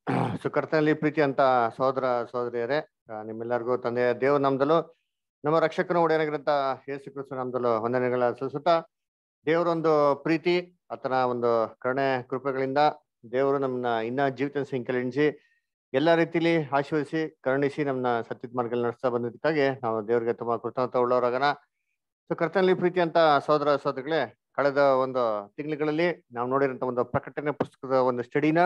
ಸುಕರ್ತನಲ್ಲಿ ಪ್ರೀತಿ ಅಂತ ಸಹೋದರ ಸಹೋದರಿಯರೇ ಆ, ನಿಮ್ಮೆಲ್ಲರಿಗೂ ತಂದೆಯ ದೇವ ನಾಮದಲ್ಲೂ ನಮ್ಮ ರಕ್ಷಕನ ಒಡೆಯನಾಗಿರಂತ ಯೇಸು ಕ್ರಿಸ್ತು ನಾಮದಲ್ಲೂ ವಂದನೆಗಳ ಸಲ್ಲಿಸುತ್ತಾ ದೇವರೊಂದು ಪ್ರೀತಿ ಆತನ ಒಂದು ಕರುಣೆ ಕೃಪೆಗಳಿಂದ ದೇವರು ನಮ್ಮನ್ನ ಇನ್ನ ಜೀವಿತ ಸಂಖ್ಯೆಲಿಣಿಸಿ ಎಲ್ಲ ರೀತಿಲಿ ಆಶೀರ್ವದಿಸಿ ಕರುಣಿಸಿ ನಮ್ಮನ್ನ ಸತ್ಯದ ಮಾರ್ಗದಲ್ಲಿ ನಡೆಸ್ತಾ ಬಂದಿದ್ದಕ್ಕಾಗಿ ನಾವು ದೇವರಿಗೆ ತುಂಬಾ ಕೃತಜ್ಞತೆ ಉಳ್ಳವರಾಗನ ಸೊ ಕರ್ತನಲ್ಲಿ ಪ್ರೀತಿ ಅಂತ ಸಹೋದರ ಸಹೋದರಿಗಳೇ ಕಳೆದ ಒಂದು ತಿಂಗಳುಗಳಲ್ಲಿ ನಾವು ನೋಡಿರಂತ ಒಂದು ಪ್ರಕಟಣೆ ಪುಸ್ತಕದ ಒಂದು ಸ್ಟಡಿನ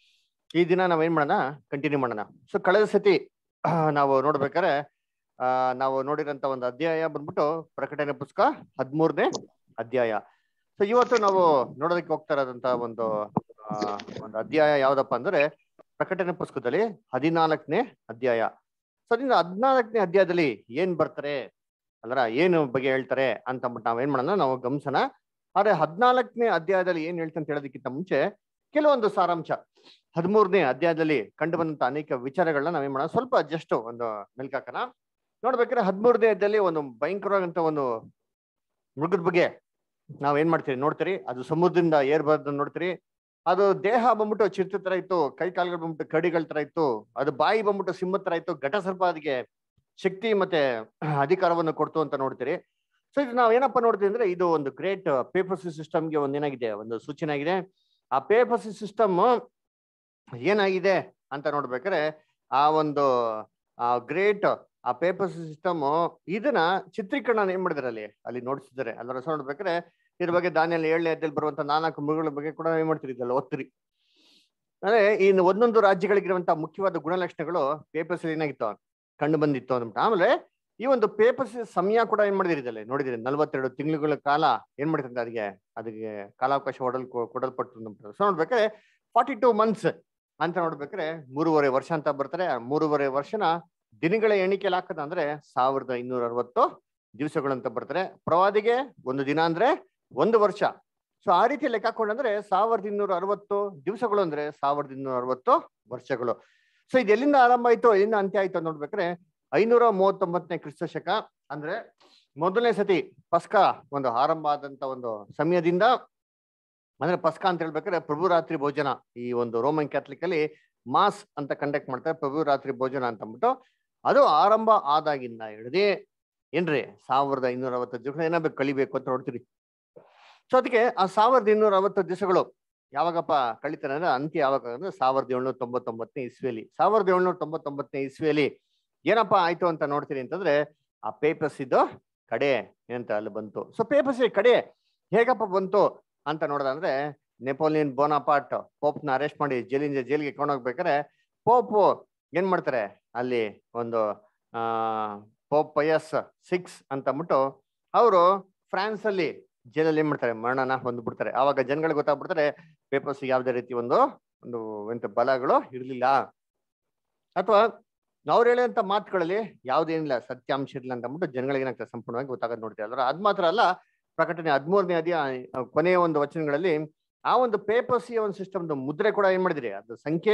ಈ ದಿನ ನಾವ್ ಏನ್ ಮಾಡೋಣ ಕಂಟಿನ್ಯೂ ಮಾಡೋಣ ಸೊ ಕಳೆದ ಸತಿ ಆ, ನಾವು ನೋಡ್ಬೇಕಾದ್ರೆ ಆ ನಾವು ನೋಡಿರಂತ ಒಂದು ಅಧ್ಯಾಯ ಬಂದ್ಬಿಟ್ಟು ಪ್ರಕಟಣೆ ಪುಸ್ತಕ ಹದಿಮೂರನೇ ಅಧ್ಯಾಯ ಸೊ ಇವತ್ತು ನಾವು ನೋಡೋದಕ್ಕೆ ಹೋಗ್ತಾ ಇರೋದಂತ ಒಂದು ಆ, ಒಂದು ಅಧ್ಯಾಯ ಯಾವ್ದಪ್ಪ ಅಂದ್ರೆ ಪ್ರಕಟಣೆ ಪುಸ್ತಕದಲ್ಲಿ ಹದಿನಾಲ್ಕನೇ ಅಧ್ಯಾಯ ಸೊ ಅದರಿಂದ ಹದಿನಾಲ್ಕನೇ ಅಧ್ಯಾಯದಲ್ಲಿ ಏನ್ ಬರ್ತಾರೆ ಅಲ್ರ ಏನು ಬಗ್ಗೆ ಹೇಳ್ತಾರೆ ಅಂತ ಅಂದ್ಬಿಟ್ಟು ನಾವ್ ಏನ್ ಮಾಡೋಣ ನಾವು ಗಮನಿಸೋಣ ಆದ್ರೆ ಹದಿನಾಲ್ಕನೇ ಅಧ್ಯಾಯದಲ್ಲಿ ಏನ್ ಹೇಳ್ತಾರೆ ಅಂತ ಹೇಳೋದಕ್ಕಿಂತ ಮುಂಚೆ ಕೆಲವೊಂದು ಸಾರಾಂಶ ಹದಿಮೂರನೇ ಅಧ್ಯಾಯದಲ್ಲಿ ಕಂಡು ಬಂದಂತ ಅನೇಕ ವಿಚಾರಗಳನ್ನ ನಾವೇನ್ ಮಾಡೋಣ ಸ್ವಲ್ಪ ಜಸ್ಟ್ ಒಂದು ಮೆಲ್ಕಾಕನ ನೋಡ್ಬೇಕಾದ್ರೆ ಹದಿಮೂರನೇ ಅಧ್ಯಾಯದಲ್ಲಿ ಒಂದು ಭಯಂಕರವಾದಂತ ಒಂದು ಮೃಗದ ಬಗ್ಗೆ ನಾವ್ ಏನ್ ಮಾಡ್ತೀರಿ ನೋಡ್ತೀರಿ ಅದು ಸಮುದ್ರದಿಂದ ಏರ್ಬಾರ್ದು ನೋಡ್ತೀರಿ ಅದು ದೇಹ ಬಂದ್ಬಿಟ್ಟು ಚಿರತೆ ತರ ಇತ್ತು ಕೈ ಕಾಲುಗಳು ಬಂದ್ಬಿಟ್ಟು ಕಡಿಗಳ ತರ ಇತ್ತು ಅದು ಬಾಯಿ ಬಂದ್ಬಿಟ್ಟು ಸಿಂಹದ ತರ ಇತ್ತು ಘಟ ಸರ್ಪ ಅದಕ್ಕೆ ಶಕ್ತಿ ಮತ್ತೆ ಅಧಿಕಾರವನ್ನು ಕೊಡ್ತು ಅಂತ ನೋಡ್ತೀರಿ ಸೊ ಇದು ನಾವ್ ಏನಪ್ಪ ನೋಡ್ತೀವಿ ಅಂದ್ರೆ ಇದು ಒಂದು ಗ್ರೇಟ್ ಪೇಪರ್ಸಿ ಸಿಸ್ಟಮ್ಗೆ ಒಂದು ಏನಾಗಿದೆ ಒಂದು ಸೂಚನೆ ಆಗಿದೆ ಆ ಪೇಪರ್ಸಿ ಸಿಸ್ಟಮ್ ಏನಾಗಿದೆ ಅಂತ ನೋಡ್ಬೇಕಾದ್ರೆ ಆ ಒಂದು ಆ ಗ್ರೇಟ್ ಆ ಪೇಪರ್ ಸಿಸ್ಟಮ್ ಇದನ್ನ ಚಿತ್ರೀಕರಣ ಏನ್ ಮಾಡಿದಾರೆ ಅಲ್ಲಿ ಅಲ್ಲಿ ನೋಡಿಸಿದ್ದಾರೆ ಅಲ್ಲರ ರಸ ನೋಡ್ಬೇಕಾದ್ರೆ ಇದ್ರ ಬಗ್ಗೆ ದಾನಿಯಲ್ಲಿ ಏಳನೇ ಅಧ್ಯಾಯದಲ್ಲಿ ಬರುವಂತ ನಾಲ್ಕು ಮೃಗಗಳ ಬಗ್ಗೆ ಕೂಡ ಏನ್ ಮಾಡ್ತೀರಿ ಇದೆಲ್ಲ ಓದ್ತೀರಿ ಅಂದ್ರೆ ಇನ್ನು ಒಂದೊಂದು ರಾಜ್ಯಗಳಿಗಿರುವಂತಹ ಮುಖ್ಯವಾದ ಗುಣಲಕ್ಷಣಗಳು ಪೇಪರ್ಸ್ ಏನಾಗಿತ್ತು ಕಂಡು ಬಂದಿತ್ತು ಅಂದ್ಬಿಟ್ಟು ಆಮೇಲೆ ಈ ಒಂದು ಪೇಪರ್ಸ್ ಸಮಯ ಕೂಡ ಏನ್ ಮಾಡಿದಿರಿ ಇದರಲ್ಲಿ ನೋಡಿದಿರಿ ನಲ್ವತ್ತೆರಡು ತಿಂಗಳುಗಳ ಕಾಲ ಏನ್ ಮಾಡಿದ್ರೆ ಅದಕ್ಕೆ ಅದಕ್ಕೆ ಕಾಲಾವಕಾಶ ಕೊಡಲ್ ಕೊಡಲ್ಪಟ್ಟು ಅಂದ್ಬಿಟ್ಟು ಸೊ ನೋಡ್ಬೇಕಾದ್ರೆ ಫಾರ್ಟಿ ಟೂ ಮಂತ್ಸ್ ಅಂತ ನೋಡ್ಬೇಕಾದ್ರೆ ಮೂರುವರೆ ವರ್ಷ ಅಂತ ಬರ್ತಾರೆ ಆ ಮೂರುವರೆ ವರ್ಷನ ದಿನಗಳ ಎಣಿಕೆಯಲ್ಲಿ ಹಾಕದ ಅಂದ್ರೆ ಸಾವಿರದ ಇನ್ನೂರ ಅರವತ್ತು ದಿವಸಗಳು ಅಂತ ಬರ್ತಾರೆ ಪ್ರವಾದಿಗೆ ಒಂದು ದಿನ ಅಂದ್ರೆ ಒಂದು ವರ್ಷ ಸೊ ಆ ರೀತಿ ಲೆಕ್ಕ ಹಾಕೊಂಡಂದ್ರೆ ಸಾವಿರದ ಇನ್ನೂರ ಅರವತ್ತು ದಿವಸಗಳು ಅಂದ್ರೆ ಸಾವಿರದ ಇನ್ನೂರ ಅರವತ್ತು ವರ್ಷಗಳು ಸೊ ಇದು ಎಲ್ಲಿಂದ ಆರಂಭ ಆಯ್ತು ಎಲ್ಲಿಂದ ಅಂತ್ಯ ಆಯ್ತು ಅಂತ ನೋಡ್ಬೇಕಾದ್ರೆ ಐನೂರ ಮೂವತ್ತೊಂಬತ್ತನೇ ಕ್ರಿಸ್ತ ಶಕ ಅಂದ್ರೆ ಮೊದಲನೇ ಸತಿ ಪಸ್ಕ ಒಂದು ಆರಂಭ ಆದಂತ ಒಂದು ಸಮಯದಿಂದ ಅಂದ್ರೆ ಪಸ್ಕ ಅಂತ ಹೇಳ್ಬೇಕಾದ್ರೆ ಪ್ರಭು ರಾತ್ರಿ ಭೋಜನ ಈ ಒಂದು ರೋಮನ್ ಕ್ಯಾಥಲಿಕ್ ಅಲ್ಲಿ ಮಾಸ್ ಅಂತ ಕಂಡಕ್ಟ್ ಮಾಡ್ತಾರೆ ಪ್ರಭು ರಾತ್ರಿ ಭೋಜನ ಅಂತ ಅಂದ್ಬಿಟ್ಟು ಅದು ಆರಂಭ ಆದಾಗಿಂದ ಹಿಡ್ದೆ ಏನ್ರಿ ಸಾವಿರದ ಇನ್ನೂರ ಅರವತ್ತು ದಿವಸ ಏನಾಗಬೇಕು ಕಳಿಬೇಕು ಅಂತ ನೋಡ್ತೀರಿ ಸೊ ಅದಕ್ಕೆ ಆ ಸಾವಿರದ ಇನ್ನೂರ ಅರವತ್ತು ದಿವಸಗಳು ಯಾವಾಗಪ್ಪ ಕಳಿತಾರೆ ಅಂದ್ರೆ ಅಂತ್ಯ ಯಾವಾಗ ಅಂದ್ರೆ ಸಾವಿರದ ಏಳ್ನೂರ ತೊಂಬತ್ತೊಂಬತ್ತನೇ ಇಸ್ವಿಯಲ್ಲಿ ಸಾವಿರದ ಏಳ್ನೂರ ತೊಂಬತ್ತೊಂಬತ್ತನೇ ಇಸ್ವಿಯಲ್ಲಿ ಏನಪ್ಪ ಆಯ್ತು ಅಂತ ನೋಡ್ತೀರಿ ಅಂತಂದ್ರೆ ಆ ಪೇಪರ್ಸ್ ಇದ್ದು ಕಡೆ ಏನಂತ ಅಲ್ಲಿ ಬಂತು ಸೊ ಪೇಪರ್ಸ್ ಕಡೆ ಹೇಗಪ್ಪ ಬಂತು ಅಂತ ನೋಡೋದಂದ್ರೆ ನೆಪೋಲಿಯನ್ ಬೋನಾಪಾಟ್ ಪೋಪ್ನ ಅರೆಸ್ಟ್ ಮಾಡಿ ಜೈಲಿಂದ ಜೈಲಿಗೆ ಕೊಂಡೋಗ್ಬೇಕಾದ್ರೆ ಪೋಪ್ ಏನ್ ಮಾಡ್ತಾರೆ ಅಲ್ಲಿ ಒಂದು ಆ ಪೋಪ್ ಪಯಸ್ ಸಿಕ್ಸ್ ಅಂತ ಅಂದ್ಬಿಟ್ಟು ಅವರು ಫ್ರಾನ್ಸ್ ಅಲ್ಲಿ ಜೈಲಲ್ಲಿ ಏನ್ ಮಾಡ್ತಾರೆ ಮರಣನ ಹೊಂದ್ಬಿಡ್ತಾರೆ ಆವಾಗ ಜನಗಳಿಗೆ ಗೊತ್ತಾಗ್ಬಿಡ್ತಾರೆ ಪೇಪರ್ಸ್ ಯಾವ್ದೇ ರೀತಿ ಒಂದು ಒಂದು ಎಂತ ಬಲಗಳು ಇರ್ಲಿಲ್ಲ ಅಥವಾ ಅವ್ರು ಹೇಳುವಂತ ಮಾತುಗಳಲ್ಲಿ ಯಾವ್ದೇನಿಲ್ಲ ಸತ್ಯಾಂಶ ಇರಲಿಲ್ಲ ಅಂತ ಅಂದ್ಬಿಟ್ಟು ಜನಗಳಿಗೆ ಏನಾಗ್ತದೆ ಸಂಪೂರ್ಣವಾಗಿ ಗೊತ್ತಾಗೋದು ನೋಡ್ತೀವಿ ಅದ್ರ ಅದ್ ಮಾತ್ರ ಅಲ್ಲ ಪ್ರಕಟಣೆ ಹದಿಮೂರನೇ ಅಧ್ಯಾಯ ಕೊನೆಯ ಒಂದು ವಚನಗಳಲ್ಲಿ ಆ ಒಂದು ಪೇಪರ್ಸ್ ಒಂದು ಸಿಸ್ಟಮ್ದು ಮುದ್ರೆ ಕೂಡ ಏನ್ ಮಾಡಿದಿರಿ ಅದು ಸಂಖ್ಯೆ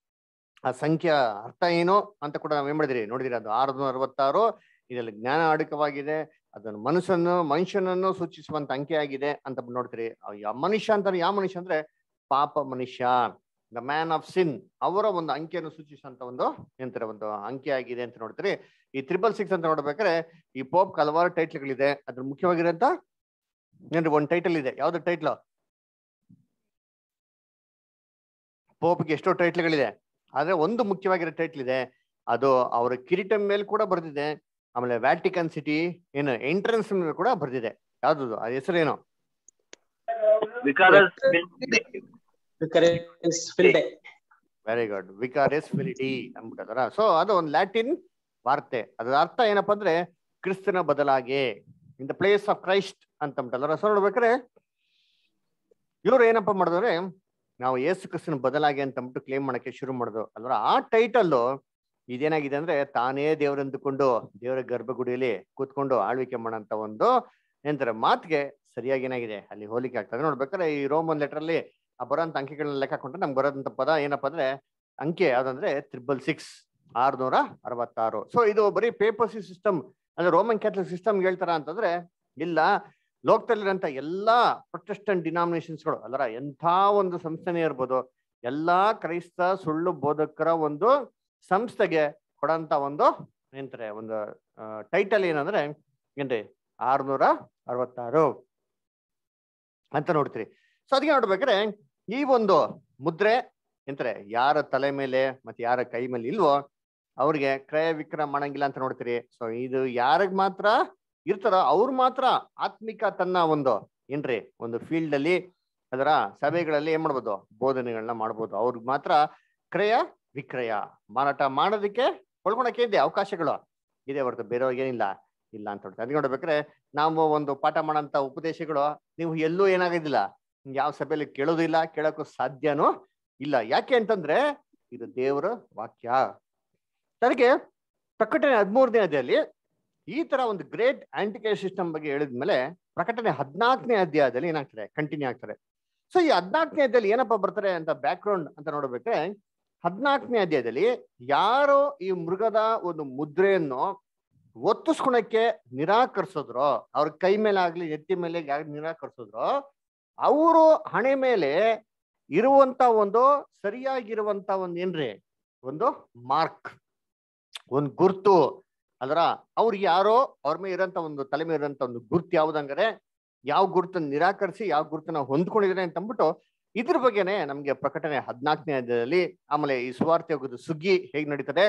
ಆ ಸಂಖ್ಯೆ ಅರ್ಥ ಏನು ಅಂತ ಕೂಡ ನಾವ್ ಏನ್ ಮಾಡಿದಿರಿ ನೋಡಿದಿರಿ ಅದು ಆರುನೂರ ಅರವತ್ತಾರು ಇದರಲ್ಲಿ ಜ್ಞಾನ ಅಡಕವಾಗಿದೆ ಅದನ್ನು ಮನುಷ್ಯನು ಮನುಷ್ಯನನ್ನು ಸೂಚಿಸುವಂತ ಅಂಕೆ ಆಗಿದೆ ಅಂತ ನೋಡ್ತೀರಿ ಆ ಯಾವ ಮನುಷ್ಯ ಅಂತಾರೆ ಯಾವ ಮನುಷ್ಯ ಅಂದ್ರೆ ಪಾಪ ಮನುಷ್ಯ ದ ಮ್ಯಾನ್ ಆಫ್ ಸಿನ್ ಅವರ ಒಂದು ಅಂಕೆಯನ್ನು ಸೂಚಿಸುವಂತ ಒಂದು ಎಂತರ ಒಂದು ಅಂಕೆ ಆಗಿದೆ ಅಂತ ನೋಡ್ತೀರಿ ಈ ತ್ರಿಬಲ್ ಸಿಕ್ಸ್ ಅಂತ ನೋಡ್ಬೇಕಾದ್ರೆ ಈ ಪೋಪ್ ಹಲವಾರು ಟೈಟ್ಲ್ಗಳಿದೆ ಅದ್ರ ಮುಖ್ಯವಾಗಿರೋಂತ ಏನ್ರಿ ಒಂದು ಟೈಟಲ್ ಇದೆ ಯಾವ್ದು ಟೈಟ್ಲ್ ಪೋಪ್ಗೆ ಎಷ್ಟೋ ಟೈಟ್ಲ್ಗಳಿದೆ ಆದ್ರೆ ಒಂದು ಮುಖ್ಯವಾಗಿರೋ ಟೈಟ್ಲ್ ಇದೆ ಅದು ಅವರ ಕಿರೀಟ ಮೇಲೆ ಕೂಡ ಬರ್ದಿದೆ ಆಮೇಲೆ ವ್ಯಾಟಿಕನ್ ಸಿಟಿ ಏನು ಎಂಟ್ರೆನ್ಸ್ ಮೇಲೆ ಕೂಡ ಬರ್ದಿದೆ ಯಾವ್ದು ಆ ಹೆಸರೇನು ವಿಕಾರಸ್ Vicarage Filde. ವೆರಿ ಗುಡ್ ವಿಕಾರಿಸ್ ಫಿಲಿಟಿ ಅಂದ್ಬಿಟ್ಟದಾರ ಸೊ ಅದು ಒಂದು ಲ್ಯಾಟಿನ್ ವಾರ್ತೆ ಅದ್ರ ಅರ್ಥ ಏನಪ್ಪಾ ಅಂದ್ರೆ ಕ್ರಿಸ್ತನ ಬದಲಾಗಿ in the place of Christ ಅಂತ ಅಂದ್ಬಿಟ್ಟಲ್ಲ ಸೊ ನೋಡ್ಬೇಕಾದ್ರೆ ಇವ್ರು ಏನಪ್ಪಾ ಮಾಡಿದ್ರೆ ನಾವು ಯೇಸು ಕ್ರಿಸ್ತನ ಬದಲಾಗಿ ಅಂತ ಅಂದ್ಬಿಟ್ಟು ಕ್ಲೇಮ್ ಮಾಡಕ್ಕೆ ಶುರು ಮಾಡಿದ್ರು ಅಲ್ವಾ ಆ ಟೈಟಲ್ ಇದೇನಾಗಿದೆ ಅಂದ್ರೆ ತಾನೇ ದೇವರೆಂದುಕೊಂಡು ದೇವರ ಗರ್ಭಗುಡಿಯಲ್ಲಿ ಕೂತ್ಕೊಂಡು ಆಳ್ವಿಕೆ ಮಾಡಂತ ಒಂದು ಏನಂತಾರೆ ಮಾತಿಗೆ ಸರಿಯಾಗಿ ಏನಾಗಿದೆ ಅಲ್ಲಿ ಹೋಲಿಕೆ ಆಗ್ತದೆ ನೋಡ್ಬೇಕಾದ್ರೆ ಈ ರೋಮನ್ ಲೆಟರ್ ಅಲ್ಲಿ ಆ ಬರೋಂತ ಅಂಕಿಗಳನ್ನ ಲೆಕ್ಕ ಹಾಕೊಂಡ್ರೆ ನಮ್ಗೆ ಬರೋದಂತ ಪದ ಏನಪ್ಪಾ ಅಂದ್ರೆ ಅಂಕೆ ಯಾವ್ದಂದ್ರೆ ತ್ರಿಬಲ್ ಸಿಕ್ಸ್ ಆರ್ನೂರ ಅರವತ್ತಾರು ಸೊ ಇದು ಬರೀ ಪೇಪರ್ಸಿ ಸಿಸ್ಟಮ್ ಅಂದ್ರೆ ರೋಮನ್ ಕ್ಯಾಥಲಿಕ್ ಸಿಸ್ಟಮ್ ಹೇಳ್ತಾರ ಅಂತಂದ್ರೆ ಇಲ್ಲ ಲೋಕದಲ್ಲಿರೋಂಥ ಎಲ್ಲಾ ಪ್ರೊಟೆಸ್ಟೆಂಟ್ ಡಿನಾಮಿನೇಷನ್ಸ್ಗಳು ಅಲ್ಲರ ಎಂಥ ಒಂದು ಸಂಸ್ಥೆನೇ ಇರ್ಬೋದು ಎಲ್ಲಾ ಕ್ರೈಸ್ತ ಸುಳ್ಳು ಬೋಧಕರ ಒಂದು ಸಂಸ್ಥೆಗೆ ಕೊಡಂತ ಒಂದು ಏನಂತಾರೆ ಒಂದು ಟೈಟಲ್ ಏನಂದ್ರೆ ಏನ್ರಿ ಆರ್ನೂರ ಅರವತ್ತಾರು ಅಂತ ನೋಡ್ತೀರಿ ಸೊ ಅದಕ್ಕೆ ನೋಡ್ಬೇಕಾದ್ರೆ ಈ ಒಂದು ಮುದ್ರೆ ಎಂತಾರೆ ಯಾರ ತಲೆ ಮೇಲೆ ಮತ್ತೆ ಯಾರ ಕೈ ಮೇಲೆ ಇಲ್ವೋ ಅವ್ರಿಗೆ ಕ್ರಯ ವಿಕ್ರಯ ಮಾಡಂಗಿಲ್ಲ ಅಂತ ನೋಡ್ತೀರಿ ಸೊ ಇದು ಯಾರಿಗ್ ಮಾತ್ರ ಇರ್ತಾರೋ ಅವ್ರು ಮಾತ್ರ ಆತ್ಮಿಕ ತನ್ನ ಒಂದು ಏನ್ರಿ ಒಂದು ಫೀಲ್ಡ್ ಅಲ್ಲಿ ಅದರ ಸಭೆಗಳಲ್ಲಿ ಏನ್ ಮಾಡ್ಬೋದು ಬೋಧನೆಗಳನ್ನ ಮಾಡ್ಬೋದು ಅವ್ರಿಗೆ ಮಾತ್ರ ಕ್ರಯ ವಿಕ್ರಯ ಮಾರಾಟ ಮಾಡೋದಕ್ಕೆ ಕೊಳ್ಳಕೊಳಕ್ಕೆ ಇದೆ ಅವಕಾಶಗಳು ಇದೆ ಹೊರತು ಬೇರೆಯವ್ರಿಗೆ ಏನಿಲ್ಲ ಇಲ್ಲ ಅಂತ ಹೇಳ್ತಾರೆ ಅದಕ್ಕೆ ನೋಡ್ಬೇಕಾದ್ರೆ ನಾವು ಒಂದು ಪಾಠ ಮಾಡೋಂಥ ಉಪದೇಶಗಳು ನೀವು ಎಲ್ಲೂ ಏನಾಗೋದಿಲ್ಲ ಯಾವ ಸಭೆಯಲ್ಲಿ ಕೇಳೋದು ಇಲ್ಲ ಕೇಳೋಕ್ಕೂ ಸಾಧ್ಯನೂ ಇಲ್ಲ ಯಾಕೆ ಅಂತಂದ್ರೆ ಇದು ದೇವರ ವಾಕ್ಯ ಅದಕ್ಕೆ ಪ್ರಕಟಣೆ ಹದಿಮೂರನೇ ಅಧ್ಯಾಯದಲ್ಲಿ ಈ ತರ ಒಂದು ಗ್ರೇಟ್ ಆಂಟಿಕೇರ್ ಸಿಸ್ಟಮ್ ಬಗ್ಗೆ ಹೇಳಿದ್ಮೇಲೆ ಪ್ರಕಟಣೆ ಹದಿನಾಲ್ಕನೇ ಅಧ್ಯಾಯದಲ್ಲಿ ಏನಾಗ್ತದೆ ಕಂಟಿನ್ಯೂ ಆಗ್ತಾರೆ ಸೊ ಈ ಹದಿನಾಲ್ಕನೇ ಅಧ್ಯಾಯದಲ್ಲಿ ಏನಪ್ಪಾ ಬರ್ತಾರೆ ಅಂತ ಬ್ಯಾಕ್ ಗ್ರೌಂಡ್ ಅಂತ ನೋಡ್ಬೇಕ್ರೆ ಹದಿನಾಲ್ಕನೇ ಅಧ್ಯಾಯದಲ್ಲಿ ಯಾರೋ ಈ ಮೃಗದ ಒಂದು ಮುದ್ರೆಯನ್ನು ಒತ್ತಿಸ್ಕೊಳಕ್ಕೆ ನಿರಾಕರಿಸಿದ್ರೋ ಅವ್ರ ಕೈ ಮೇಲೆ ಆಗ್ಲಿ ಎತ್ತಿ ಮೇಲೆ ಯಾರು ನಿರಾಕರಿಸಿದ್ರೋ ಅವರು ಹಣೆ ಮೇಲೆ ಇರುವಂತ ಒಂದು ಸರಿಯಾಗಿರುವಂತ ಒಂದು ಏನ್ರಿ ಒಂದು ಮಾರ್ಕ್ ಒಂದು ಗುರ್ತು ಅದರ ಅವ್ರಿಗೆ ಯಾರೋ ಅವ್ರ ಮೇಲೆ ಇರೋಂತ ಒಂದು ತಲೆ ಮೇಲೆ ಇರೋಂತ ಒಂದು ಗುರ್ತು ಯಾವ್ದಂಗಾರೆ ಯಾವ ಗುರುತನ್ನ ನಿರಾಕರಿಸಿ ಯಾವ ಗುರುತನ್ನ ಹೊಂದ್ಕೊಂಡಿದ್ದಾರೆ ಅಂತ ಅಂದ್ಬಿಟ್ಟು ಇದ್ರ ಬಗ್ಗೆನೆ ನಮ್ಗೆ ಪ್ರಕಟಣೆ ಹದಿನಾಲ್ಕನೇ ಅಧ್ಯಾಯದಲ್ಲಿ ಆಮೇಲೆ ಈ ಸುವಾರ್ತೆ ಹೋಗೋದು ಸುಗ್ಗಿ ಹೇಗ್ ನಡೀತದೆ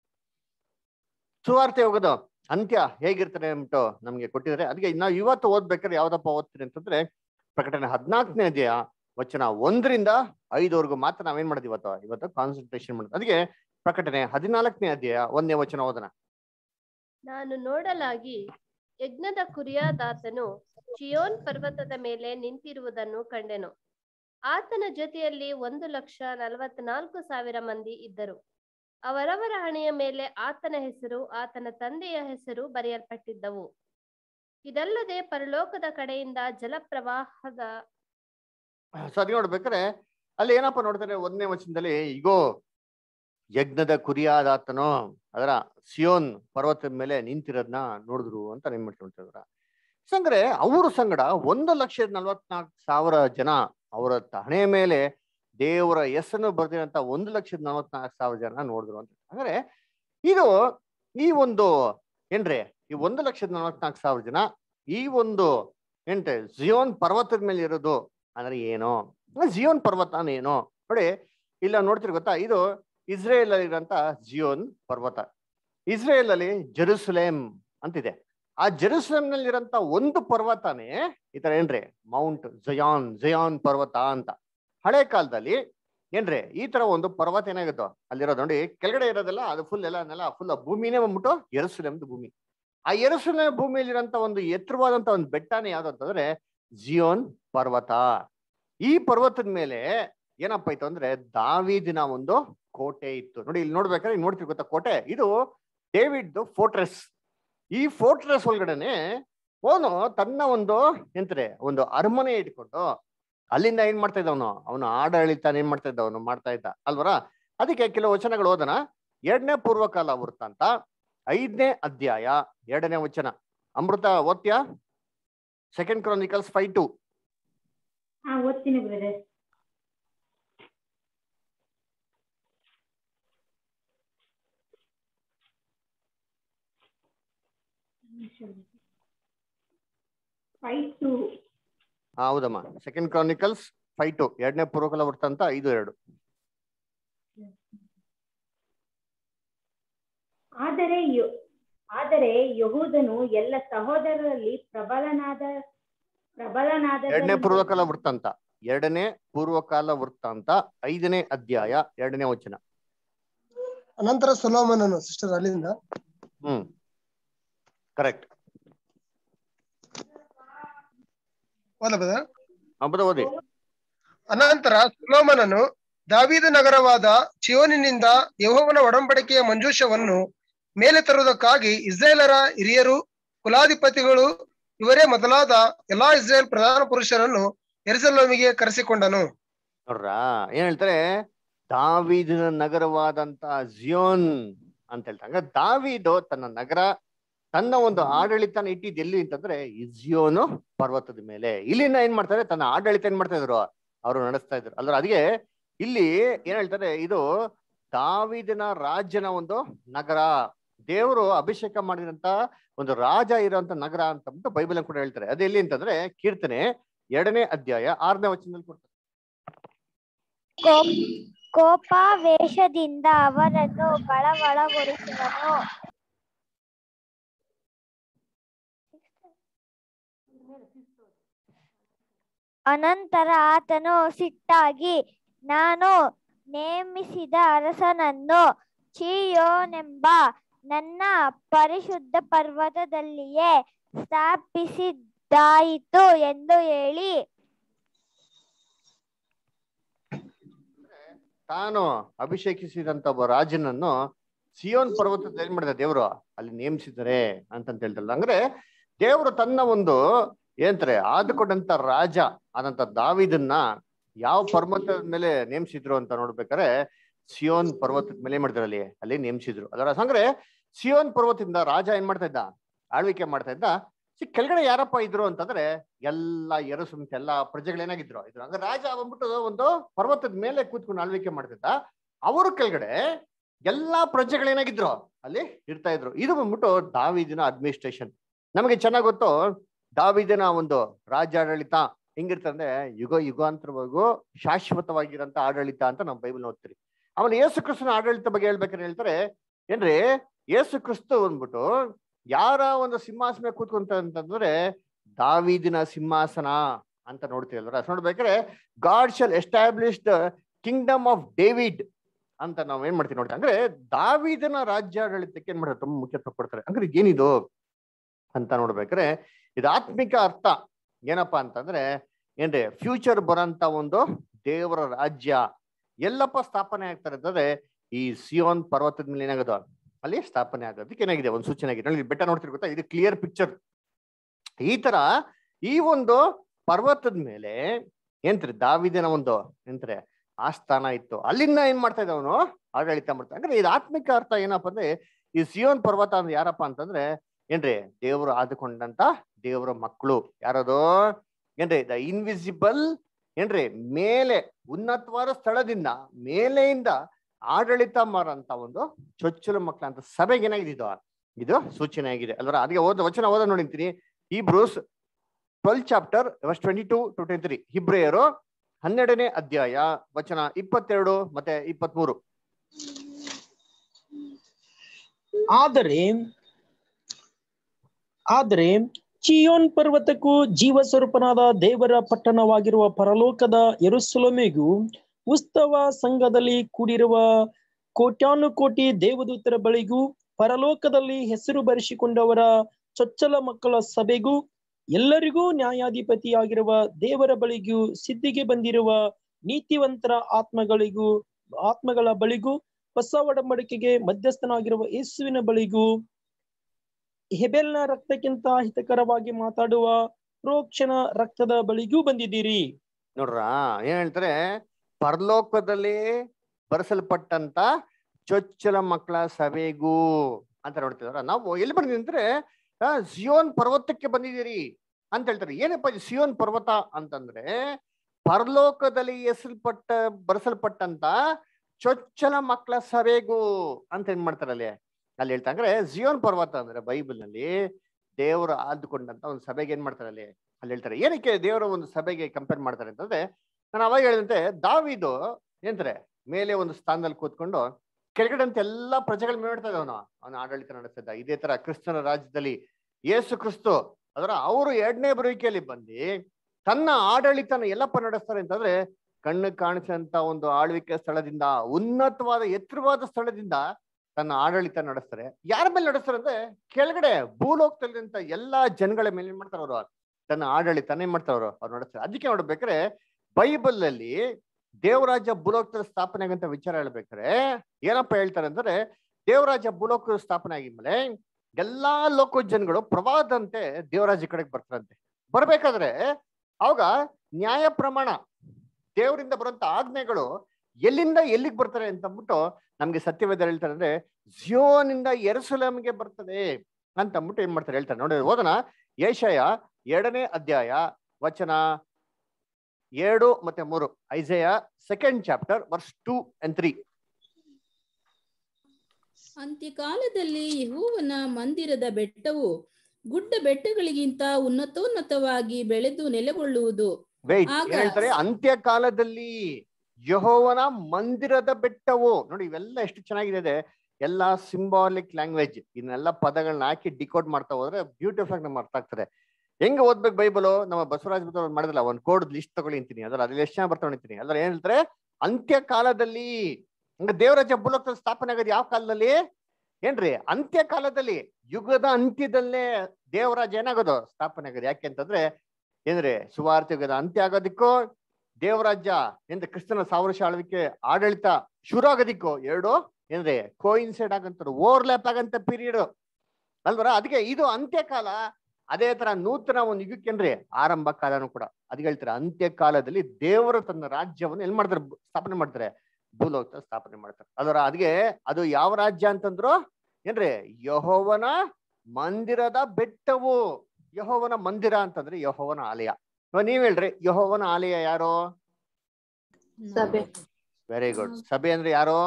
ಸುವಾರ್ತೆ ಹೋಗೋದು ಅಂತ್ಯ ಹೇಗಿರ್ತದೆ ಅಂದ್ಬಿಟ್ಟು ನಮ್ಗೆ ಕೊಟ್ಟಿದ್ದಾರೆ ಅದಕ್ಕೆ ನಾವು ಇವತ್ತು ಓದ್ಬೇಕಾದ್ರೆ ಯಾವ್ದಪ್ಪ ಓದ್ತೀರಿ ಅಂತಂದ್ರೆ ಪ್ರಕಟಣೆ ಹದಿನಾಲ್ಕನೇ ಅಧ್ಯಾಯ ವಚನ ಒಂದರಿಂದ ಐದವರೆಗೂ ಮಾತ್ರ ನಾವೇನ್ ಮಾಡಿದ್ವಿ ಇವತ್ತು ಇವತ್ತು ಕಾನ್ಸಂಟ್ರೇಷನ್ ಮಾಡೋದು ಅದಕ್ಕೆ ಪ್ರಕಟಣೆ ಹದಿನಾಲ್ಕನೇ ಅಧ್ಯಾಯ ಒಂದನೇ ವಚನ ಓದನ ನಾನು ನೋಡಲಾಗಿ ಯಜ್ಞದ ಕುರಿಯಾದಾತನು ಚಿಯೋನ್ ಪರ್ವತದ ಮೇಲೆ ನಿಂತಿರುವುದನ್ನು ಕಂಡೆನು ಆತನ ಜೊತೆಯಲ್ಲಿ ಒಂದು ಲಕ್ಷ ನಲವತ್ನಾಲ್ಕು ಸಾವಿರ ಮಂದಿ ಇದ್ದರು ಅವರವರ ಹಣೆಯ ಮೇಲೆ ಆತನ ಹೆಸರು ಆತನ ತಂದೆಯ ಹೆಸರು ಬರೆಯಲ್ಪಟ್ಟಿದ್ದವು ಇದಲ್ಲದೆ ಪರಲೋಕದ ಕಡೆಯಿಂದ ಜಲಪ್ರವಾಹದ ಸೊ ಅದಕ್ಕೆ ನೋಡ್ಬೇಕಾದ್ರೆ ಅಲ್ಲಿ ಏನಪ್ಪ ನೋಡ್ತಾರೆ ಒಂದನೇ ವಚನದಲ್ಲಿ ಈಗೋ ಯಜ್ಞದ ಕುರಿಯಾದಾತನು ಅದರ ಸಿಯೋನ್ ಪರ್ವತದ ಮೇಲೆ ನಿಂತಿರೋದನ್ನ ನೋಡಿದ್ರು ಅಂತ ಏನ್ ಮಾಡ್ಕೊಂಡ್ರ ಸಂಗ್ರೆ ಅವ್ರ ಸಂಗಡ ಒಂದು ಲಕ್ಷದ ನಲ್ವತ್ನಾಲ್ಕು ಸಾವಿರ ಜನ ಅವರ ಹಣೆ ಮೇಲೆ ದೇವರ ಹೆಸರನ್ನು ಬರ್ದಿರಂತ ಒಂದು ಲಕ್ಷದ ನಲವತ್ನಾಲ್ಕು ಸಾವಿರ ಜನ ನೋಡಿದ್ರು ಅಂತ ಅಂದ್ರೆ ಇದು ಈ ಒಂದು ಏನ್ರಿ ಈ ಒಂದು ಲಕ್ಷದ ನಲವತ್ನಾಲ್ಕು ಸಾವಿರ ಜನ ಈ ಒಂದು ಏನ್ರಿ ಜಿಯೋನ್ ಪರ್ವತದ ಮೇಲೆ ಇರೋದು ಅಂದ್ರೆ ಏನು ಜಿಯೋನ್ ಪರ್ವತ ಏನು ನೋಡಿ ಇಲ್ಲ ನೋಡ್ತಿರ್ ಗೊತ್ತಾ ಇದು ಇಸ್ರೇಲ್ ಅಲ್ಲಿ ಇರೋಂತ ಜಿಯೋನ್ ಪರ್ವತ ಇಸ್ರೇಲ್ ಅಲ್ಲಿ ಜೆರುಸಲೇಮ್ ಅಂತಿದೆ ಆ ಜೆರುಸಲೇಮ್ ನಲ್ಲಿ ಇರೋಂತ ಒಂದು ಪರ್ವತನೇ ಈ ತರ ಏನ್ರಿ ಮೌಂಟ್ ಜಯಾನ್ ಜಯಾನ್ ಪರ್ವತ ಅಂತ ಹಳೆ ಕಾಲದಲ್ಲಿ ಏನ್ರಿ ಈ ತರ ಒಂದು ಪರ್ವತ ಏನಾಗುತ್ತೋ ಅಲ್ಲಿರೋದು ನೋಡಿ ಕೆಳಗಡೆ ಇರೋದೆಲ್ಲ ಅದು ಫುಲ್ ಎಲ್ಲ ನೆಲ ಫುಲ್ ಭೂಮಿನೇ ಬಂದ್ಬಿಟ್ಟು ಎರಸುಲೆಮ್ದು ಭೂಮಿ ಆ ಎರಸುಲೆಮ್ ಭೂಮಿಯಲ್ಲಿರೋಂತ ಒಂದು ಎತ್ತರವಾದಂತ ಒಂದು ಬೆಟ್ಟನೇ ಯಾವ್ದು ಅಂತಂದ್ರೆ ಜಿಯೋನ್ ಪರ್ವತ ಈ ಪರ್ವತದ ಮೇಲೆ ಏನಪ್ಪ ಇತ್ತು ಅಂದ್ರೆ ದಾವಿದಿನ ಒಂದು ಕೋಟೆ ಇತ್ತು ನೋಡಿ ಇಲ್ಲಿ ನೋಡ್ಬೇಕಾದ್ರೆ ಇಲ್ಲಿ ನೋಡ್ತೀವಿ ಗೊತ್ತಾ ಕೋಟೆ ಇದು ಡೇವಿಡ್ ಫೋರ್ಟ್ರೆಸ್ ಈ ಫೋರ್ಟ್ರೆಸ್ ಒಳಗಡೆನೆ ಅವನು ತನ್ನ ಒಂದು ಎಂತಾರೆ ಒಂದು ಅರಮನೆ ಇಟ್ಕೊಂಡು ಅಲ್ಲಿಂದ ಏನ್ ಮಾಡ್ತಾ ಇದ್ದ ಅವನು ಅವನು ಆಡಳಿತ ಏನ್ ಮಾಡ್ತಾ ಇದ್ದ ಅವನು ಮಾಡ್ತಾ ಇದ್ದ ಅಲ್ವರ ಅದಕ್ಕೆ ಕೆಲವು ವಚನಗಳು ಓದನ ಎರಡನೇ ಪೂರ್ವಕಾಲ ವೃತ್ತಾಂತ ಐದನೇ ಅಧ್ಯಾಯ ಎರಡನೇ ವಚನ ಅಮೃತ ಓದ್ತ್ಯಾ ಸೆಕೆಂಡ್ ಕ್ರಾನಿಕಲ್ಸ್ ಫೈವ್ ಟು ಹಾ ಓದ್ತೀನಿ ಬ್ರದರ್ ಫೈವ್ ಟು ಹಾ ಹೌದಮ್ಮ ಸೆಕೆಂಡ್ ಕ್ರಾನಿಕಲ್ಸ್ ಫೈವ್ ಟು ಎರಡನೇ ಪೂರ್ವಕಾಲ ವೃತ್ತಾಂತ ಐದು ಎರಡು ಆದರೆ ಯೊ- ಆದರೆ ಯಹೂದನು ಎಲ್ಲ ಸಹೋದರರಲ್ಲಿ ಪ್ರಬಲನಾದ ಪ್ರಬಲನಾದ ಎರಡನೇ ಪೂರ್ವಕಾಲ ವೃತ್ತಾಂತ ಎರಡನೇ ಪೂರ್ವಕಾಲ ವೃತ್ತಾಂತ ಐದನೇ ಅಧ್ಯಾಯ ಎರಡನೇ ವಚನ ಅನಂತರ ಸೊಲೋಮನನು ಸಿಸ್ಟರ್ ಅಲ್ಲಿಂದ ಹ್ಮ್ ಕರೆಕ್ಟ್ ಓದ brother? ಹಬ್ಬದ ಓದಿ ಅನಂತರ ಸೊಲೋಮನನು ದಾವೀದ ನಗರವಾದ ಚಿಯೋನಿನಿಂದ ಯೆಹೋವನ ಒಡಂಬಡಿಕೆಯ ಮಂಜೂಷವನ್ನು ಮೇಲೆ ತರುವುದಕ್ಕಾಗಿ ಇಸ್ರೇಲರ ಹಿರಿಯರು ಕುಲಾಧಿಪತಿಗಳು ಇವರೇ ಮೊದಲಾದ ಎಲ್ಲಾ ಇಸ್ರೇಲ್ ಪ್ರಧಾನ ಪುರುಷರನ್ನು ಎರುಸಲೇಮಿಗೆ ಕರೆಸಿಕೊಂಡನು ನೋಡ್ರಾ ಏನ್ ಹೇಳ್ತಾರೆ ದಾವಿದನ ನಗರವಾದಂತ ಜಿಯೋನ್ ಅಂತ ಹೇಳ್ತಾರೆ ಹಂಗ ದಾವಿದು ತನ್ನ ನಗರ ತನ್ನ ಒಂದು ಆಡಳಿತನ ಇಟ್ಟಿದ್ದು ಎಲ್ಲಿ ಅಂತಂದ್ರೆ ಇಜಿಯೋನು ಪರ್ವತದ ಮೇಲೆ ಇಲ್ಲಿಂದ ಏನ್ ಮಾಡ್ತಾರೆ ತನ್ನ ಆಡಳಿತ ಏನ್ ಮಾಡ್ತಾ ಇದ್ರು ಅವರು ನಡೆಸ್ತಾ ಇದ್ರು ಅಲ್ರ ಅದಕ್ಕೆ ಇಲ್ಲಿ ಏನ್ ಹೇಳ್ತಾರೆ ಇದು ದಾವಿದನ ರಾಜ್ಯನ ಒಂದು ನಗರ ದೇವರು ಅಭಿಷೇಕ ಮಾಡಿದಂತ ಒಂದು ರಾಜ ಇರುವಂತ ನಗರ ಅಂತ ಅಂದ್ಬಿಟ್ಟು ಬೈಬಲ್ ಕೂಡ ಹೇಳ್ತಾರೆ ಅದು ಎಲ್ಲಿ ಅಂತಂದ್ರೆ ಕೀರ್ತನೆ ಎರಡನೇ ಅಧ್ಯಾಯ ಆರನೇ ವಚನದಲ್ಲಿ ಕೊಡ್ತಾರೆ ಕೋಪ್- ಕೋಪಾವೇಶದಿಂದ ಅವರನ್ನು ಕಳವಳಗೊಳಿಸುವನು ಅನಂತರ ಆತನು ಸಿಟ್ಟಾಗಿ ನಾನು ನೇಮಿಸಿದ ಅರಸನನ್ನು ಚೀಯೋನೆಂಬ ನನ್ನ ಪರಿಶುದ್ಧ ಪರ್ವತದಲ್ಲಿಯೇ ಸ್ಥಾಪಿಸಿದ್ದಾಯಿತು ಎಂದು ಹೇಳಿ ತಾನು ಅಭಿಷೇಕಿಸಿದಂತ ಒಬ್ಬ ರಾಜನನ್ನು ಸಿಯೋನ್ ಪರ್ವತದಲ್ಲಿ ಏನ್ ಮಾಡಿದ ದೇವರು ಅಲ್ಲಿ ನೇಮಿಸಿದ್ದಾರೆ ಅಂತಂತ ಹೇಳ್ತಾರಲ್ಲ ಅಂದ್ರೆ ದೇವರು ತನ್ನ ಒಂದು ಏನಂತಾರೆ ಆದುಕೊಂಡಂತ ರಾಜ ಆದಂತ ದಾವಿದನ್ನ ಯಾವ ಪರ್ವತದ ಮೇಲೆ ನೇಮಿಸಿದ್ರು ಅಂತ ನೋಡ್ಬೇಕಾದ್ರೆ ಸಿಯೋನ್ ಪರ್ವತದ ಮೇಲೆ ಏನ್ ಮಾಡಿದ್ರು ಅಲ್ಲಿ ಅಲ್ಲಿ ನೇಮಿಸಿದ್ರು ಅದರ ಅಂದ್ರೆ ಸಿಯೋನ್ ಪರ್ವತದಿಂದ ರಾಜ ಏನ್ ಮಾಡ್ತಾ ಇದ್ದ ಆಳ್ವಿಕೆ ಮಾಡ್ತಾ ಇದ್ದ ಸಿ ಕೆಳಗಡೆ ಯಾರಪ್ಪ ಇದ್ರು ಅಂತಂದ್ರೆ ಎಲ್ಲ ಎರಸುಂತ ಎಲ್ಲ ಪ್ರಜೆಗಳೇನಾಗಿದ್ರು ಇದ್ರು ಅಂದ್ರೆ ರಾಜ ಬಂದ್ಬಿಟ್ಟು ಒಂದು ಪರ್ವತದ ಮೇಲೆ ಕೂತ್ಕೊಂಡು ಆಳ್ವಿಕೆ ಮಾಡ್ತಿದ್ದ ಅವರು ಕೆಳಗಡೆ ಎಲ್ಲಾ ಪ್ರಜೆಗಳೇನಾಗಿದ್ರು ಅಲ್ಲಿ ಇರ್ತಾ ಇದ್ರು ಇದು ಬಂದ್ಬಿಟ್ಟು ದಾವಿದಿನ ಅಡ್ಮಿನಿಸ್ಟ್ರೇಷನ್ ನಮಗೆ ಚೆನ್ನಾಗ್ ಗೊತ್ತು ದಾವಿದಿನ ಒಂದು ರಾಜ್ಯಾಡಳಿತ ಹೆಂಗಿರ್ತಂದ್ರೆ ಯುಗ ಯುಗಾಂತರವರೆಗೂ ಶಾಶ್ವತವಾಗಿರಂತ ಆಡಳಿತ ಅಂತ ನಾವು ಬೈಬಲ್ ಓದ್ತೀರಿ ಆಮೇಲೆ ಯೇಸು ಕ್ರಿಸ್ತನ ಆಡಳಿತ ಬಗ್ಗೆ ಹೇಳ್ಬೇಕಾದ್ರೆ ಹೇಳ್ತಾರೆ ಏನ್ರಿ ಯೇಸು ಕ್ರಿಸ್ತು ಬಂದ್ಬಿಟ್ಟು ಯಾರ ಒಂದು ಸಿಂಹಾಸನ ಕೂತ್ಕೊಂತ ಅಂತಂದ್ರೆ ದಾವಿದಿನ ಸಿಂಹಾಸನ ಅಂತ ನೋಡ್ತೀವಲ್ರ ನೋಡ್ಬೇಕಾದ್ರೆ God shall establish the kingdom of David ಅಂತ ನಾವ್ ಏನ್ ಮಾಡ್ತೀವಿ ನೋಡಿ ಅಂದ್ರೆ ದಾವಿದನ ರಾಜ್ಯಾಡಳಿತಕ್ಕೆ ಏನ್ ಮಾಡ್ತಾರೆ ತುಂಬಾ ಮುಖ್ಯತ್ವ ಕೊಡ್ತಾರೆ ಅಂದ್ರೆ ಏನಿದು ಅಂತ ನೋಡ್ಬೇಕಾದ್ರೆ ಇದು ಆತ್ಮಿಕ ಅರ್ಥ ಏನಪ್ಪಾ ಅಂತಂದ್ರೆ ಏನ್ರಿ ಫ್ಯೂಚರ್ ಬರೋಂತ ಒಂದು ದೇವರ ರಾಜ್ಯ ಎಲ್ಲಪ್ಪ ಸ್ಥಾಪನೆ ಆಗ್ತಾರೆ ಅಂತಂದ್ರೆ ಈ ಸಿಯೋನ್ ಪರ್ವತದ ಮೇಲೆ ಏನಾಗೋದು ಅಲ್ಲಿ ಸ್ಥಾಪನೆ ಆಗೋದಕ್ಕೆ ಏನಾಗಿದೆ ಒಂದು ಸೂಚನೆ ಆಗಿದೆ ನೋಡಿ ಬೆಟ್ಟ ನೋಡ್ತಿರ್ ಗೊತ್ತಾ ಇದು ಕ್ಲಿಯರ್ ಪಿಕ್ಚರ್ ಈ ತರ ಈ ಒಂದು ಪರ್ವತದ ಮೇಲೆ ಏನ್ತ್ರಿ ದಾವಿದನ ಒಂದು ಏನ್ತ್ರೆ ಆಸ್ಥಾನ ಇತ್ತು ಅಲ್ಲಿಂದ ಏನ್ ಮಾಡ್ತಾ ಇದ್ದ ಅವನು ಆಡಳಿತ ಮಾಡ್ತಾ ಅಂದ್ರೆ ಇದು ಆತ್ಮಿಕ ಅರ್ಥ ಏನಪ್ಪಾ ಅಂದ್ರೆ ಈ ಸಿಯೋನ್ ಪರ್ವತ ಅಂದ್ರೆ ಯಾರಪ್ಪ ಅಂತಂದ್ರೆ ಏನ್ರಿ ದೇವರು ಆದುಕೊಂಡಂತ ದೇವರ ಮಕ್ಕಳು ಯಾರದು ಏನ್ರಿ ದ ಇನ್ವಿಸಿಬಲ್ ಏನ್ರಿ ಮೇಲೆ ಉನ್ನತವಾದ ಸ್ಥಳದಿಂದ ಮೇಲೆಯಿಂದ ಆಡಳಿತ ಮಾರಂತ ಒಂದು ಚೊಚ್ಚಲು ಮಕ್ಕಳಂತ ಸಭೆಗೆ ಏನಾಗಿದೆ ಇದು ಇದು ಸೂಚನೆ ಆಗಿದೆ ಅಲ್ವರ ಅದಕ್ಕೆ ಓದ ವಚನ ಓದ ನೋಡಿರ್ತೀನಿ ಈ Hebrews twelve chapter verse twenty two to twenty three ಹಿಬ್ರಿಯರು ಹನ್ನೆರಡನೇ ಅಧ್ಯಾಯ ವಚನ ಇಪ್ಪತ್ತೆರಡು ಮತ್ತೆ ಇಪ್ಪತ್ಮೂರು ಆದರೆ ಆದರೆ ಚಿಯೋನ್ ಪರ್ವತಕ್ಕೂ ಜೀವ ಸ್ವರೂಪನಾದ ದೇವರ ಪಟ್ಟಣವಾಗಿರುವ ಪರಲೋಕದ ಯೆರೂಸಲೇಮಿಗೂ ಉತ್ಸವ ಸಂಘದಲ್ಲಿ ಕೂಡಿರುವ ಕೋಟ್ಯಾನುಕೋಟಿ ದೇವದೂತರ ಬಳಿಗೂ ಪರಲೋಕದಲ್ಲಿ ಹೆಸರು ಬರೆಸಿಕೊಂಡವರ ಚೊಚ್ಚಲ ಮಕ್ಕಳ ಸಭೆಗೂ ಎಲ್ಲರಿಗೂ ನ್ಯಾಯಾಧಿಪತಿಯಾಗಿರುವ ದೇವರ ಬಳಿಗೂ ಸಿದ್ಧಿಗೆ ಬಂದಿರುವ ನೀತಿವಂತರ ಆತ್ಮಗಳಿಗೂ ಆತ್ಮಗಳ ಬಳಿಗೂ ಹೊಸ ಒಡಂಬಡಿಕೆಗೆ ಮಧ್ಯಸ್ಥನಾಗಿರುವ ಯೇಸುವಿನ ಬಳಿಗೂ ಹೆಬೆಲ್ನ ರಕ್ತಕ್ಕಿಂತ ಹಿತಕರವಾಗಿ ಮಾತಾಡುವ ಪ್ರೋಕ್ಷಣ ರಕ್ತದ ಬಳಿಗೂ ಬಂದಿದ್ದೀರಿ ನೋಡ್ರ ಏನ್ ಹೇಳ್ತಾರೆ ಪರಲೋಕದಲ್ಲಿ ಬರೆಸಲ್ಪಟ್ಟಂತ ಚೊಚ್ಚಲ ಮಕ್ಕಳ ಸಭೆಗೂ ಅಂತ ನೋಡ್ತಿದಾರ ನಾವು ಎಲ್ಲಿ ಬಂದಿದ್ದೀವಿ ಅಂದ್ರೆ ಆ, ಸಿಯೋನ್ ಪರ್ವತಕ್ಕೆ ಬಂದಿದ್ದೀರಿ ಅಂತ ಹೇಳ್ತಾರೆ ಏನಪ್ಪ ಇದು ಸಿಯೋನ್ ಪರ್ವತ ಅಂತಂದ್ರೆ ಪರಲೋಕದಲ್ಲಿ ಎಸಲ್ಪಟ್ಟ ಬರೆಸಲ್ಪಟ್ಟಂತ ಚೊಚ್ಚಲ ಮಕ್ಕಳ ಸಭೆಗೂ ಅಂತ ಏನ್ ಮಾಡ್ತಾರೆ ಅಲ್ಲಿ ಅಲ್ಲಿ ಹೇಳ್ತಾ ಅಂದ್ರೆ ಸಿಯೋನ್ ಪರ್ವತ ಅಂದ್ರೆ ಬೈಬಲ್ ನಲ್ಲಿ ದೇವರು ಆದುಕೊಂಡಂತ ಒಂದು ಸಭೆಗೆ ಏನ್ ಮಾಡ್ತಾರೆ ಅಲ್ಲಿ ಅಲ್ಲಿ ಹೇಳ್ತಾರೆ ಏನಕ್ಕೆ ದೇವರ ಒಂದು ಸಭೆಗೆ ಕಂಪೇರ್ ಮಾಡ್ತಾರೆ ಅಂತಂದ್ರೆ ನಾನು ಅವಾಗ ಹೇಳಿದಂತೆ ದಾವಿದು ಏನಂತಾರೆ ಮೇಲೆ ಒಂದು ಸ್ಥಾನದಲ್ಲಿ ಕೂತ್ಕೊಂಡು ಕೆಳಗಡೆ ಅಂತ ಎಲ್ಲಾ ಪ್ರಜೆಗಳ ಮೇಲೆ ಮಾಡ್ತಾ ಅವನು ಅವನ ಆಡಳಿತ ನಡೆಸ್ತಿದ್ದ ಇದೇ ತರ ಕ್ರಿಸ್ತನ ರಾಜ್ಯದಲ್ಲಿ ಯೇಸು ಕ್ರಿಸ್ತು ಅದರ ಅವರು ಎರಡನೇ ಬರುವಿಕೆಯಲ್ಲಿ ಬಂದು ತನ್ನ ಆಡಳಿತನ ಎಲ್ಲಪ್ಪ ನಡೆಸ್ತಾರೆ ಅಂತಂದ್ರೆ ಕಣ್ಣು ಕಾಣಿಸಂತ ಒಂದು ಆಳ್ವಿಕೆ ಸ್ಥಳದಿಂದ ಉನ್ನತವಾದ ಎತ್ತರವಾದ ಸ್ಥಳದಿಂದ ತನ್ನ ಆಡಳಿತ ನಡೆಸ್ತಾರೆ ಯಾರ ಮೇಲೆ ನಡೆಸ್ತಾರೆ ಅಂದ್ರೆ ಕೆಳಗಡೆ ಭೂಲೋಕದಲ್ಲಿಂತ ಎಲ್ಲಾ ಜನಗಳ ಮೇಲೆ ಏನ್ ಮಾಡ್ತಾರೆ ಅವರು ತನ್ನ ಆಡಳಿತನ ಏನ್ ಮಾಡ್ತಾರೆ ಅವರು ಅವ್ರು ನಡೆಸ್ತಾರೆ ಅದಕ್ಕೆ ನೋಡ್ಬೇಕಾದ್ರೆ ಬೈಬಲ್ ಅಲ್ಲಿ ದೇವರಾಜ್ಯ ಭೂಲೋಕದ ಸ್ಥಾಪನೆ ಆಗಂತ ವಿಚಾರ ಹೇಳ್ಬೇಕಾರೆ ಏನಪ್ಪ ಹೇಳ್ತಾರೆ ಅಂದ್ರೆ ದೇವರಾಜ್ಯ ಭೂಲೋಕದ ಸ್ಥಾಪನೆ ಆಗಿದ್ಮೇಲೆ ಎಲ್ಲಾ ಲೋಕ ಜನಗಳು ಪ್ರವಾದಂತೆ ದೇವರಾಜ್ಯ ಕಡೆಗೆ ಬರ್ತಾರಂತೆ ಬರ್ಬೇಕಾದ್ರೆ ಅವಾಗ ನ್ಯಾಯ ಪ್ರಮಾಣ ದೇವರಿಂದ ಬರುವಂತ ಆಜ್ಞೆಗಳು ಎಲ್ಲಿಂದ ಎಲ್ಲಿಗೆ ಬರ್ತಾರೆ ಅಂತ ಅಂದ್ಬಿಟ್ಟು ನಮ್ಗೆ ಸತ್ಯವೇದ ಹೇಳ್ತಾರೆ ಅಂದ್ರೆ ಜಿಯೋನಿಂದ ಎರಸುಲಮ್ಗೆ ಬರ್ತದೆ ಅಂತ ಅಂದ್ಬಿಟ್ಟು ಏನ್ ಮಾಡ್ತಾರೆ ಹೇಳ್ತಾರೆ ನೋಡಿ ಓದನ ಏಷಯ ಎರಡನೇ ಅಧ್ಯಾಯ ವಚನ ಎರಡು ಮತ್ತೆ ಮೂರು Isaiah second chapter verse two and three ಅಂತ್ಯಕಾಲದಲ್ಲಿ ಯೆಹೋವನ ಮಂದಿರದ ಬೆಟ್ಟವು ಗುಡ್ಡ ಬೆಟ್ಟಗಳಿಗಿಂತ ಉನ್ನತೋನ್ನತವಾಗಿ ಬೆಳೆದು ನೆಲೆಗೊಳ್ಳುವುದು ವೇಟ್ ಆಗ- ಹೇಳ್ತಾರೆ ಅಂತ್ಯ ಕಾಲದಲ್ಲಿ ಯಹೋವನ ಮಂದಿರದ ಬೆಟ್ಟವು ನೋಡಿ ಇವೆಲ್ಲ ಎಷ್ಟು ಚೆನ್ನಾಗಿದೆ ಎಲ್ಲ ಸಿಂಬಾಲಿಕ್ ಲ್ಯಾಂಗ್ವೇಜ್ ಇದನ್ನೆಲ್ಲ ಪದಗಳನ್ನ ಹಾಕಿ ಡಿಕೋಡ್ ಮಾಡ್ತಾ ಹೋದ್ರೆ ಬ್ಯೂಟಿಫುಲ್ ಆಗಿ ನಮ್ಗೆ ಅರ್ಥ ಆಗ್ತದೆ ಹೆಂಗ್ ಓದ್ಬೇಕು ಬೈಬಲು ನಮ್ಮ ಬಸವರಾಜ್ ಬುದ್ಧ ಮಾಡಿದ್ರಲ್ಲ ಒಂದ್ ಕೋಡ್ ಲಿಸ್ಟ್ ತಗೊಳ್ಳಿ ಅಂತೀನಿ ಅದ್ರ ಅದ್ರಲ್ಲಿ ಎಷ್ಟು ಜನ ಬರ್ತಾ ಅಂತೀನಿ ಅದ್ರ ಏನ್ ಹೇಳ್ತಾರೆ ಅಂತ್ಯ ಕಾಲದಲ್ಲಿ ಹಂಗ ದೇವರಾಜ್ಯ ಭೂಲೋಕದ ಸ್ಥಾಪನೆ ಆಗೋದು ಯಾವ ಕಾಲದಲ್ಲಿ ಏನ್ರಿ ಅಂತ್ಯ ಕಾಲದಲ್ಲಿ ಯುಗದ ಅಂತ್ಯದಲ್ಲೇ ದೇವರಾಜ್ಯ ಏನಾಗೋದು ಸ್ಥಾಪನೆ ಆಗೋದು ಯಾಕೆ ಅಂತಂದ್ರೆ ಏನ್ರಿ ಸುವಾರ್ಥ ಯುಗದ ಅಂತ್ಯ ಆಗೋದಿಕ್ಕೂ ದೇವರಾಜ್ಯ ಏನ್ರಿ ಕ್ರಿಸ್ತನ ಸಾವಿರ ವರ್ಷ ಆಳ್ವಿಕೆ ಆಡಳಿತ ಶುರು ಆಗೋದಿಕ್ಕೂ ಎರಡು ಏನ್ರಿ ಕೋಇನ್ಸೈಡ್ ಆಗಂತ ಓವರ್ಲ್ಯಾಪ್ ಆಗಂತ ಪೀರಿಯಡ್ ಅಲ್ವರ ಅದಕ್ಕೆ ಇದು ಅಂತ್ಯಕಾಲ ಅದೇ ತರ ನೂತನ ಒಂದು ಯುಗಕ್ಕೇನ್ರಿ ಆರಂಭ ಕಾಲನೂ ಕೂಡ ಅದಕ್ಕೆ ಹೇಳ್ತಾರೆ ಅಂತ್ಯ ಕಾಲದಲ್ಲಿ ದೇವರು ತನ್ನ ರಾಜ್ಯವನ್ನು ಎಲ್ಲಿ ಮಾಡ್ತಾರೆ ಬ- ಸ್ಥಾಪನೆ ಮಾಡ್ತಾರೆ ಭೂಲೋಕ ಸ್ಥಾಪನೆ ಮಾಡ್ತಾರೆ ಅದರ ಅದಕ್ಕೆ ಅದು ಯಾವ ರಾಜ್ಯ ಅಂತಂದ್ರು ಏನ್ರಿ ಯಹೋವನ ಮಂದಿರದ ಬೆಟ್ಟವು ಯಹೋವನ ಮಂದಿರ ಅಂತಂದ್ರೆ ಯಹೋವನ ಆಲಯ ಇವಾಗ ನೀವ್ ಹೇಳ್ರಿ ಯಹೋವನ ಆಲಯ ಯಾರು ಸಭೆ. ವೆರಿ ಗುಡ್ ಸಭೆ ಅಂದ್ರೆ ಯಾರು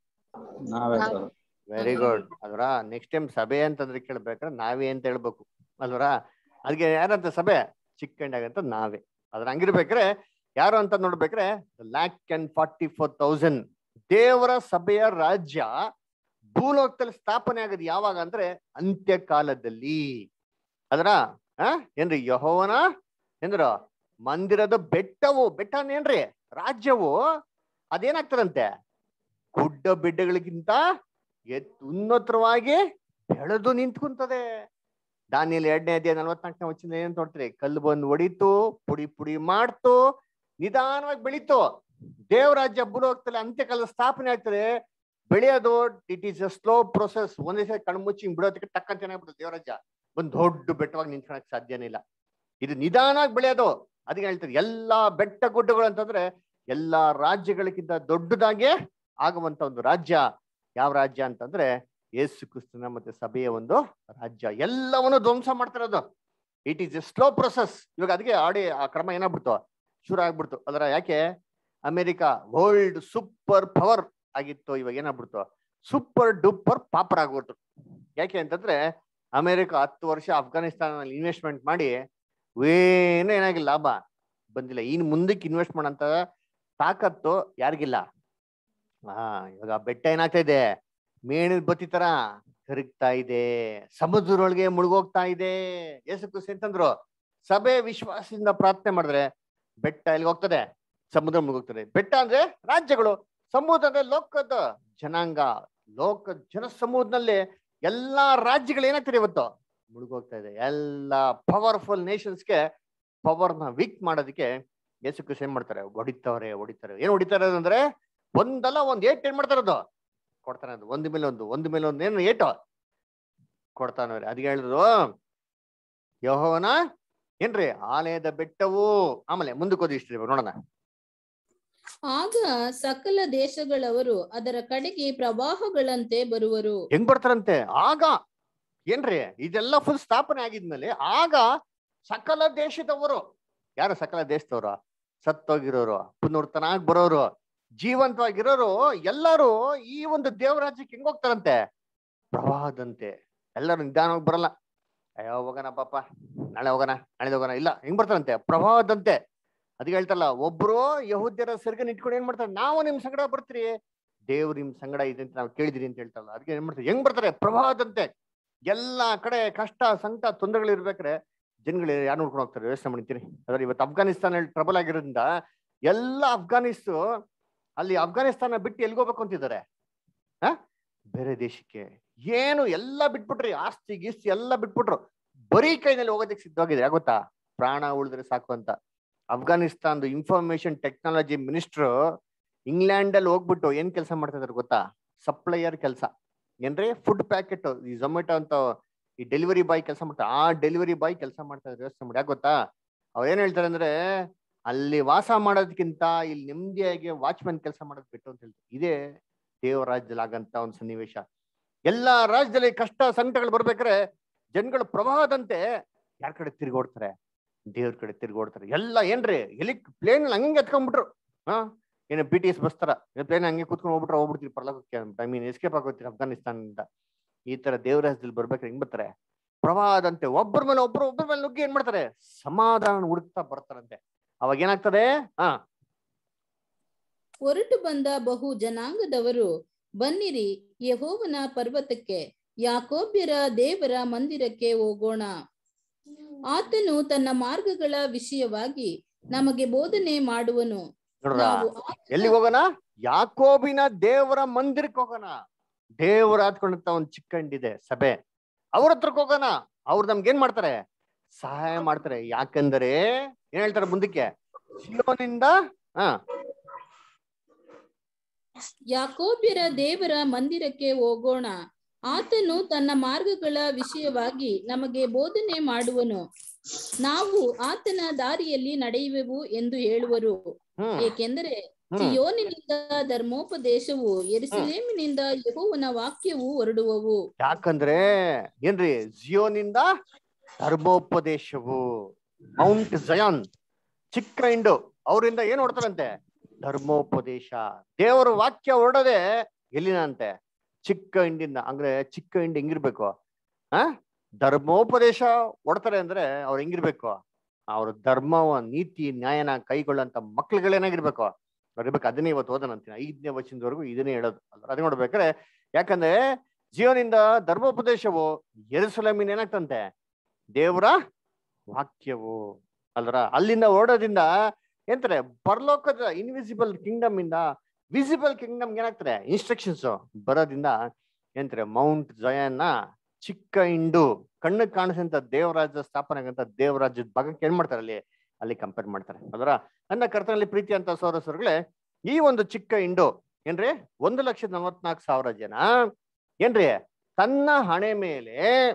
ನಾವೇ ನಾವ್- ಸರ್ ವೆರಿ ಗುಡ್ ಅಲ್ವರ ನೆಕ್ಸ್ಟ್ ಟೈಮ್ ಸಭೆ ಅಂತಂದ್ರೆ ಕೇಳ್ಬೇಕಾದ್ರೆ ನಾವೇ ಅಂತ ಹೇಳ್ಬೇಕು ಅಲ್ವರ ಅದಕ್ಕೆ ಯಾರಂತ ಸಭೆ ಚಿಕ್ಕಂಡಾಗಂತ ನಾವೇ ಅದ್ರ ಹಂಗಿರ್ಬೇಕ್ರೆ ಯಾರು ಅಂತ ನೋಡ್ಬೇಕ್ರೆ lakh and forty four thousand ದೇವರ ಸಭೆಯ ರಾಜ್ಯ ಭೂಲೋಕದಲ್ಲಿ ಸ್ಥಾಪನೆ ಆಗೋದು ಯಾವಾಗ ಅಂದ್ರೆ ಅಂತ್ಯ ಕಾಲದಲ್ಲಿ ಅದರ ಆ ಏನ್ರಿ ಯಹೋವನ ಏನ್ರ ಮಂದಿರದ ಬೆಟ್ಟವು ಬೆಟ್ಟ ಏನ್ರಿ ರಾಜ್ಯವು ಅದೇನಾಗ್ತದಂತೆ ಗುಡ್ಡ ಬೆಡ್ಡಗಳಿಗಿಂತ ಎತ್ ಉನ್ನತವಾಗಿ ಬೆಳೆದು ನಿಂತ್ಕೊಂತದೆ ದಾನಿಯಲ್ಲಿ ಎರಡನೇ ಅಧ್ಯಾಯ ನಲವತ್ನಾಲ್ಕನೇ ವಚನ ಏನ್ ನೋಡ್ತೀರಿ ಕಲ್ಲು ಬಂದು ಹೊಡಿತು ಪುಡಿ ಪುಡಿ ಮಾಡ್ತು ನಿಧಾನವಾಗಿ ಬೆಳೀತು ದೇವರಾಜ್ಯ ಭೂಲೋಕದಲ್ಲಿ ಅಂತ್ಯಕಾಲ ಸ್ಥಾಪನೆ ಆಗ್ತದೆ ಬೆಳೆಯೋದು it is a slow process ಒಂದೇ ಸಲ ಕಣ್ಣು ಮುಚ್ಚಿ ಹಿಂಗ್ ಬಿಡೋದಕ್ಕೆ ಟಕ್ಕಂತ ಏನಾಗ್ಬಿಡುತ್ತೆ ದೇವರಾಜ್ಯ ಒಂದ್ ದೊಡ್ಡ ಬೆಟ್ಟವಾಗಿ ನಿಂತ್ಕೊಳಕ್ ಸಾಧ್ಯನೇ ಇಲ್ಲ ಇದು ನಿಧಾನವಾಗಿ ಬೆಳೆಯೋದು ಅದಕ್ಕೆ ಹೇಳ್ತಾರೆ ಎಲ್ಲಾ ಬೆಟ್ಟ ಗುಡ್ಡಗಳು ಅಂತಂದ್ರೆ ಎಲ್ಲಾ ರಾಜ್ಯಗಳಿಗಿಂತ ದೊಡ್ಡದಾಗಿ ಆಗುವಂತ ಒಂದು ರಾಜ್ಯ ಯಾವ ರಾಜ್ಯ ಅಂತಂದ್ರೆ ಯೇಸು ಕ್ರಿಸ್ತನ ಮತ್ತೆ ಸಭೆಯ ಒಂದು ರಾಜ್ಯ ಎಲ್ಲವನ್ನು ಧ್ವಂಸ ಮಾಡ್ತಿರೋದು it is a slow process ಇವಾಗ ಅದಕ್ಕೆ ಆಡಿ ಆ ಕ್ರಮ ಏನಾಗ್ಬಿಡ್ತು ಶುರು ಆಗ್ಬಿಡ್ತು ಅದರ ಯಾಕೆ ಅಮೆರಿಕ ವರ್ಲ್ಡ್ ಸೂಪರ್ ಪವರ್ ಆಗಿತ್ತು ಇವಾಗ ಏನಾಗ್ಬಿಡ್ತು ಸೂಪರ್ ಡೂಪರ್ ಪಾಪರ್ ಆಗ್ಬಿಡ್ತು ಯಾಕೆ ಅಂತಂದ್ರೆ ಅಮೆರಿಕ ಹತ್ತು ವರ್ಷ ಅಫ್ಘಾನಿಸ್ತಾನಲ್ಲಿ ಇನ್ವೆಸ್ಟ್ಮೆಂಟ್ ಮಾಡಿ ಏನು ಏನಾಗಿಲ್ಲ ಲಾಭ ಬಂದಿಲ್ಲ ಇನ್ ಮುಂದಕ್ಕೆ ಇನ್ವೆಸ್ಟ್ ಮಾಡಂತ ತಾಕತ್ತು ಯಾರಿಗಿಲ್ಲ ಹಾ ಇವಾಗ ಬೆಟ್ಟ ಏನಾಗ್ತಾ ಇದೆ ಮೇಣಿನ ಬತ್ತಿ ತರ ಕರಗ್ತಾ ಇದೆ ಸಮುದ್ರದೊಳಗೆ ಮುಳುಗೋಗ್ತಾ ಇದೆ ಯೇಸು ಕ್ರಿಸ್ತ ಅಂತಂದ್ರು ಸಭೆ ವಿಶ್ವಾಸದಿಂದ ಪ್ರಾರ್ಥನೆ ಮಾಡಿದ್ರೆ ಬೆಟ್ಟ ಎಲ್ಲಿಗೆ ಹೋಗ್ತದೆ ಸಮುದ್ರ ಮುಳುಗೋಗ್ತದೆ ಬೆಟ್ಟ ಅಂದ್ರೆ ರಾಜ್ಯಗಳು ಸಮುದ್ರ ಅಂದ್ರೆ ಲೋಕದ ಜನಾಂಗ ಲೋಕ ಜನ ಸಮೂಹದಲ್ಲಿ ಎಲ್ಲಾ ರಾಜ್ಯಗಳು ಏನಾಗ್ತದೆ ಇವತ್ತು ಮುಳುಗೋಗ್ತಾ ಇದೆ ಎಲ್ಲಾ ಪವರ್ಫುಲ್ ನೇಷನ್ಸ್ಗೆ ಪವರ್ನ ವೀಕ್ ಮಾಡೋದಕ್ಕೆ ಯೇಸು ಕ್ರಿಸ್ತ ಏನ್ ಮಾಡ್ತಾರೆ ಹೊಡಿತವ್ರೆ ಹೊಡಿತಾರೆ ಏನ್ ಹೊಡಿತಾರೆ ಅಂದ್ರೆ ಒಂದಲ್ಲ ಒಂದ್ ಏಟ್ ಏನ್ ಮಾಡ್ತಾರೆ ಅದು ಕೊಡ್ತಾನೆ ಅದು ಒಂದ್ ಮೇಲೆ ಒಂದು ಒಂದ್ ಮೇಲೆ ಒಂದು ಏನು ಏಟು ಕೊಡ್ತಾನೆ ಅದಕ್ಕೆ ಹೇಳಿದ್ರು ಯಹೋವನ ಏನ್ರಿ ಆಲಯದ ಬೆಟ್ಟವು ಆಮೇಲೆ ಮುಂದಕ್ಕೆ ಓದಿ ಇಷ್ಟ್ರಿ ಇವಾಗ ನೋಡೋಣ ಆಗ ಸಕಲ ದೇಶಗಳವರು ಅದರ ಕಡೆಗೆ ಪ್ರವಾಹಗಳಂತೆ ಬರುವರು ಹೆಂಗ್ ಬರ್ತಾರಂತೆ ಆಗ ಏನ್ರಿ ಇದೆಲ್ಲ ಫುಲ್ ಸ್ಥಾಪನೆ ಆಗಿದ್ಮೇಲೆ ಆಗ ಸಕಲ ದೇಶದವರು ಯಾರು ಸಕಲ ದೇಶದವರು ಸತ್ತೋಗಿರೋರು ಪುನರ್ತನಾಗ್ ಬರೋರು ಜೀವಂತವಾಗಿರೋರು ಎಲ್ಲರೂ ಈ ಒಂದು ದೇವರಾಜ್ಯಕ್ಕೆ ಹೆಂಗ್ ಹೋಗ್ತಾರಂತೆ ಪ್ರವಾಹದಂತೆ ಎಲ್ಲರೂ ನಿಧಾನವಾಗಿ ಬರಲ್ಲ ಅಯ್ಯೋ ಹೋಗೋಣ ಪಾಪ ನಾಳೆ ಹೋಗೋಣ ನಾಳೆ ಹೋಗೋಣ ಇಲ್ಲ ಹೆಂಗ್ ಬರ್ತಾರಂತೆ ಪ್ರವಾಹದಂತೆ ಅದಕ್ಕೆ ಹೇಳ್ತಾರಲ್ಲ ಒಬ್ರು ಯಹೂದ್ಯರ ಸೆರ್ಗನ್ ಇಟ್ಕೊಂಡು ಏನ್ ಮಾಡ್ತಾರೆ ನಾವು ನಿಮ್ ಸಂಗಡ ಬರ್ತೀರಿ ದೇವ್ರು ನಿಮ್ ಸಂಗಡ ಇದೆ ಅಂತ ನಾವು ಕೇಳಿದಿರಿ ಅಂತ ಹೇಳ್ತಾರಲ್ಲ ಅದಕ್ಕೆ ಏನ್ ಮಾಡ್ತಾರೆ ಹೆಂಗ್ ಬರ್ತಾರೆ ಪ್ರವಾಹದಂತೆ ಎಲ್ಲಾ ಕಡೆ ಕಷ್ಟ ಸಂಕಟ ತೊಂದರೆಗಳು ಇರ್ಬೇಕಾರೆ ಜನಗಳು ಯಾರು ನೋಡ್ಕೊಂಡು ಹೋಗ್ತಾರೆ ಯೋಚನೆ ಮಾಡ್ತೀನಿ ಅದ್ರ ಇವತ್ತು ಅಫ್ಘಾನಿಸ್ತಾನ ಟ್ರಬಲ್ ಆಗಿರೋದ್ರಿಂದ ಎಲ್ಲ ಅಫ್ಘಾನಿಸ್ತು ಅಲ್ಲಿ ಅಫ್ಘಾನಿಸ್ತಾನ ಬಿಟ್ಟು ಎಲ್ಗೋಬೇಕು ಅಂತಿದ್ದಾರೆ ಆ ಬೇರೆ ದೇಶಕ್ಕೆ ಏನು ಎಲ್ಲ ಬಿಟ್ಬಿಟ್ರಿ ಆಸ್ತಿ ಗೀಸ್ತಿ ಎಲ್ಲ ಬಿಟ್ಬಿಟ್ರು ಬರೀ ಕೈನಲ್ಲಿ ಹೋಗೋದಕ್ಕೆ ಸಿದ್ಧವಾಗಿದೆ ಗೊತ್ತಾ ಪ್ರಾಣ ಉಳಿದ್ರೆ ಸಾಕು ಅಂತ ಅಫ್ಘಾನಿಸ್ತಾನ್ದು ಇನ್ಫಾರ್ಮೇಶನ್ ಟೆಕ್ನಾಲಜಿ ಮಿನಿಸ್ಟ್ರು ಇಂಗ್ಲೆಂಡ್ ಅಲ್ಲಿ ಹೋಗ್ಬಿಟ್ಟು ಏನ್ ಕೆಲಸ ಮಾಡ್ತಾ ಇದಾರೆ ಗೊತ್ತಾ ಸಪ್ಲೈಯರ್ ಕೆಲಸ ಏನ್ರಿ ಫುಡ್ ಪ್ಯಾಕೆಟ್ ಈ ಝೊಮ್ಯಾಟೊ ಅಂತ ಈ ಡೆಲಿವರಿ ಬಾಯ್ ಕೆಲಸ ಮಾಡ್ತಾರೆ ಆ ಡೆಲಿವರಿ ಬಾಯ್ ಕೆಲಸ ಮಾಡ್ತಾ ಇದ್ದಾರೆ ಯೋಚನೆ ಮಾಡಿ ಯಾಕೆ ಗೊತ್ತಾ ಅವ್ರು ಏನ್ ಹೇಳ್ತಾರೆ ಅಂದ್ರೆ ಅಲ್ಲಿ ವಾಸ ಮಾಡೋದಕ್ಕಿಂತ ಇಲ್ಲಿ ನೆಮ್ಮದಿಯಾಗಿ ವಾಚ್ಮನ್ ಕೆಲಸ ಮಾಡೋದು ಬಿಟ್ಟು ಅಂತ ಹೇಳ್ತಾರೆ ಇದೇ ದೇವ ರಾಜ್ಯದಲ್ಲಿ ಆಗಂತ ಒಂದು ಸನ್ನಿವೇಶ ಎಲ್ಲಾ ರಾಜ್ಯದಲ್ಲಿ ಕಷ್ಟ ಸಂಕಟಗಳು ಬರ್ಬೇಕಾದ್ರೆ ಜನಗಳು ಪ್ರವಾಹದಂತೆ ಯಾರ ಕಡೆ ತಿರುಗೋಡ್ತಾರೆ ದೇವ್ರ ಕಡೆ ತಿರ್ಗೋಡ್ತಾರೆ ಎಲ್ಲ ಏನ್ರಿ ಎಲ್ಲಿ ಪ್ಲೇನ್ ಹಂಗೆ ಎತ್ಕೊಂಡ್ಬಿಟ್ರು ಹಾ ಏನು ಬಿ ಟಿ ಎಸ್ ಬಸ್ತಾರ ಪ್ಲೇನ್ ಹಂಗೆ ಕುತ್ಕೊಂಡು ಹೋಗ್ಬಿಟ್ರೆ ಹೋಗ್ಬಿಡ್ತೀರಿ ಪರ್ಲೋಕಕ್ಕೆ ಐ ಮೀನ್ ಎಸ್ಕೇಪ್ ಆಗೋತೀರಿ ಅಫ್ಘಾನಿಸ್ತಾನದಿಂದ ಈ ತರ ದೇವ್ರ ಹೆಸರಲ್ಲಿ ಬರ್ಬೇಕಾದ್ರೆ ಹೆಂಗ್ ಬರ್ತಾರೆ ಪ್ರವಾದಂತೆ ಒಬ್ಬರ ಮೇಲೆ ಒಬ್ರು ಒಬ್ಬರ ಮೇಲೆ ನುಗ್ಗಿ ಏನ್ ಮಾಡ್ತಾರೆ ಸಮಾಧಾನ ಹುಡುಕ್ತಾ ಬರ್ತಾರಂತೆ ಅವಾಗ ಏನಾಗ್ತದೆ ಹಾ ಹೊರಟು ಬಂದ ಬಹು ಜನಾಂಗದವರು ಬನ್ನಿರಿ ಯಹೋವನ ಪರ್ವತಕ್ಕೆ ಯಾಕೋಬ್ಯರ ದೇವರ ಮಂದಿರಕ್ಕೆ ಹೋಗೋಣ ಆತನು ತನ್ನ ಮಾರ್ಗಗಳ ವಿಷಯವಾಗಿ ನಮಗೆ ಬೋಧನೆ ಮಾಡುವನು ನೋಡ್ರ ನಾವು ಆತನ- ಎಲ್ಲಿಗೆ ಹೋಗೋಣ ಯಾಕೋಬಿನ ದೇವರ ಮಂದಿರಕ್ಕೆ ಹೋಗೋಣ ದೇವರ ಹಾತ್ಕೊಂಡಂತ ಒಂದ್ ಚಿಕ್ಕ ಹಿಂಡಿದೆ ಸಭೆ ಅವ್ರ ಹತ್ರಕ್ಕೆ ಹೋಗೋಣ ಅವ್ರು ನಮ್ಗೆ ಏನ್ ಮಾಡ್ತಾರೆ ಸಹಾಯ ಮಾಡ್ತಾರೆ ಯಾಕಂದ್ರೆ ಏನ್ ಹೇಳ್ತಾರೆ ಮುಂದಕ್ಕೆ ಸಿಯೋನಿಂದ ಹಾ ಯಾಕೋಬ್ಯರ ದೇವರ ಮಂದಿರಕ್ಕೆ ಹೋಗೋಣ ಆತನು ತನ್ನ ಮಾರ್ಗಗಳ ವಿಷಯವಾಗಿ ನಮಗೆ ಬೋಧನೆ ಮಾಡುವನು ನಾವು ಆತನ ದಾರಿಯಲ್ಲಿ ನಡೆಯುವೆವು ಎಂದು ಹೇಳುವರು ಹ್ಮ್ ಏಕೆಂದರೆ ಹ್ಮ್ ಸಿಯೋನಿನಿಂದ ಧರ್ಮೋಪದೇಶವು ಎರುಸಲೇಮಿನಿಂದ ಯೆಹೋವನ ವಾಕ್ಯವು ಹೊರಡುವವು ಯಾಕಂದ್ರೆ ಏನ್ರಿ ಜಿಯೋನಿಂದ ಧರ್ಮೋಪದೇಶವು ಮೌಂಟ್ ಜಯಾನ್ ಚಿಕ್ಕ ಹಿಂಡು ಅವರಿಂದ ಏನ್ ಹೊಡ್ತಾರಂತೆ ಧರ್ಮೋಪದೇಶ ದೇವರ ವಾಕ್ಯ ಹೊರಡದೆ ಎಲ್ಲಿನಂತೆ ಚಿಕ್ಕ ಹಿಂಡಿಂದ ಅಂದ್ರೆ ಚಿಕ್ಕ ಹಿಂಡಿ ಹೆಂಗಿರ್ಬೇಕು ಆ ಧರ್ಮೋಪದೇಶ ಹೊಡ್ತಾರೆ ಅಂದ್ರೆ ಅವ್ರು ಹೆಂಗಿರ್ಬೇಕು ಅವ್ರ ಧರ್ಮವ ನೀತಿ ನ್ಯಾಯನ ಕೈಗೊಳ್ಳಂತ ಮಕ್ಳುಗಳೇನಾಗಿರ್ಬೇಕು ಅವ್ರು ಇರ್ಬೇಕು ಅದನ್ನೇ ಇವತ್ತು ಓದನಂತೀನಿ ಐದನೇ ವಚನದವರೆಗೂ ಇದನ್ನೇ ಹೇಳೋದು ಅದೇ ನೋಡ್ಬೇಕಾದ್ರೆ ಯಾಕಂದ್ರೆ ಜೀವನಿಂದ ಧರ್ಮೋಪದೇಶವು ಎರುಸಲೇಮಿನ ಏನಾಗ್ತಂತೆ ದೇವರ ವಾಕ್ಯವು ಅಲ್ರ ಅಲ್ಲಿಂದ ಓಡೋದ್ರಿಂದ ಎಂತಾರೆ ಪರಲೋಕದ ಇನ್ವಿಸಿಬಲ್ ಕಿಂಗ್ಡಮ್ ಇಂದ ವಿಸಿಬಲ್ ಕಿಂಗ್ಡಮ್ ಏನಾಗ್ತದೆ ಇನ್ಸ್ಟ್ರಕ್ಷನ್ಸ್ ಬರೋದ್ರಿಂದ ಎಂತಾರೆ ಮೌಂಟ್ ಜಯನ್ನ ಚಿಕ್ಕ ಇಂಡು ಕಣ್ಣು ಕಾಣಿಸಂತ ದೇವರಾಜ್ಯ ಸ್ಥಾಪನೆ ಅಂತ ದೇವರಾಜ್ಯದ ಭಾಗಕ್ಕೆ ಏನ್ ಮಾಡ್ತಾರೆ ಅಲ್ಲಿ ಅಲ್ಲಿ ಕಂಪೇರ್ ಮಾಡ್ತಾರೆ ಅದರ ನನ್ನ ಕರ್ತನಲ್ಲಿ ಪ್ರೀತಿ ಅಂತ ಸೋರಸರುಗಳೇ ಈ ಒಂದು ಚಿಕ್ಕ ಇಂಡು ಏನ್ರಿ ಒಂದು ಲಕ್ಷದ ನಲವತ್ನಾಲ್ಕು ಸಾವಿರ ಜನ ಏನ್ರಿ ತನ್ನ ಹಣೆ ಮೇಲೆ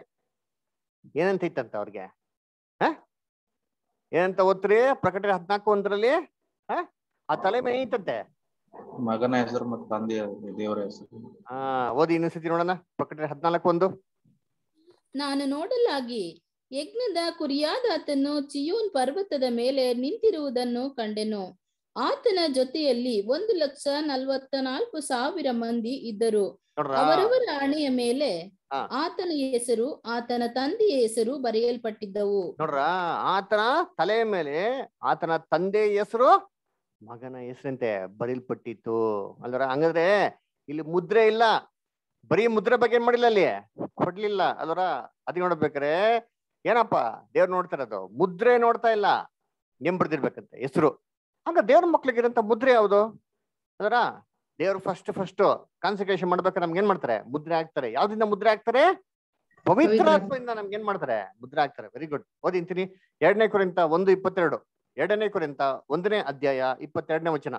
ಏನಂತ ಇತ್ತಂತ ಅವ್ರಿಗೆ ಹ ಏನಂತ ಓದ್ರಿ ಪ್ರಕಟಣೆ ಹದ್ನಾಲ್ಕು ಒಂದರಲ್ಲಿ ಹ ಆ ತಲೆ ಮೇಲೆ ಏನಿತ್ತಂತೆ ಮಗನ ಹೆಸರು ಮತ್ತು ತಂದೆಯ ದೇವರ ಹೆಸರು ಆ ಓದಿ ಇನ್ನೊಂದ್ಸತಿ ನೋಡೋಣ ಪ್ರಕಟಣೆ ಹದ್ನಾಲ್ಕು ಒಂದು ನಾನು ನೋಡಲಾಗಿ ಯಜ್ಞದ ಕುರಿಯಾದಾತನು ಚಿಯೋನ್ ಪರ್ವತದ ಮೇಲೆ ನಿಂತಿರುವುದನ್ನು ಕಂಡೆನು ಆತನ ಜೊತೆಯಲ್ಲಿ ಒಂದು ಲಕ್ಷ ನಲ್ವತ್ತ ನಾಲ್ಕು ಸಾವಿರ ಮಂದಿ ಇದ್ದರು ನೋಡ್ರ ಅವರವರ ಹಣೆಯ ಮೇಲೆ ಹಾ. ಆತನ ಹೆಸರು ಆತನ ತಂದೆಯ ಹೆಸರು ಬರೆಯಲ್ಪಟ್ಟಿದ್ದವು ನೋಡ್ರ ಆತನ ತಲೆಯ ಮೇಲೆ ಆತನ ತಂದೆ ಹೆಸರು ಮಗನ ಹೆಸರಂತೆ ಬರೀಲ್ಪಟ್ಟಿತ್ತು ಅಲ್ದ್ರ ಹಂಗಂದ್ರೆ ಇಲ್ಲಿ ಮುದ್ರೆ ಇಲ್ಲ ಬರೀ ಮುದ್ರೆ ಬಗ್ಗೆ ಏನ್ ಮಾಡಿಲ್ಲ ಅಲ್ಲಿ ಕೊಡ್ಲಿಲ್ಲ ಅಲ್ವರ ಅದ್ ನೋಡ್ಬೇಕಾರೆ ಏನಪ್ಪ ದೇವ್ರು ನೋಡ್ತಾ ಇರೋದು ಮುದ್ರೆ ನೋಡ್ತಾ ಇಲ್ಲ ನೇಮ್ ಬರ್ದಿರ್ಬೇಕಂತೆ ಹೆಸರು ಹಂಗ ದೇವ್ರ ಮಕ್ಳಿಗಿರಂತ ಮುದ್ರೆ ಯಾವುದು ಅದರ ದೇವ್ರು ಫಸ್ಟ್ ಫಸ್ಟ್ ಕಾನ್ಸಂಟ್ರೇಷನ್ ಮಾಡ್ಬೇಕಾದ್ರೆ ನಮ್ಗೆ ಏನ್ ಮಾಡ್ತಾರೆ ಮುದ್ರೆ ಹಾಕ್ತಾರೆ ಯಾವ್ದಿಂದ ಮುದ್ರೆ ಹಾಕ್ತಾರೆ ಪವಿತ್ರ ಆತ್ಮದಿಂದ ನಮ್ಗೆ ಏನ್ ಮಾಡ್ತಾರೆ ಮುದ್ರೆ ಹಾಕ್ತಾರೆ ವೆರಿ ಗುಡ್ ಓದಿಂತೀನಿ ಎರಡನೇ ಕುರಿತ ಒಂದು ಇಪ್ಪತ್ತೆರಡು ಎರಡನೇ ಕುರಿತ ಒಂದನೇ ಅಧ್ಯಾಯ ಇಪ್ಪತ್ತೆರಡನೇ ವಚನ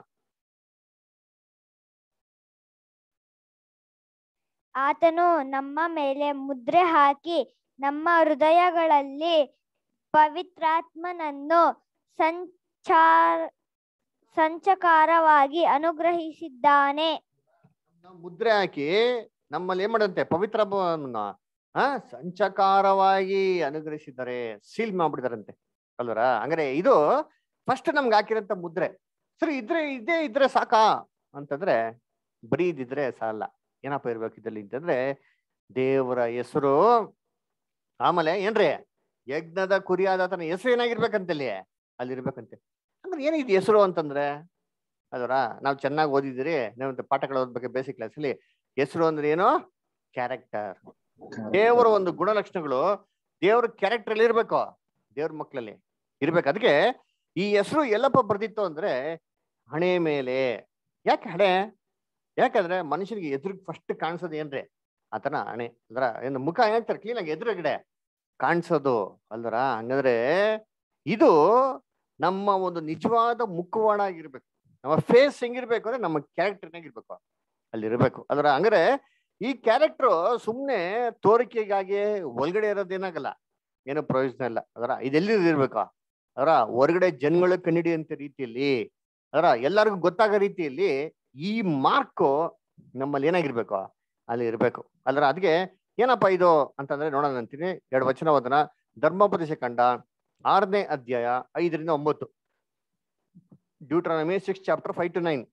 ಆತನು ನಮ್ಮ ಮೇಲೆ ಮುದ್ರೆ ಹಾಕಿ ನಮ್ಮ ಹೃದಯಗಳಲ್ಲಿ ಪವಿತ್ರಾತ್ಮನನ್ನು ಸಂಚಾರ ಸಂಚಕಾರವಾಗಿ ಅನುಗ್ರಹಿಸಿದ್ದಾನೆ ನಾವು ಮುದ್ರೆ ಹಾಕಿ ನಮ್ಮಲ್ಲಿ ಏನ್ ಮಾಡಂತೆ ಪವಿತ್ರ ಆ ಸಂಚಕಾರವಾಗಿ ಅನುಗ್ರಹಿಸಿದ್ದಾರೆ ಸೀಲ್ ಮಾಡ್ಬಿಟ್ಟಿದಾರಂತೆ ಅಲ್ವರ ಹಂಗಾರೆ ಇದು ಫಸ್ಟ್ ನಮ್ಗೆ ಹಾಕಿರಂತ ಮುದ್ರೆ ಸರಿ ಇದ್ರೆ ಇದೇ ಇದ್ರೆ ಸಾಕಾ ಅಂತಂದ್ರೆ ಬರೀ ಇದಿದ್ರೆ ಸಾಲ ಏನಪ್ಪ ಇರ್ಬೇಕು ಇದ್ರಲ್ಲಿ ಅಂತಂದ್ರೆ ದೇವರ ಹೆಸರು ಆಮೇಲೆ ಏನ್ರಿ ಯಜ್ಞದ ಕುರಿಯಾದಾತನ ಹೆಸರು ಏನಾಗಿರ್ಬೇಕಂತಲ್ಲಿ ಅಲ್ಲಿ ಇರ್ಬೇಕಂತೆ ಅಂದ್ರೆ ಏನಿದ್ ಹೆಸರು ಅಂತಂದ್ರೆ ಅದರ ನಾವು ಚೆನ್ನಾಗಿ ಓದಿದಿರಿ ನಾವು ಪಾಠಗಳು ಓದ್ಬೇಕು ಬೇಸಿಕ್ ಕ್ಲಾಸಲ್ಲಿ ಹೆಸರು ಅಂದ್ರೆ ಏನು ಕ್ಯಾರೆಕ್ಟರ್ ದೇವರ ಒಂದು ಗುಣಲಕ್ಷಣಗಳು ದೇವ್ರ ಕ್ಯಾರೆಕ್ಟರ್ ಅಲ್ಲಿ ಇರ್ಬೇಕು ದೇವ್ರ ಮಕ್ಕಳಲ್ಲಿ ಇರ್ಬೇಕು ಅದಕ್ಕೆ ಈ ಹೆಸರು ಎಲ್ಲಪ್ಪ ಬರ್ದಿತ್ತು ಅಂದ್ರೆ ಹಣೆ ಮೇಲೆ ಯಾಕೆ ಹಣೆ ಯಾಕಂದ್ರೆ ಮನುಷ್ಯನಿಗೆ ಎದುರಿಗೆ ಫಸ್ಟ್ ಕಾಣಿಸೋದು ಏನ್ರಿ ಆತನ ಹಣೆ ಅಂದ್ರ ಏನು ಮುಖ ಏನಾಗ್ತಾರೆ ಕ್ಲೀನ್ ಆಗಿ ಎದುರುಗಡೆ ಕಾಣಿಸೋದು ಅಲ್ದರ ಹಂಗಂದ್ರೆ ಇದು ನಮ್ಮ ಒಂದು ನಿಜವಾದ ಮುಖವಾಡ ಆಗಿರ್ಬೇಕು ನಮ್ಮ ಫೇಸ್ ಹೆಂಗಿರ್ಬೇಕು ಅಂದ್ರೆ ನಮ್ಮ ಕ್ಯಾರೆಕ್ಟರ್ನಾಗ ಇರ್ಬೇಕು ಅಲ್ಲಿ ಇರ್ಬೇಕು ಅದ್ರ ಹಂಗಾರೆ ಈ ಕ್ಯಾರೆಕ್ಟರ್ ಸುಮ್ನೆ ತೋರಿಕೆಗಾಗಿ ಒಳಗಡೆ ಇರೋದೇನಾಗಲ್ಲ ಏನು ಪ್ರಯೋಜನ ಇಲ್ಲ ಅದರ ಇದೆಲ್ಲಿ ಇರ್ಬೇಕು ಅದರ ಹೊರಗಡೆ ಜನಗಳ ಕಣ್ಣಿಡಿಯಂತ ರೀತಿಯಲ್ಲಿ ಅದರ ಎಲ್ಲರಿಗೂ ಗೊತ್ತಾಗೋ ರೀತಿಯಲ್ಲಿ ಈ ಮಾರ್ಕ್ ನಮ್ಮಲ್ಲಿ ಏನಾಗಿರ್ಬೇಕು ಅಲ್ಲಿ ಇರ್ಬೇಕು ಅಲ್ರ ಅದಕ್ಕೆ ಏನಪ್ಪ ಇದು ಅಂತಂದ್ರೆ ನೋಡೋಣ ಅಂತೀನಿ ಎರಡು ವಚನ ಓದನ ಧರ್ಮೋಪದೇಶ ಕಂಡ ಆರನೇ ಅಧ್ಯಾಯ ಐದರಿಂದ ಒಂಬತ್ತು Deuteronomy six chapter five to nine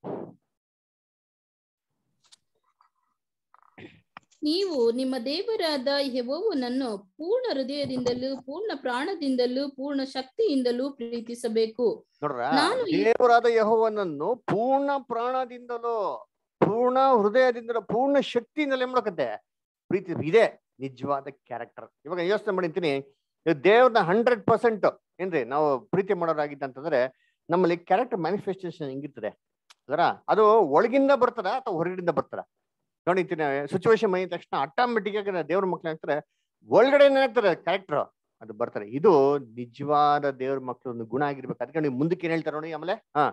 ನೀವು ನಿಮ್ಮ ದೇವರಾದ ಯೆಹೋವನನ್ನು ಪೂರ್ಣ ಹೃದಯದಿಂದಲೂ ಪೂರ್ಣ ಪ್ರಾಣದಿಂದಲೂ ಪೂರ್ಣ ಶಕ್ತಿಯಿಂದಲೂ ಪ್ರೀತಿಸಬೇಕು ನೋಡ್ರ ನಾನು ಈ- ದೇವರಾದ ಯಹೋವನನ್ನು ಪೂರ್ಣ ಪ್ರಾಣದಿಂದಲೂ ಪೂರ್ಣ ಹೃದಯದಿಂದಲೂ ಪೂರ್ಣ ಶಕ್ತಿಯಿಂದಲೇ ಮಾಡಕತ್ತೆ ಪ್ರೀತಿ ಇದೆ ನಿಜವಾದ ಕ್ಯಾರೆಕ್ಟರ್ ಇವಾಗ ಯೋಚನೆ ಮಾಡಿರ್ತೀನಿ ದೇವ್ರನ್ನ ಹಂಡ್ರೆಡ್ ಪರ್ಸೆಂಟ್ ಏನ್ರಿ ನಾವು ಪ್ರೀತಿ ಮಾಡೋರಾಗಿದ್ದಂತಂದ್ರೆ ನಮ್ಮಲ್ಲಿ ಕ್ಯಾರೆಕ್ಟರ್ ಮ್ಯಾನಿಫೆಸ್ಟೇಷನ್ ಹೆಂಗಿರ್ತದೆ ಅದರ ಅದು ಒಳಗಿಂದ ಬರ್ತದ ಅಥವಾ ಹೊರಗಿಂದ ಬರ್ತದ ನೋಡಿರ್ತೀನಿ ಸಿಚುವೇಶನ್ ಬಂದಿದ ತಕ್ಷಣ ಆಟೋಮೆಟಿಕ್ ಆಗಿ ದೇವ್ರ ಮಕ್ಳು ಏನಾಗ್ತಾರೆ ಒಳಗಡೆ ಏನಾಗ್ತಾರೆ ಕ್ಯಾರೆಕ್ಟರ್ ಅದು ಬರ್ತಾರೆ ಇದು ನಿಜವಾದ ದೇವ್ರ ಮಕ್ಳು ಒಂದು ಗುಣ ಆಗಿರ್ಬೇಕು ಅದಕ್ಕೆ ನೀವು ಮುಂದಕ್ಕೆ ಏನ್ ಹೇಳ್ತಾರೆ ನೋಡಿ ಆಮೇಲೆ ಹಾ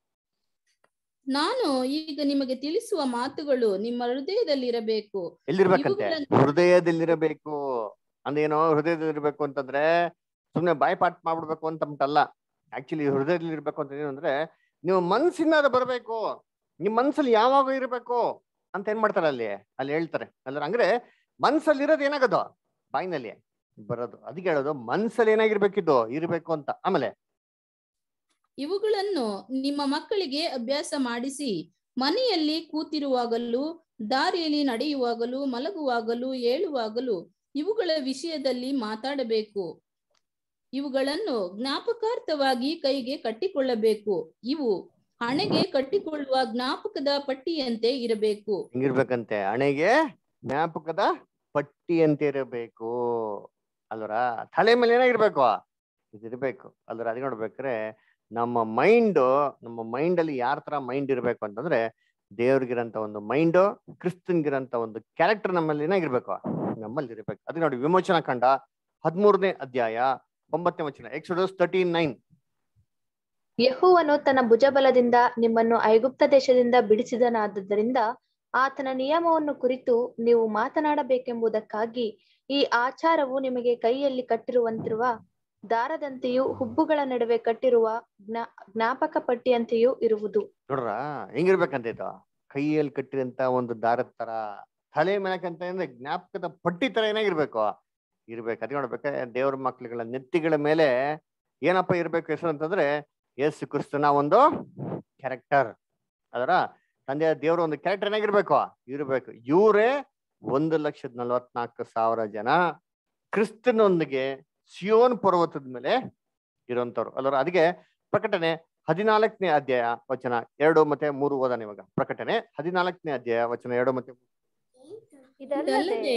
ನಾನು ಈಗ ನಿಮಗೆ ತಿಳಿಸುವ ಮಾತುಗಳು ನಿಮ್ಮ ಹೃದಯದಲ್ಲಿರಬೇಕು ಎಲ್ಲಿರ್ಬೇಕಂತೆ ಇವುಗಳನ್ನು- ಹೃದಯದಲ್ಲಿರಬೇಕು ಅಂದೇನೋ ಹೃದಯದಲ್ಲಿರ್ಬೇಕು ಅಂತಂದ್ರೆ ಸುಮ್ನೆ ಬಾಯ್ಪಾಟ್ ಮಾಡ್ಬಿಡ್ಬೇಕು ಅಂತ ಅಲ್ಲ ಆಕ್ಚುಲಿ ಹೃದಯದಲ್ಲಿ ಇರ್ಬೇಕು ಅಂತ ಏನು ಅಂದ್ರೆ ನೀವು ಮನ್ಸಿಂದ ಅದು ಬರ್ಬೇಕು ನಿಮ್ ಮನ್ಸಲ್ಲಿ ಯಾವಾಗ ಇರ್ಬೇಕು ಅಂತ ಏನ್ ಮಾಡ್ತಾರೆ ಅಲ್ಲಿ ಅಲ್ಲಿ ಹೇಳ್ತಾರೆ ಅಲ್ಲ ಅಂದ್ರೆ ಮನ್ಸಲ್ಲಿ ಇರೋದು ಏನಾಗೋದು ಬಾಯಿನಲ್ಲಿ ಬರೋದು ಅದಕ್ಕೆ ಹೇಳೋದು ಮನ್ಸಲ್ಲಿ ಏನಾಗಿರ್ಬೇಕಿದ್ದು ಇರ್ಬೇಕು ಅಂತ ಆಮೇಲೆ ಇವುಗಳನ್ನು ನಿಮ್ಮ ಮಕ್ಕಳಿಗೆ ಅಭ್ಯಾಸ ಮಾಡಿಸಿ ಮನೆಯಲ್ಲಿ ಕೂತಿರುವಾಗಲೂ ದಾರಿಯಲ್ಲಿ ನಡೆಯುವಾಗಲೂ ಮಲಗುವಾಗಲೂ ಏಳುವಾಗಲೂ ಇವುಗಳ ವಿಷಯದಲ್ಲಿ ಮಾತಾಡಬೇಕು ಇವುಗಳನ್ನು ಜ್ಞಾಪಕಾರ್ಥವಾಗಿ ಕೈಗೆ ಕಟ್ಟಿಕೊಳ್ಳಬೇಕು ಇವು ಹಣೆಗೆ ಕಟ್ಟಿಕೊಳ್ಳುವ ಜ್ಞಾಪಕದ ಪಟ್ಟಿಯಂತೆ ಇರಬೇಕು ಹೆಂಗಿರ್ಬೇಕಂತೆ ಹಣೆಗೆ ಜ್ಞಾಪಕದ ಪಟ್ಟಿ ಅಂತ ಇರಬೇಕು ಅಲ್ವರ ತಲೆ ಮೇಲೆ ಏನಾಗಿರ್ಬೇಕು ಇದಿರ್ಬೇಕು ಅಲ್ವರ ಅದ್ ನೋಡ್ಬೇಕ್ರೆ ನಮ್ಮ ಮೈಂಡ್ ನಮ್ಮ ಮೈಂಡ್ ಅಲ್ಲಿ ಯಾರ ತರ ಮೈಂಡ್ ಇರ್ಬೇಕು ಅಂತಂದ್ರೆ ದೇವ್ರಿಗಿರಂತ ಒಂದು ಮೈಂಡ್ ಕ್ರಿಸ್ತನ್ಗಿರಂತ ಒಂದು ಕ್ಯಾರೆಕ್ಟರ್ ನಮ್ಮಲ್ಲಿ ಏನಾಗಿರ್ಬೇಕು ನಮ್ಮಲ್ಲಿ ಇರ್ಬೇಕು ಅದಕ್ಕೆ ನೋಡಿ ವಿಮೋಚನಾ ಕಂಡ ಹದಿಮೂರನೇ ಅಧ್ಯಾಯ ಒಂಬತ್ತನೇ ವಚನ ಎಕ್ಸೋಡಸ್ ತರ್ಟೀನ್ ನೈನ್ ಯೆಹೋವನು ತನ್ನ ಭುಜಬಲದಿಂದ ನಿಮ್ಮನ್ನು ಐಗುಪ್ತ ದೇಶದಿಂದ ಬಿಡಿಸಿದನಾದ್ದರಿಂದ ಆತನ ನಿಯಮವನ್ನು ಕುರಿತು ನೀವು ಮಾತನಾಡಬೇಕೆಂಬುದಕ್ಕಾಗಿ ಈ ಆಚಾರವು ನಿಮಗೆ ಕೈಯಲ್ಲಿ ಕಟ್ಟಿರುವಂತಿರುವ ದಾರದಂತೆಯೂ ಹುಬ್ಬುಗಳ ನಡುವೆ ಕಟ್ಟಿರುವ ಜ್ಞಾ ಜ್ಞಾಪಕ ಪಟ್ಟಿಯಂತೆಯೂ ಇರುವುದು ನೋಡ್ರ ಹೆಂಗಿರ್ಬೇಕಂತ ಇದು ಕೈಯಲ್ಲಿ ಕಟ್ಟಿದಂತ ಒಂದು ದಾರದ ತರ ತಲೆ ಮೇಲಕ್ಕಂತ ಅಂದ್ರೆ ಜ್ಞಾಪಕದ ಪಟ್ಟಿ ತರ ಏನಾಗಿರ್ಬೇಕು ಇರ್ಬೇಕು ಅದ್ ನೋಡ್ಬೇಕ ದೇವ್ರ ಮಕ್ಳುಗಳ ನೆತ್ತಿಗಳ ಮೇಲೆ ಏನಪ್ಪ ಇರ್ಬೇಕು ಹೆಸರು ಅಂತಂದ್ರೆ ಯೇಸು ಕ್ರಿಸ್ತನ ಒಂದು ಕ್ಯಾರೆಕ್ಟರ್ ಅದರ ತಂದೆ ದೇವ್ರ ಒಂದು ಕ್ಯಾರೆಕ್ಟರ್ ಏನಾಗಿರ್ಬೇಕು ಇರ್ಬೇಕು ಇವರೇ ಒಂದು ಲಕ್ಷದ ನಲವತ್ನಾಲ್ಕು ಸಾವಿರ ಜನ ಕ್ರಿಸ್ತನೊಂದಿಗೆ ಸಿಯೋನ್ ಪರ್ವತದ ಮೇಲೆ ಇರುವಂತವ್ರು ಅಲ್ಲರ ಅದಕ್ಕೆ ಪ್ರಕಟಣೆ ಹದಿನಾಲ್ಕನೇ ಅಧ್ಯಾಯ ವಚನ ಎರಡು ಮತ್ತೆ ಮೂರು ಓದಾನೆ ಇವಾಗ ಪ್ರಕಟಣೆ ಹದಿನಾಲ್ಕನೇ ಅಧ್ಯಾಯ ವಚನ ಎರಡು ಮತ್ತೆ ಮೂರು. ಇದಲ್ಲದೆ ಇದಲ್ಲದೆ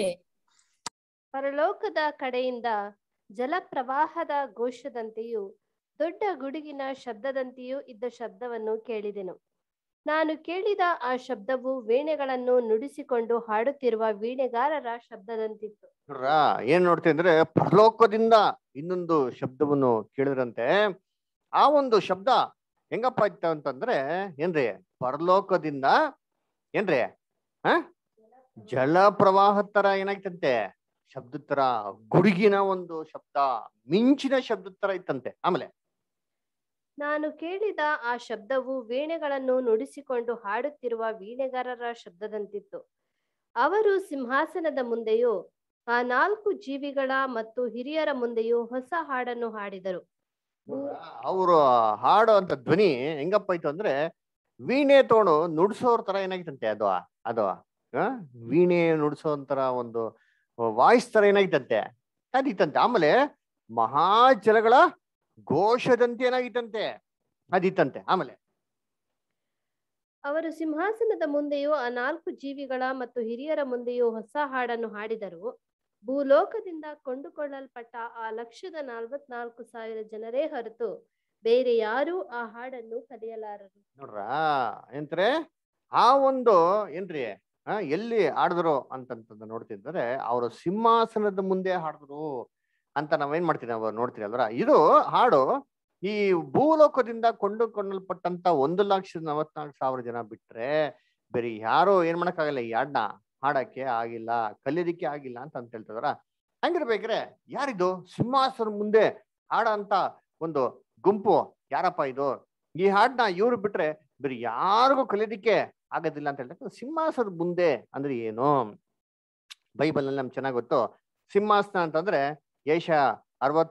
ಪರಲೋಕದ ಕಡೆಯಿಂದ ಜಲಪ್ರವಾಹದ ಘೋಷದಂತೆಯೂ ದೊಡ್ಡ ಗುಡುಗಿನ ಶಬ್ದದಂತೆಯೂ ಇದ್ದ ಶಬ್ದವನ್ನು ಕೇಳಿದೆನು ನಾನು ಕೇಳಿದ ಆ ಶಬ್ದವು ವೀಣೆಗಳನ್ನು ನುಡಿಸಿಕೊಂಡು ಹಾಡುತ್ತಿರುವ ವೀಣೆಗಾರರ ಶಬ್ದದಂತಿತ್ತು ನೋಡ್ರ ಏನ್ ನೋಡ್ತೀವಿ ಅಂದ್ರೆ ಪರಲೋಕದಿಂದ ಇನ್ನೊಂದು ಶಬ್ದವನ್ನು ಕೇಳಿದ್ರಂತೆ ಆ ಒಂದು ಶಬ್ದ ಹೆಂಗಪ್ಪ ಇತ್ತು ಅಂತಂದ್ರೆ ಏನ್ರಿ ಪರಲೋಕದಿಂದ ಏನ್ರಿ ಹ ಜಲ ಪ್ರವಾಹದ ತರ ಏನಾಯ್ತಂತೆ ಶಬ್ದದ ತರ ಗುಡುಗಿನ ಒಂದು ಶಬ್ದ ಮಿಂಚಿನ ಶಬ್ದದ ತರ ಇತ್ತಂತೆ ಆಮೇಲೆ ನಾನು ಕೇಳಿದ ಆ ಶಬ್ದವು ವೀಣೆಗಳನ್ನು ನುಡಿಸಿಕೊಂಡು ಹಾಡುತ್ತಿರುವ ವೀಣೆಗಾರರ ಶಬ್ದದಂತಿತ್ತು ಅವರು ಸಿಂಹಾಸನದ ಮುಂದೆಯೂ ಆ ನಾಲ್ಕು ಜೀವಿಗಳ ಮತ್ತು ಹಿರಿಯರ ಮುಂದೆಯೂ ಹೊಸ ಹಾಡನ್ನು ಹಾಡಿದರು ಅವರು ಹಾಡೋ ಅಂತ ಧ್ವನಿ ಹೆಂಗಪ್ಪ ಇತ್ತು ಅಂದ್ರೆ ವೀಣೆ ತಗೊಂಡು ನುಡ್ಸೋರ್ ತರ ಏನಾಗಿತ್ತಂತೆ ಅದು ಅದು ಆ? ವೀಣೆ ನುಡ್ಸೋಂತರ ಒಂದು ವಾಯ್ಸ್ ತರ ಏನಾಗಿತ್ತಂತೆ ಅದಿತ್ತಂತೆ ಆಮೇಲೆ ಮಹಾಜಲಗಳ ಘೋಷದಂತೆ ಏನಾಗಿತ್ತಂತೆ ಅದಿತ್ತಂತೆ ಆಮೇಲೆ ಅವರು ಸಿಂಹಾಸನದ ಮುಂದೆಯೂ ಆ ನಾಲ್ಕು ಜೀವಿಗಳ ಮತ್ತು ಹಿರಿಯರ ಮುಂದೆಯೂ ಹೊಸ ಹಾಡನ್ನು ಹಾಡಿದರು ಭೂಲೋಕದಿಂದ ಕೊಂಡುಕೊಳ್ಳಲ್ಪಟ್ಟ ಆ ಲಕ್ಷದ ನಲವತ್ನಾಲ್ಕು ಸಾವಿರ ಜನರೇ ಹೊರತು ಬೇರೆ ಯಾರೂ ಆ ಹಾಡನ್ನು ಕಲಿಯಲಾರರು ನೋಡ್ರ ಎಂದ್ರೆ ಆ ಒಂದು ಏನ್ರಿ ಆ ಎಲ್ಲಿ ಹಾಡಿದ್ರು ಅಂತಂತಂದು ನೋಡ್ತಿದ್ರೆ ಅವರು ಸಿಂಹಾಸನದ ಮುಂದೆ ಹಾಡಿದ್ರು ಅಂತ ನಾವೇನ್ ಮಾಡ್ತೀವಿ ನಾವು ನೋಡ್ತೀವಿ ಅಲ್ರ ಇದು ಹಾಡು ಈ ಭೂಲೋಕದಿಂದ ಕೊಂಡುಕೊಳ್ಳಲ್ಪಟ್ಟಂತ ಒಂದು ಲಕ್ಷದ ನಲವತ್ನಾಲ್ಕು ಸಾವಿರ ಜನ ಬಿಟ್ರೆ ಬೇರೆ ಯಾರು ಏನ್ ಮಾಡಕ್ಕಾಗಲ್ಲ ಈ ಹಾಡ್ನ ಹಾಡಕ್ಕೆ ಆಗಿಲ್ಲ ಕಲಿಯೋದಿಕ್ಕೆ ಆಗಿಲ್ಲ ಅಂತ ಅಂತ ಹೇಳ್ತಿದಾರ ಹಂಗಿರ್ಬೇಕ್ರೆ ಯಾರಿದು ಸಿಂಹಾಸನ ಮುಂದೆ ಹಾಡ ಅಂತ ಒಂದು ಗುಂಪು ಯಾರಪ್ಪ ಇದು ಈ ಹಾಡ್ನ ಇವ್ರು ಬಿಟ್ರೆ ಬೇರೆ ಯಾರಿಗೂ ಕಲಿಯೋದಿಕ್ಕೆ ಆಗೋದಿಲ್ಲ ಅಂತ ಹೇಳ್ತಾರೆ ಸಿಂಹಾಸನದ ಮುಂದೆ ಅಂದ್ರೆ ಏನು ಬೈಬಲ್ ನಲ್ಲಿ ನಮ್ಗೆ ಚೆನ್ನಾಗ್ ಗೊತ್ತು ಸಿಂಹಾಸನ ಅಂತಂದ್ರೆ ಏಷ ಅರವತ್ತು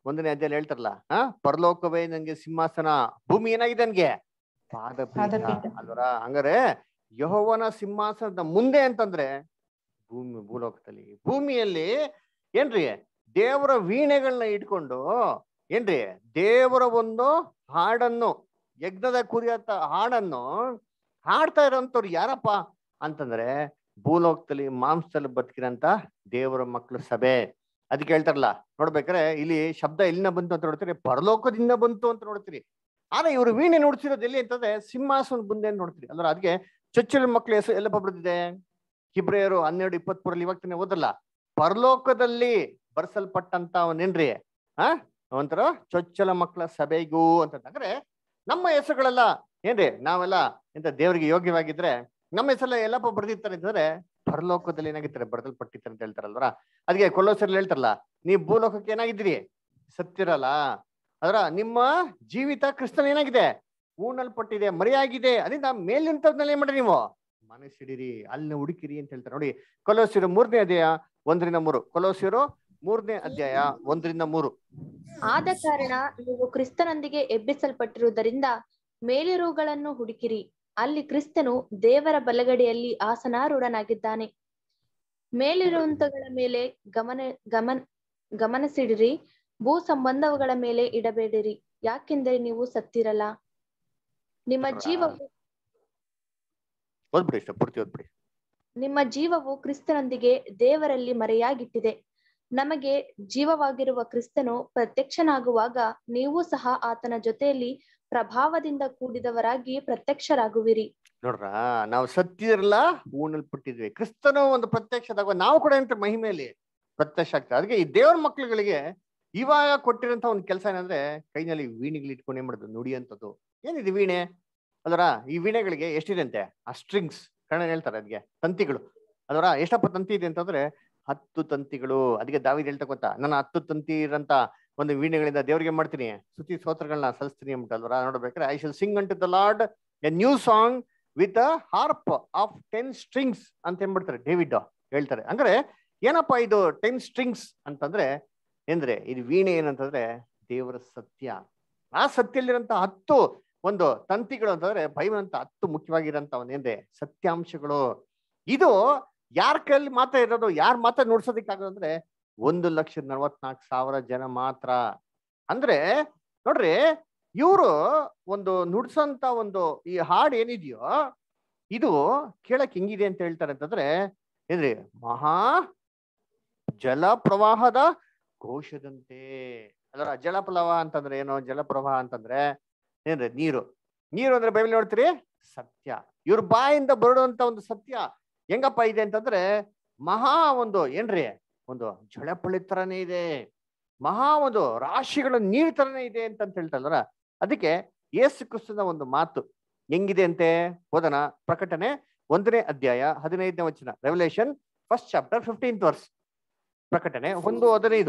ಒಂದನೇ ಅಧ್ಯಾಯ ಹೇಳ್ತಾರಲ್ಲ ಆ ಪರಲೋಕವೇ ನಂಗೆ ಸಿಂಹಾಸನ ಭೂಮಿ ಏನಾಗಿದೆ ನನ್ಗೆ ಪಾದಪೀಠ ಪಾದಪೀಠ. ಅಲ್ವರ ಹಂಗಾರೆ ಯಹೋವನ ಸಿಂಹಾಸನದ ಮುಂದೆ ಅಂತಂದ್ರೆ ಭೂಮಿ ಭೂಲೋಕದಲ್ಲಿ ಭೂಮಿಯಲ್ಲಿ ಏನ್ರಿ ದೇವರ ವೀಣೆಗಳನ್ನ ಇಟ್ಕೊಂಡು ಏನ್ರಿ ದೇವರ ಒಂದು ಹಾಡನ್ನು ಯಜ್ಞದ ಕುರಿಯತ್ತ ಹಾಡನ್ನು ಹಾಡ್ತಾ ಇರೋಂಥವ್ರು ಯಾರಪ್ಪ ಅಂತಂದ್ರೆ ಭೂಲೋಕದಲ್ಲಿ ಮಾಂಸದಲ್ಲಿ ಬದುಕಿರಂತ ದೇವರ ಮಕ್ಕಳು ಸಭೆ ಅದಕ್ಕೆ ಹೇಳ್ತಾರಲ್ಲ ನೋಡ್ಬೇಕಾರೆ ಇಲ್ಲಿ ಶಬ್ದ ಎಲ್ಲಿಂದ ಬಂತು ಅಂತ ನೋಡ್ತೀರಿ ಪರಲೋಕದಿಂದ ಬಂತು ಅಂತ ನೋಡ್ತೀರಿ ಆದ್ರೆ ಇವರು ವೀಣೆ ನೋಡ್ತಿರೋದು ಎಲ್ಲಿ ಅಂತಂದ್ರೆ ಸಿಂಹಾಸನ ಮುಂದೆ ನೋಡ್ತೀರಿ ಅಂದ್ರೆ ಅದಕ್ಕೆ ಚೊಚ್ಚಲ ಮಕ್ಳ ಹೆಸರು ಎಲ್ಲಪ್ಪ ಬರ್ದಿದೆ ಹಿಬ್ರಿಯರು ಹನ್ನೆರಡು ಇಪ್ಪತ್ಮೂರಲ್ಲಿ ಇವಾಗ ತಾನೇ ಓದಲ್ಲ ಪರಲೋಕದಲ್ಲಿ ಬರ್ಸಲ್ಪಟ್ಟಂತ ಅವನೇನ್ರಿ ಆ ಒಂಥರ ಚೊಚ್ಚಲ ಮಕ್ಕಳ ಸಭೆಗೂ ಅಂತಂದ್ರೆ ನಮ್ಮ ಹೆಸರುಗಳೆಲ್ಲ ಏನ್ರಿ ನಾವೆಲ್ಲ ಎಂತ ದೇವರಿಗೆ ಯೋಗ್ಯವಾಗಿದ್ರೆ ನಮ್ಮ ಹೆಸರೆಲ್ಲ ಎಲ್ಲಪ್ಪ ಬರ್ದಿರ್ತಾರೆ ಅಂತಂದ್ರೆ ಪರಲೋಕದಲ್ಲಿ ಏನಾಗಿರ್ತಾರೆ ಬರ್ದಲ್ಪಟ್ಟಿರ್ತಾರೆ ಅಂತ ಹೇಳ್ತಾರಲ್ವರ ಅದಕ್ಕೆ ಕೊಲ್ಲೋಸರಲ್ಲಿ ಹೇಳ್ತಾರಲ್ಲ ನೀವು ಭೂಲೋಕಕ್ಕೆ ಏನಾಗಿದ್ದೀರಿ ಸತ್ತಿರಲ್ಲ ಅದರ ನಿಮ್ಮ ಜೀವಿತ ಕ್ರಿಸ್ತನ ಏನಾಗಿದೆ ಊಣಲ್ಪಟ್ಟಿದೆ ಮರೆಯಾಗಿದೆ ಅದರಿಂದ ಮೇಲಿಂತದ್ನೆಲ್ಲ ಏನ್ ಮಾಡ್ರಿ ನೀವು ಮನಸ್ಸಿಡಿರಿ ಅಲ್ಲಿ ಹುಡುಕಿರಿ ಅಂತ ಹೇಳ್ತಾರೆ ನೋಡಿ ಕೊಲೋಸಿರು ಮೂರನೇ ಅಧ್ಯಾಯ ಒಂದರಿಂದ ಮೂರು ಕೊಲೋಸಿರು ಮೂರನೇ ಅಧ್ಯಾಯ ಒಂದರಿಂದ ಮೂರು ಆದ ಕಾರಣ ನೀವು ಕ್ರಿಸ್ತನೊಂದಿಗೆ ಎಬ್ಬಿಸಲ್ಪಟ್ಟಿರುವುದರಿಂದ ಮೇಲಿರುವುಗಳನ್ನು ಹುಡುಕಿರಿ ಅಲ್ಲಿ ಕ್ರಿಸ್ತನು ದೇವರ ಬಲಗಡೆಯಲ್ಲಿ ಆಸನಾರೂಢನಾಗಿದ್ದಾನೆ ಮೇಲಿರುವಂತಗಳ ಮೇಲೆ ಗಮನ ಗಮನ ಗಮನಿಸಿಡಿರಿ ಭೂ ಸಂಬಂಧಗಳ ಮೇಲೆ ಇಡಬೇಡಿರಿ ಯಾಕೆಂದರೆ ನೀವು ಸತ್ತಿರಲ್ಲ ನಿಮ್ಮ ಜೀವವು ಓದ್ಬಿಡಿ ಇಷ್ಟ ಪೂರ್ತಿ ಓದ್ಬಿಡಿ ನಿಮ್ಮ ಜೀವವು ಕ್ರಿಸ್ತನೊಂದಿಗೆ ದೇವರಲ್ಲಿ ಮರೆಯಾಗಿಟ್ಟಿದೆ ನಮಗೆ ಜೀವವಾಗಿರುವ ಕ್ರಿಸ್ತನು ಪ್ರತ್ಯಕ್ಷನಾಗುವಾಗ ನೀವು ಸಹ ಆತನ ಜೊತೆಯಲ್ಲಿ ಪ್ರಭಾವದಿಂದ ಕೂಡಿದವರಾಗಿ ಪ್ರತ್ಯಕ್ಷರಾಗುವಿರಿ ನೋಡ್ರ ನಾವು ಸತ್ತಿರಲ್ಲ ಊಣಲ್ಪಟ್ಟಿದ್ವಿ ಕ್ರಿಸ್ತನ ಒಂದು ಪ್ರತ್ಯಕ್ಷದಾಗ ನಾವು ಕೂಡ ಎಂತ ಮಹಿಮೆಯಲ್ಲಿ ಪ್ರತ್ಯಕ್ಷ ಆಗ್ತದೆ ಅದಕ್ಕೆ ಈ ದೇವ್ರ ಮಕ್ಳುಗಳಿಗೆ ಇವಾಗ ಕೊಟ್ಟಿರೋಂಥ ಒಂದು ಕೆಲಸ ಏನಂದ್ರೆ ಕೈನಲ್ಲಿ ವೀಣೆಗಳು ಇಟ್ಕೊಂಡು ಏನ್ ಮಾಡೋದು ನುಡಿಯಂಥದ್ದು ಏನಿದೆ ವೀಣೆ ಅದರ ಈ ವೀಣೆಗಳಿಗೆ ಎಷ್ಟಿದೆ ಅಂತೆ ಆ ಸ್ಟ್ರಿಂಗ್ಸ್ ಕನ್ನಡ ಹೇಳ್ತಾರೆ ಅದಕ್ಕೆ ತಂತಿಗಳು ಅದರ ಎಷ್ಟಪ್ಪ ತಂತಿ ಇದೆ ಅಂತಂದ್ರೆ ಹತ್ತು ತಂತಿಗಳು ಅದಕ್ಕೆ ದಾವಿದ್ ಹೇಳ್ತಾ ಗೊತ್ತಾ ನನ್ನ ಹತ್ತು ತಂತಿ ಇರಂತ ಒಂದು ವೀಣೆಗಳಿಂದ ದೇವ್ರಿಗೆ ಏನ್ ಮಾಡ್ತೀನಿ ಸ್ತುತಿ ಸ್ತೋತ್ರಗಳನ್ನ ಸಲ್ಲಿಸ್ತೀನಿ ಅಂದ್ಬಿಟ್ಟು ಅಲ್ವರ ನೋಡ್ಬೇಕಾದ್ರೆ I shall sing unto the Lord a new song with a harp of ten strings ಅಂತ ಏನ್ಬಿಡ್ತಾರೆ ಡೇವಿಡ್ ಹೇಳ್ತಾರೆ ಅಂದ್ರೆ ಏನಪ್ಪಾ ಇದು ಟೆನ್ ಸ್ಟ್ರಿಂಗ್ಸ್ ಅಂತಂದ್ರೆ ಏನ್ರೆ ಇದು ವೀಣೆ ಏನಂತಂದ್ರೆ ದೇವರ ಸತ್ಯ ಆ ಸತ್ಯಲ್ಲಿರಂತ ಹತ್ತು ಒಂದು ತಂತಿಗಳು ಅಂತಂದ್ರೆ ಬೈಬಲ್ ಹತ್ತು ಮುಖ್ಯವಾಗಿರಂತ ಒಂದೇನ್ರೆ ಸತ್ಯಾಂಶಗಳು ಇದು ಯಾರ ಕೈಯಲ್ಲಿ ಮಾತ್ರ ಇರೋದು ಯಾರು ಮಾತ್ರ ನುಡ್ಸೋದಿಕ್ಕಾಗೋದು ಅಂದ್ರೆ ಒಂದು ಲಕ್ಷದ ನಲವತ್ನಾಲ್ಕು ಸಾವಿರ ಜನ ಮಾತ್ರ ಅಂದ್ರೆ ನೋಡ್ರಿ ಇವರು ಒಂದು ನುಡ್ಸಂತ ಒಂದು ಈ ಹಾಡು ಏನಿದೆಯೋ ಇದು ಕೇಳಕ್ ಹೆಂಗಿದೆ ಅಂತ ಹೇಳ್ತಾರೆ ಅಂತಂದ್ರೆ ಏನ್ರಿ ಮಹಾ ಜಲ ಪ್ರವಾಹದ ಘೋಷದಂತೆ ಅದರ ಜಲಪ್ರವಾಹ ಅಂತಂದ್ರೆ ಏನು ಜಲಪ್ರವಾಹ ಅಂತಂದ್ರೆ ಏನ್ರಿ ನೀರು ನೀರು ಅಂದ್ರೆ ಬೈಬಲ್ ನೋಡ್ತೀರಿ ಸತ್ಯ ಇವ್ರ ಬಾಯಿಂದ ಬರುವಂತ ಒಂದು ಸತ್ಯ ಹೆಂಗಪ್ಪ ಇದೆ ಅಂತಂದ್ರೆ ಮಹಾ ಒಂದು ಏನ್ರಿ ಒಂದು ಜಳಪಳಿ ತರನೇ ಇದೆ ಮಹಾ ಒಂದು ರಾಶಿಗಳ ನೀರ್ ತರನೇ ಇದೆ ಅಂತ ಅಂತ ಹೇಳ್ತಾರಲ್ಲ ಅದಕ್ಕೆ ಯೇಸು ಕ್ರಿಸ್ತನ ಒಂದು ಮಾತು ಹೆಂಗಿದೆ ಅಂತೆ ಓದನ ಪ್ರಕಟಣೆ ಒಂದನೇ ಅಧ್ಯಾಯ ಹದಿನೈದನೇ ವಚನ Revelation first chapter fifteenth verse ಪ್ರಕಟಣೆ ಒಂದು ಹದಿನೈದು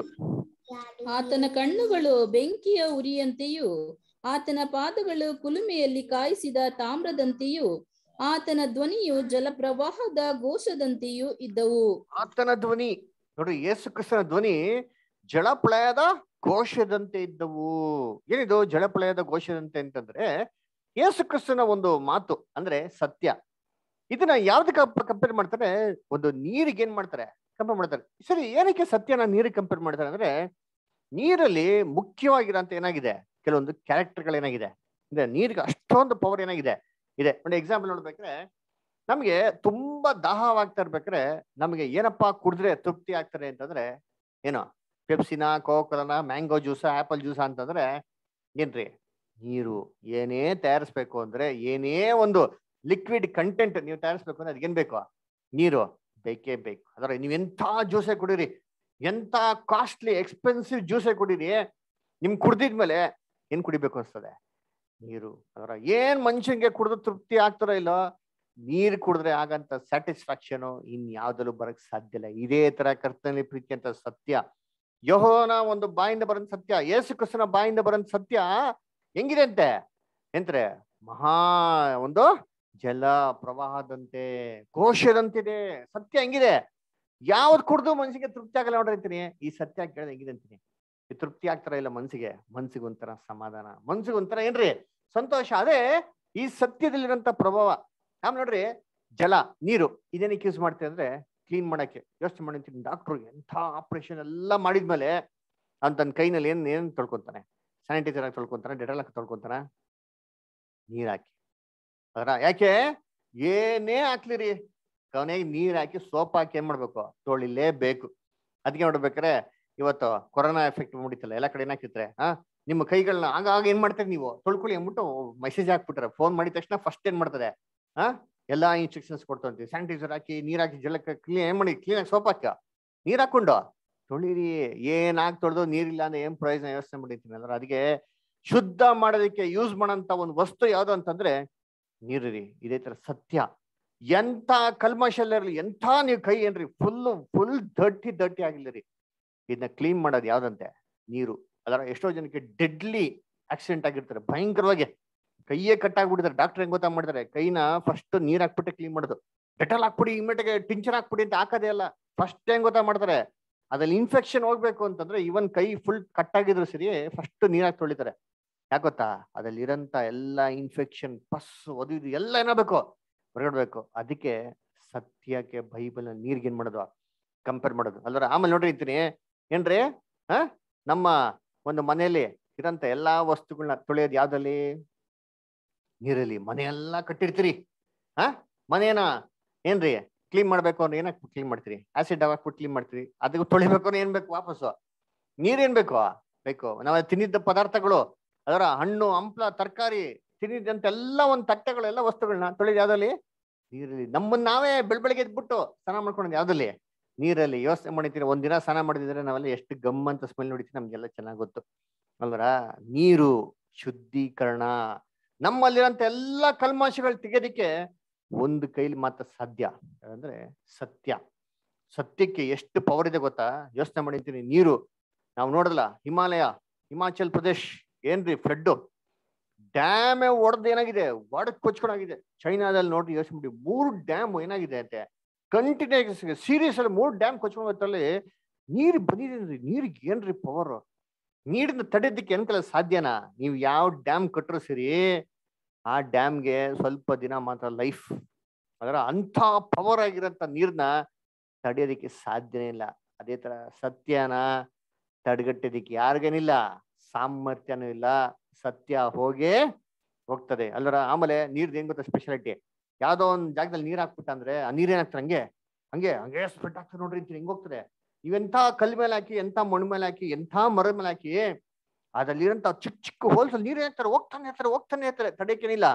ಆತನ ಕಣ್ಣುಗಳು ಬೆಂಕಿಯ ಉರಿಯಂತೆಯೂ ಆತನ ಪಾದಗಳು ಕುಲುಮೆಯಲ್ಲಿ ಕಾಯಿಸಿದ ತಾಮ್ರದಂತೆಯೂ ಆತನ ಧ್ವನಿಯು ಜಲಪ್ರವಾಹದ ಘೋಷದಂತೆಯೂ ಇದ್ದವು ಆತನ ಧ್ವನಿ ನೋಡ್ರಿ ಯೇಸು ಕ್ರಿಸ್ತನ ಧ್ವನಿ ಜಳಪ್ಳಯದ ಘೋಷದಂತೆ ಇದ್ದವು ಏನಿದು ಜಳಪ್ಳಯದ ಘೋಷದಂತೆ ಅಂತಂದ್ರೆ ಯೇಸು ಕ್ರಿಸ್ತನ ಒಂದು ಮಾತು ಅಂದ್ರೆ ಸತ್ಯ ಇದನ್ನ ಯಾವ್ದಕ್ಕೆ ಕಂಪೇರ್ ಮಾಡ್ತಾರೆ ಒಂದು ನೀರಿಗೆ ಏನ್ ಮಾಡ್ತಾರೆ ಕಂಪೇರ್ ಮಾಡ್ತಾರೆ ಸರಿ ಏನಕ್ಕೆ ಸತ್ಯನ ನೀರಿಗೆ ಕಂಪೇರ್ ಮಾಡ್ತಾರೆ ಅಂದ್ರೆ ನೀರಲ್ಲಿ ಮುಖ್ಯವಾಗಿರೋಂತ ಏನಾಗಿದೆ ಕೆಲವೊಂದು ಕ್ಯಾರೆಕ್ಟರ್ಗಳು ಏನಾಗಿದೆ ಅಂದ್ರೆ ನೀರಿಗೆ ಅಷ್ಟೊಂದು ಪವರ್ ಏನಾಗಿದೆ ಇದೆ ಒಂದು ಎಕ್ಸಾಂಪಲ್ ನೋಡ್ಬೇಕ್ರೆ ನಮ್ಗೆ ತುಂಬಾ ದಾಹವಾಗ್ತಾ ಇರ್ಬೇಕ್ರೆ ನಮಗೆ ಏನಪ್ಪಾ ಕುಡಿದ್ರೆ ತೃಪ್ತಿ ಆಗ್ತಾರೆ ಅಂತಂದ್ರೆ ಏನು ಪೆಪ್ಸಿನ ಕೋಕೋಲನ ಮ್ಯಾಂಗೋ ಜ್ಯೂಸ ಆಪಲ್ ಜ್ಯೂಸ ಅಂತಂದ್ರೆ ಏನ್ರಿ ನೀರು ಏನೇ ತಯಾರಿಸ್ಬೇಕು ಅಂದ್ರೆ ಏನೇ ಒಂದು ಲಿಕ್ವಿಡ್ ಕಂಟೆಂಟ್ ನೀವು ತಯಾರಿಸ್ಬೇಕು ಅಂದ್ರೆ ಅದಕ್ಕೇನ್ ಬೇಕು ನೀರು ಬೇಕೇ ಬೇಕು ಅದರ ನೀವು ಎಂಥ ಜ್ಯೂಸೇ ಕುಡೀರಿ ಎಂಥ ಕಾಸ್ಟ್ಲಿ ಎಕ್ಸ್ಪೆನ್ಸಿವ್ ಜ್ಯೂಸೇ ಕುಡೀರಿ ನಿಮ್ ಕುಡ್ದಿದ್ಮೇಲೆ ಏನ್ ಕುಡಿಬೇಕು ಅನ್ಸ್ತದೆ ನೀರು ಅದರ ಏನ್ ಮನುಷ್ಯನ್ಗೆ ಕುಡಿದು ತೃಪ್ತಿ ಆಗ್ತಾರೋ ಇಲ್ಲೋ ನೀರು ಕುಡಿದ್ರೆ ಆಗಂತ ಸ್ಯಾಟಿಸ್ಫ್ಯಾಕ್ಷನ್ ಇನ್ ಯಾವ್ದಲ್ಲೂ ಬರಕ್ ಸಾಧ್ಯ ಇಲ್ಲ ಇದೇ ತರ ಕರ್ತನಲ್ಲಿ ಪ್ರೀತಿ ಅಂತ ಸತ್ಯ ಯಹೋನ ಒಂದು ಬಾಯಿಂದ ಬರಂತ ಸತ್ಯ ಯೇಸು ಕ್ರಿಸ್ತನ ಬಾಯಿಂದ ಬರಂತ ಸತ್ಯ ಹೆಂಗಿದೆ ಅಂತೆ ಎಂದ್ರೆ ಮಹಾ ಒಂದು ಜಲ ಪ್ರವಾಹದಂತೆ ಘೋಷದಂತಿದೆ ಸತ್ಯ ಹೆಂಗಿದೆ ಯಾವ್ದು ಕುಡ್ದು ಮನುಷ್ಯಗೆ ತೃಪ್ತಿ ಆಗಲ್ಲ ನೋಡ್ರಿ ಅಂತೀನಿ ಈ ಸತ್ಯ ಕೇಳಿದ್ರೆ ಹೆಂಗಿದೆ ಅಂತೀನಿ ಈ ತೃಪ್ತಿ ಆಗ್ತಾರ ಇಲ್ಲ ಮನ್ಸಿಗೆ ಮನ್ಸಿಗೆ ಒಂಥರ ಸಮಾಧಾನ ಮನ್ಸಿಗೆ ಒಂಥರ ಏನ್ರಿ ಸಂತೋಷ ಅದೇ ಈ ಸತ್ಯದಲ್ಲಿರೋಂಥ ಪ್ರಭಾವ ಆಮೇಲೆ ನೋಡ್ರಿ ಜಲ ನೀರು ಇದೇನಕ್ಕೆ ಯೂಸ್ ಮಾಡ್ತೀವಿ ಅಂದ್ರೆ ಕ್ಲೀನ್ ಮಾಡಕ್ಕೆ ಯೋಚನೆ ಮಾಡಿರ್ತೀನಿ ಡಾಕ್ಟ್ರು ಎಂಥ ಆಪರೇಷನ್ ಎಲ್ಲ ಮಾಡಿದ್ಮೇಲೆ ಅವ್ನು ತನ್ನ ಕೈನಲ್ಲಿ ಏನ್ ಏನ್ ತೊಳ್ಕೊಂತಾನೆ ಸ್ಯಾನಿಟೈಸರ್ ಹಾಕಿ ತೊಳ್ಕೊಂತಾನೆ ಡೆಟಲ್ ಹಾಕಿ ತೊಳ್ಕೊಂತಾನೆ ನೀರ್ ಹಾಕಿ ಅದರ ಯಾಕೆ ಏನೇ ಹಾಕ್ಲಿರಿ ಕೊನೆಗೆ ನೀರ್ ಹಾಕಿ ಸೋಪ್ ಹಾಕಿ ಏನ್ ಮಾಡ್ಬೇಕು ತೊಳಿಲೇಬೇಕು ಅದಕ್ಕೆ ನೋಡ್ಬೇಕಾರೆ ಇವತ್ತು ಕೊರೋನಾ ಎಫೆಕ್ಟ್ ಮುಡಿತಲ್ಲ ಎಲ್ಲ ಕಡೆ ಏನಾಕಿರ್ತಾರೆ ಆ ನಿಮ್ಮ ಕೈಗಳನ್ನ ಆಗಾಗ ಏನ್ ಮಾಡ್ತಾರೆ ನೀವು ತೊಳ್ಕೊಳ್ಳಿ ಅಂದ್ಬಿಟ್ಟು ಮೆಸೇಜ್ ಹಾಕ್ಬಿಟ್ರೆ ಫೋನ್ ಮಾಡಿದ ತಕ್ಷಣ ಫಸ್ಟ್ ಏನ್ ಮಾಡ್ತಾರೆ ಆ ಎಲ್ಲಾ ಇನ್ಸ್ಟ್ರಕ್ಷನ್ಸ್ ಕೊಡ್ತಂತೀವಿ ಸ್ಯಾನಿಟೈಸರ್ ಹಾಕಿ ನೀರ್ ಹಾಕಿ ಜಲಕ್ಕೆ ಕ್ಲೀನ್ ಏನ್ ಮಾಡಿ ಕ್ಲೀನ್ ಆಗಿ ಸೋಪ್ ಹಾಕ ನೀರ್ ಹಾಕೊಂಡು ತೊಳಿರಿ ಏನ್ ಹಾಕಿ ತೊಳೆದು ನೀರಿಲ್ಲ ಅಂದ್ರೆ ಏನ್ ಪ್ರಯೋಜನ ಯೋಚನೆ ಮಾಡಿರ್ತೀನಿ ಅಂದ್ರೆ ಅದಕ್ಕೆ ಶುದ್ಧ ಮಾಡೋದಕ್ಕೆ ಯೂಸ್ ಮಾಡೋಂತ ಒಂದು ವಸ್ತು ಯಾವ್ದು ಅಂತಂದ್ರೆ ನೀರು ರೀ ಇದೇ ತರ ಸತ್ಯ ಎಂತ ಕಲ್ಮಶಲ್ಲ ಎಂಥ ನೀವು ಕೈ ಏನ್ರಿ ಫುಲ್ ಫುಲ್ ದಟ್ಟಿ ದಟ್ಟಿ ಆಗಿಲ್ಲ ರೀ ಇದನ್ನ ಕ್ಲೀನ್ ಮಾಡೋದು ಯಾವ್ದಂತೆ ನೀರು ಅದರ ಎಷ್ಟೋ ಜನಕ್ಕೆ ಡೆಡ್ಲಿ ಆಕ್ಸಿಡೆಂಟ್ ಆಗಿರ್ತಾರೆ ಭಯಂಕರವಾಗಿ ಕೈಯೇ ಕಟ್ಟಾಗ್ಬಿಟ್ಟಿದ್ದಾರೆ ಡಾಕ್ಟರ್ ಹೆಂಗ್ ಗೊತ್ತಾ ಮಾಡ್ತಾರೆ ಕೈನ ಫಸ್ಟ್ ನೀರ್ ಹಾಕ್ಬಿಟ್ಟೆ ಕ್ಲೀನ್ ಮಾಡೋದು ಡೆಟಲ್ ಹಾಕ್ಬಿಡಿ ಇಮ್ಮಿಡಿಗೆ ಟಿಂಚರ್ ಹಾಕ್ಬಿಡಿ ಅಂತ ಹಾಕೋದೇ ಅಲ್ಲ ಫಸ್ಟ್ ಹೆಂಗ್ ಗೊತ್ತಾ ಮಾಡ್ತಾರೆ ಅದ್ರಲ್ಲಿ ಇನ್ಫೆಕ್ಷನ್ ಹೋಗ್ಬೇಕು ಅಂತಂದ್ರೆ ಇವನ್ ಕೈ ಫುಲ್ ಕಟ್ಟಾಗಿದ್ರು ಸರಿ ಫಸ್ಟ್ ನೀರಾಗಿ ತೊಳಿತಾರೆ ಯಾಕೆ ಗೊತ್ತಾ ಅದ್ರಲ್ಲಿ ಇರಂತ ಎಲ್ಲ ಇನ್ಫೆಕ್ಷನ್ ಪಸ್ ಒದಿದು ಎಲ್ಲ ಏನಾಗಬೇಕು ಹೊರಗಡ್ಬೇಕು ಅದಕ್ಕೆ ಸತ್ಯಕ್ಕೆ ಬೈಬಲ್ ನೀರ್ಗೆ ಏನ್ ಮಾಡೋದು ಕಂಪೇರ್ ಮಾಡೋದು ಅಲ್ವರ ಆಮೇಲೆ ನೋಡ್ರಿ ಇರ್ತೀನಿ ಏನ್ರಿ ಹ ನಮ್ಮ ಒಂದು ಮನೆಯಲ್ಲಿ ಇರಂತ ಎಲ್ಲಾ ವಸ್ತುಗಳನ್ನ ತೊಳೆಯೋದು ಯಾವ್ದಲ್ಲಿ ನೀರಲ್ಲಿ ಮನೆಯೆಲ್ಲ ಕಟ್ಟಿರ್ತೀರಿ ಹಾ ಮನೇನ ಏನ್ರಿ ಕ್ಲೀನ್ ಮಾಡ್ಬೇಕು ಅಂದ್ರೆ ಏನಕ್ಕೆ ಕ್ಲೀನ್ ಮಾಡ್ತೀರಿ ಆಸಿಡ್ ಹಾಕ್ಬಿಟ್ಟು ಕ್ಲೀನ್ ಮಾಡ್ತೀರಿ ಅದಕ್ಕೆ ತೊಳಿಬೇಕು ಅಂದ್ರೆ ಏನ್ ಬೇಕು ವಾಪಸ್ಸು ನೀರೇನ್ ಬೇಕು ಬೇಕು ನಾವು ತಿನ್ನಿದ್ದ ಪದಾರ್ಥಗಳು ಅದರ ಹಣ್ಣು ಹಂಪ್ಲ ತರಕಾರಿ ತಿನ್ನಿದ್ದಂತ ಎಲ್ಲ ಒಂದು ತಟ್ಟೆಗಳು ಎಲ್ಲ ವಸ್ತುಗಳನ್ನ ತೊಳೆದು ಯಾವ್ದಲ್ಲಿ ನೀರಲ್ಲಿ ನಮ್ಮನ್ನ ನಾವೇ ಬೆಳಬೆಳಗ್ಗೆ ಎದ್ಬಿಟ್ಟು ಸ್ನಾನ ಮಾಡ್ಕೊಂಡು ಯಾವ್ದಲ್ಲಿ ನೀರಲ್ಲಿ ಯೋಚನೆ ಮಾಡಿರ್ತೀರಿ ಒಂದಿನ ಸ್ನಾನ ಮಾಡಿದ್ರೆ ನಾವೆಲ್ಲ ಎಷ್ಟು ಗಮ್ ಅಂತ ಸ್ಮೆಲ್ ನೋಡಿತೀವಿ ನಮ್ಗೆಲ್ಲ ಚೆನ್ನಾಗ್ ಗೊತ್ತು ಅಲ್ವರ ನೀರು ಶುದ್ಧೀಕರಣ ನಮ್ಮಲ್ಲಿರೋಂಥ ಎಲ್ಲ ಕಲ್ಮಾಶಗಳು ತೆಗೆಯೋದಿಕ್ಕೆ ಒಂದು ಕೈಲಿ ಮಾತ್ರ ಸಾಧ್ಯ ಅಂದ್ರೆ ಸತ್ಯ ಸತ್ಯಕ್ಕೆ ಎಷ್ಟು ಪವರ್ ಇದೆ ಗೊತ್ತಾ ಯೋಚನೆ ಮಾಡಿರ್ತೀನಿ ನೀರು ನಾವು ನೋಡಲ್ಲ ಹಿಮಾಲಯ ಹಿಮಾಚಲ್ ಪ್ರದೇಶ್ ಏನ್ರಿ ಫ್ಲಡ್ ಡ್ಯಾಮೇ ಒಡೆದು ಏನಾಗಿದೆ ಒಡಕ್ ಕೊಚ್ಕೊಂಡಾಗಿದೆ ಚೈನಾದಲ್ಲಿ ನೋಡ್ರಿ ಯೋಚನೆ ಮಾಡಿ ಮೂರು ಡ್ಯಾಮ್ ಏನಾಗಿದೆ ಅಂತೆ ಕಂಟಿನ್ಯೂಸ್ ಸೀರಿಯಸ್ ಅಲ್ಲಿ ಮೂರು ಡ್ಯಾಮ್ ಕೊಚ್ಕೊಂಡಲ್ಲಿ ನೀರು ಬಂದಿದೆ ನೀರಿಗೆ ಏನ್ರಿ ಪವರ್ ನೀರಿನ ತಡೆಯೋದಕ್ಕೆ ಏನ್ಕಲ್ಲ ಸಾಧ್ಯನಾ ನೀವು ಯಾವ ಡ್ಯಾಮ್ ಕಟ್ಟರು ಸರಿ ಆ ಡ್ಯಾಮ್ಗೆ ಸ್ವಲ್ಪ ದಿನ ಮಾತ್ರ ಲೈಫ್ ಅದರ ಅಂಥ ಪವರ್ ಆಗಿರೋಂಥ ನೀರ್ನ ತಡೆಯೋದಕ್ಕೆ ಸಾಧ್ಯನೇ ಇಲ್ಲ ಅದೇ ತರ ಸತ್ಯನ ತಡೆಗಟ್ಟೋದಿಕ್ಕೆ ಯಾರಿಗೇನಿಲ್ಲ ಸಾಮರ್ಥ್ಯನೂ ಇಲ್ಲ ಸತ್ಯ ಹೋಗೇ ಹೋಗ್ತದೆ ಅಲ್ಲರ ಆಮೇಲೆ ನೀರ್ದು ಹೆಂಗ್ ಗೊತ್ತಾ ಸ್ಪೆಷಾಲಿಟಿ ಯಾವ್ದೋ ಒಂದ್ ಜಾಗದಲ್ಲಿ ನೀರ್ ಹಾಕ್ಬಿಟ್ಟ ಅಂದ್ರೆ ಆ ನೀರ್ ಏನಾಗ್ತದೆ ಹಂಗೆ ಹಂಗೆ ಹಂಗೆ ಸ್ಪ್ರೆಡ್ ಆಗ್ತದೆ ನೋಡ್ರಿ ಅಂತೀನಿ ಹೆಂಗ್ ಹೋಗ್ತದೆ ಇವೆಂಥ ಕಲ್ ಮೇಲೆ ಹಾಕಿ ಎಂಥ ಮಣ್ಣು ಮೇಲೆ ಹಾಕಿ ಎಂಥ ಮರದ ಮೇಲೆ ಹಾಕಿ ಅದ್ರಲ್ಲಿರೋಂಥ ಚಿಕ್ಕ ಚಿಕ್ಕ ಹೋಲ್ಸ್ ನೀರ್ ಏನಾಗ್ತಾರೆ ಹೋಗ್ತಾನೆ ಇರ್ತಾರೆ ಹೋಗ್ತಾನೆ ಇರ್ತಾರೆ ತಡೆಯಕ್ಕೇನಿಲ್ಲ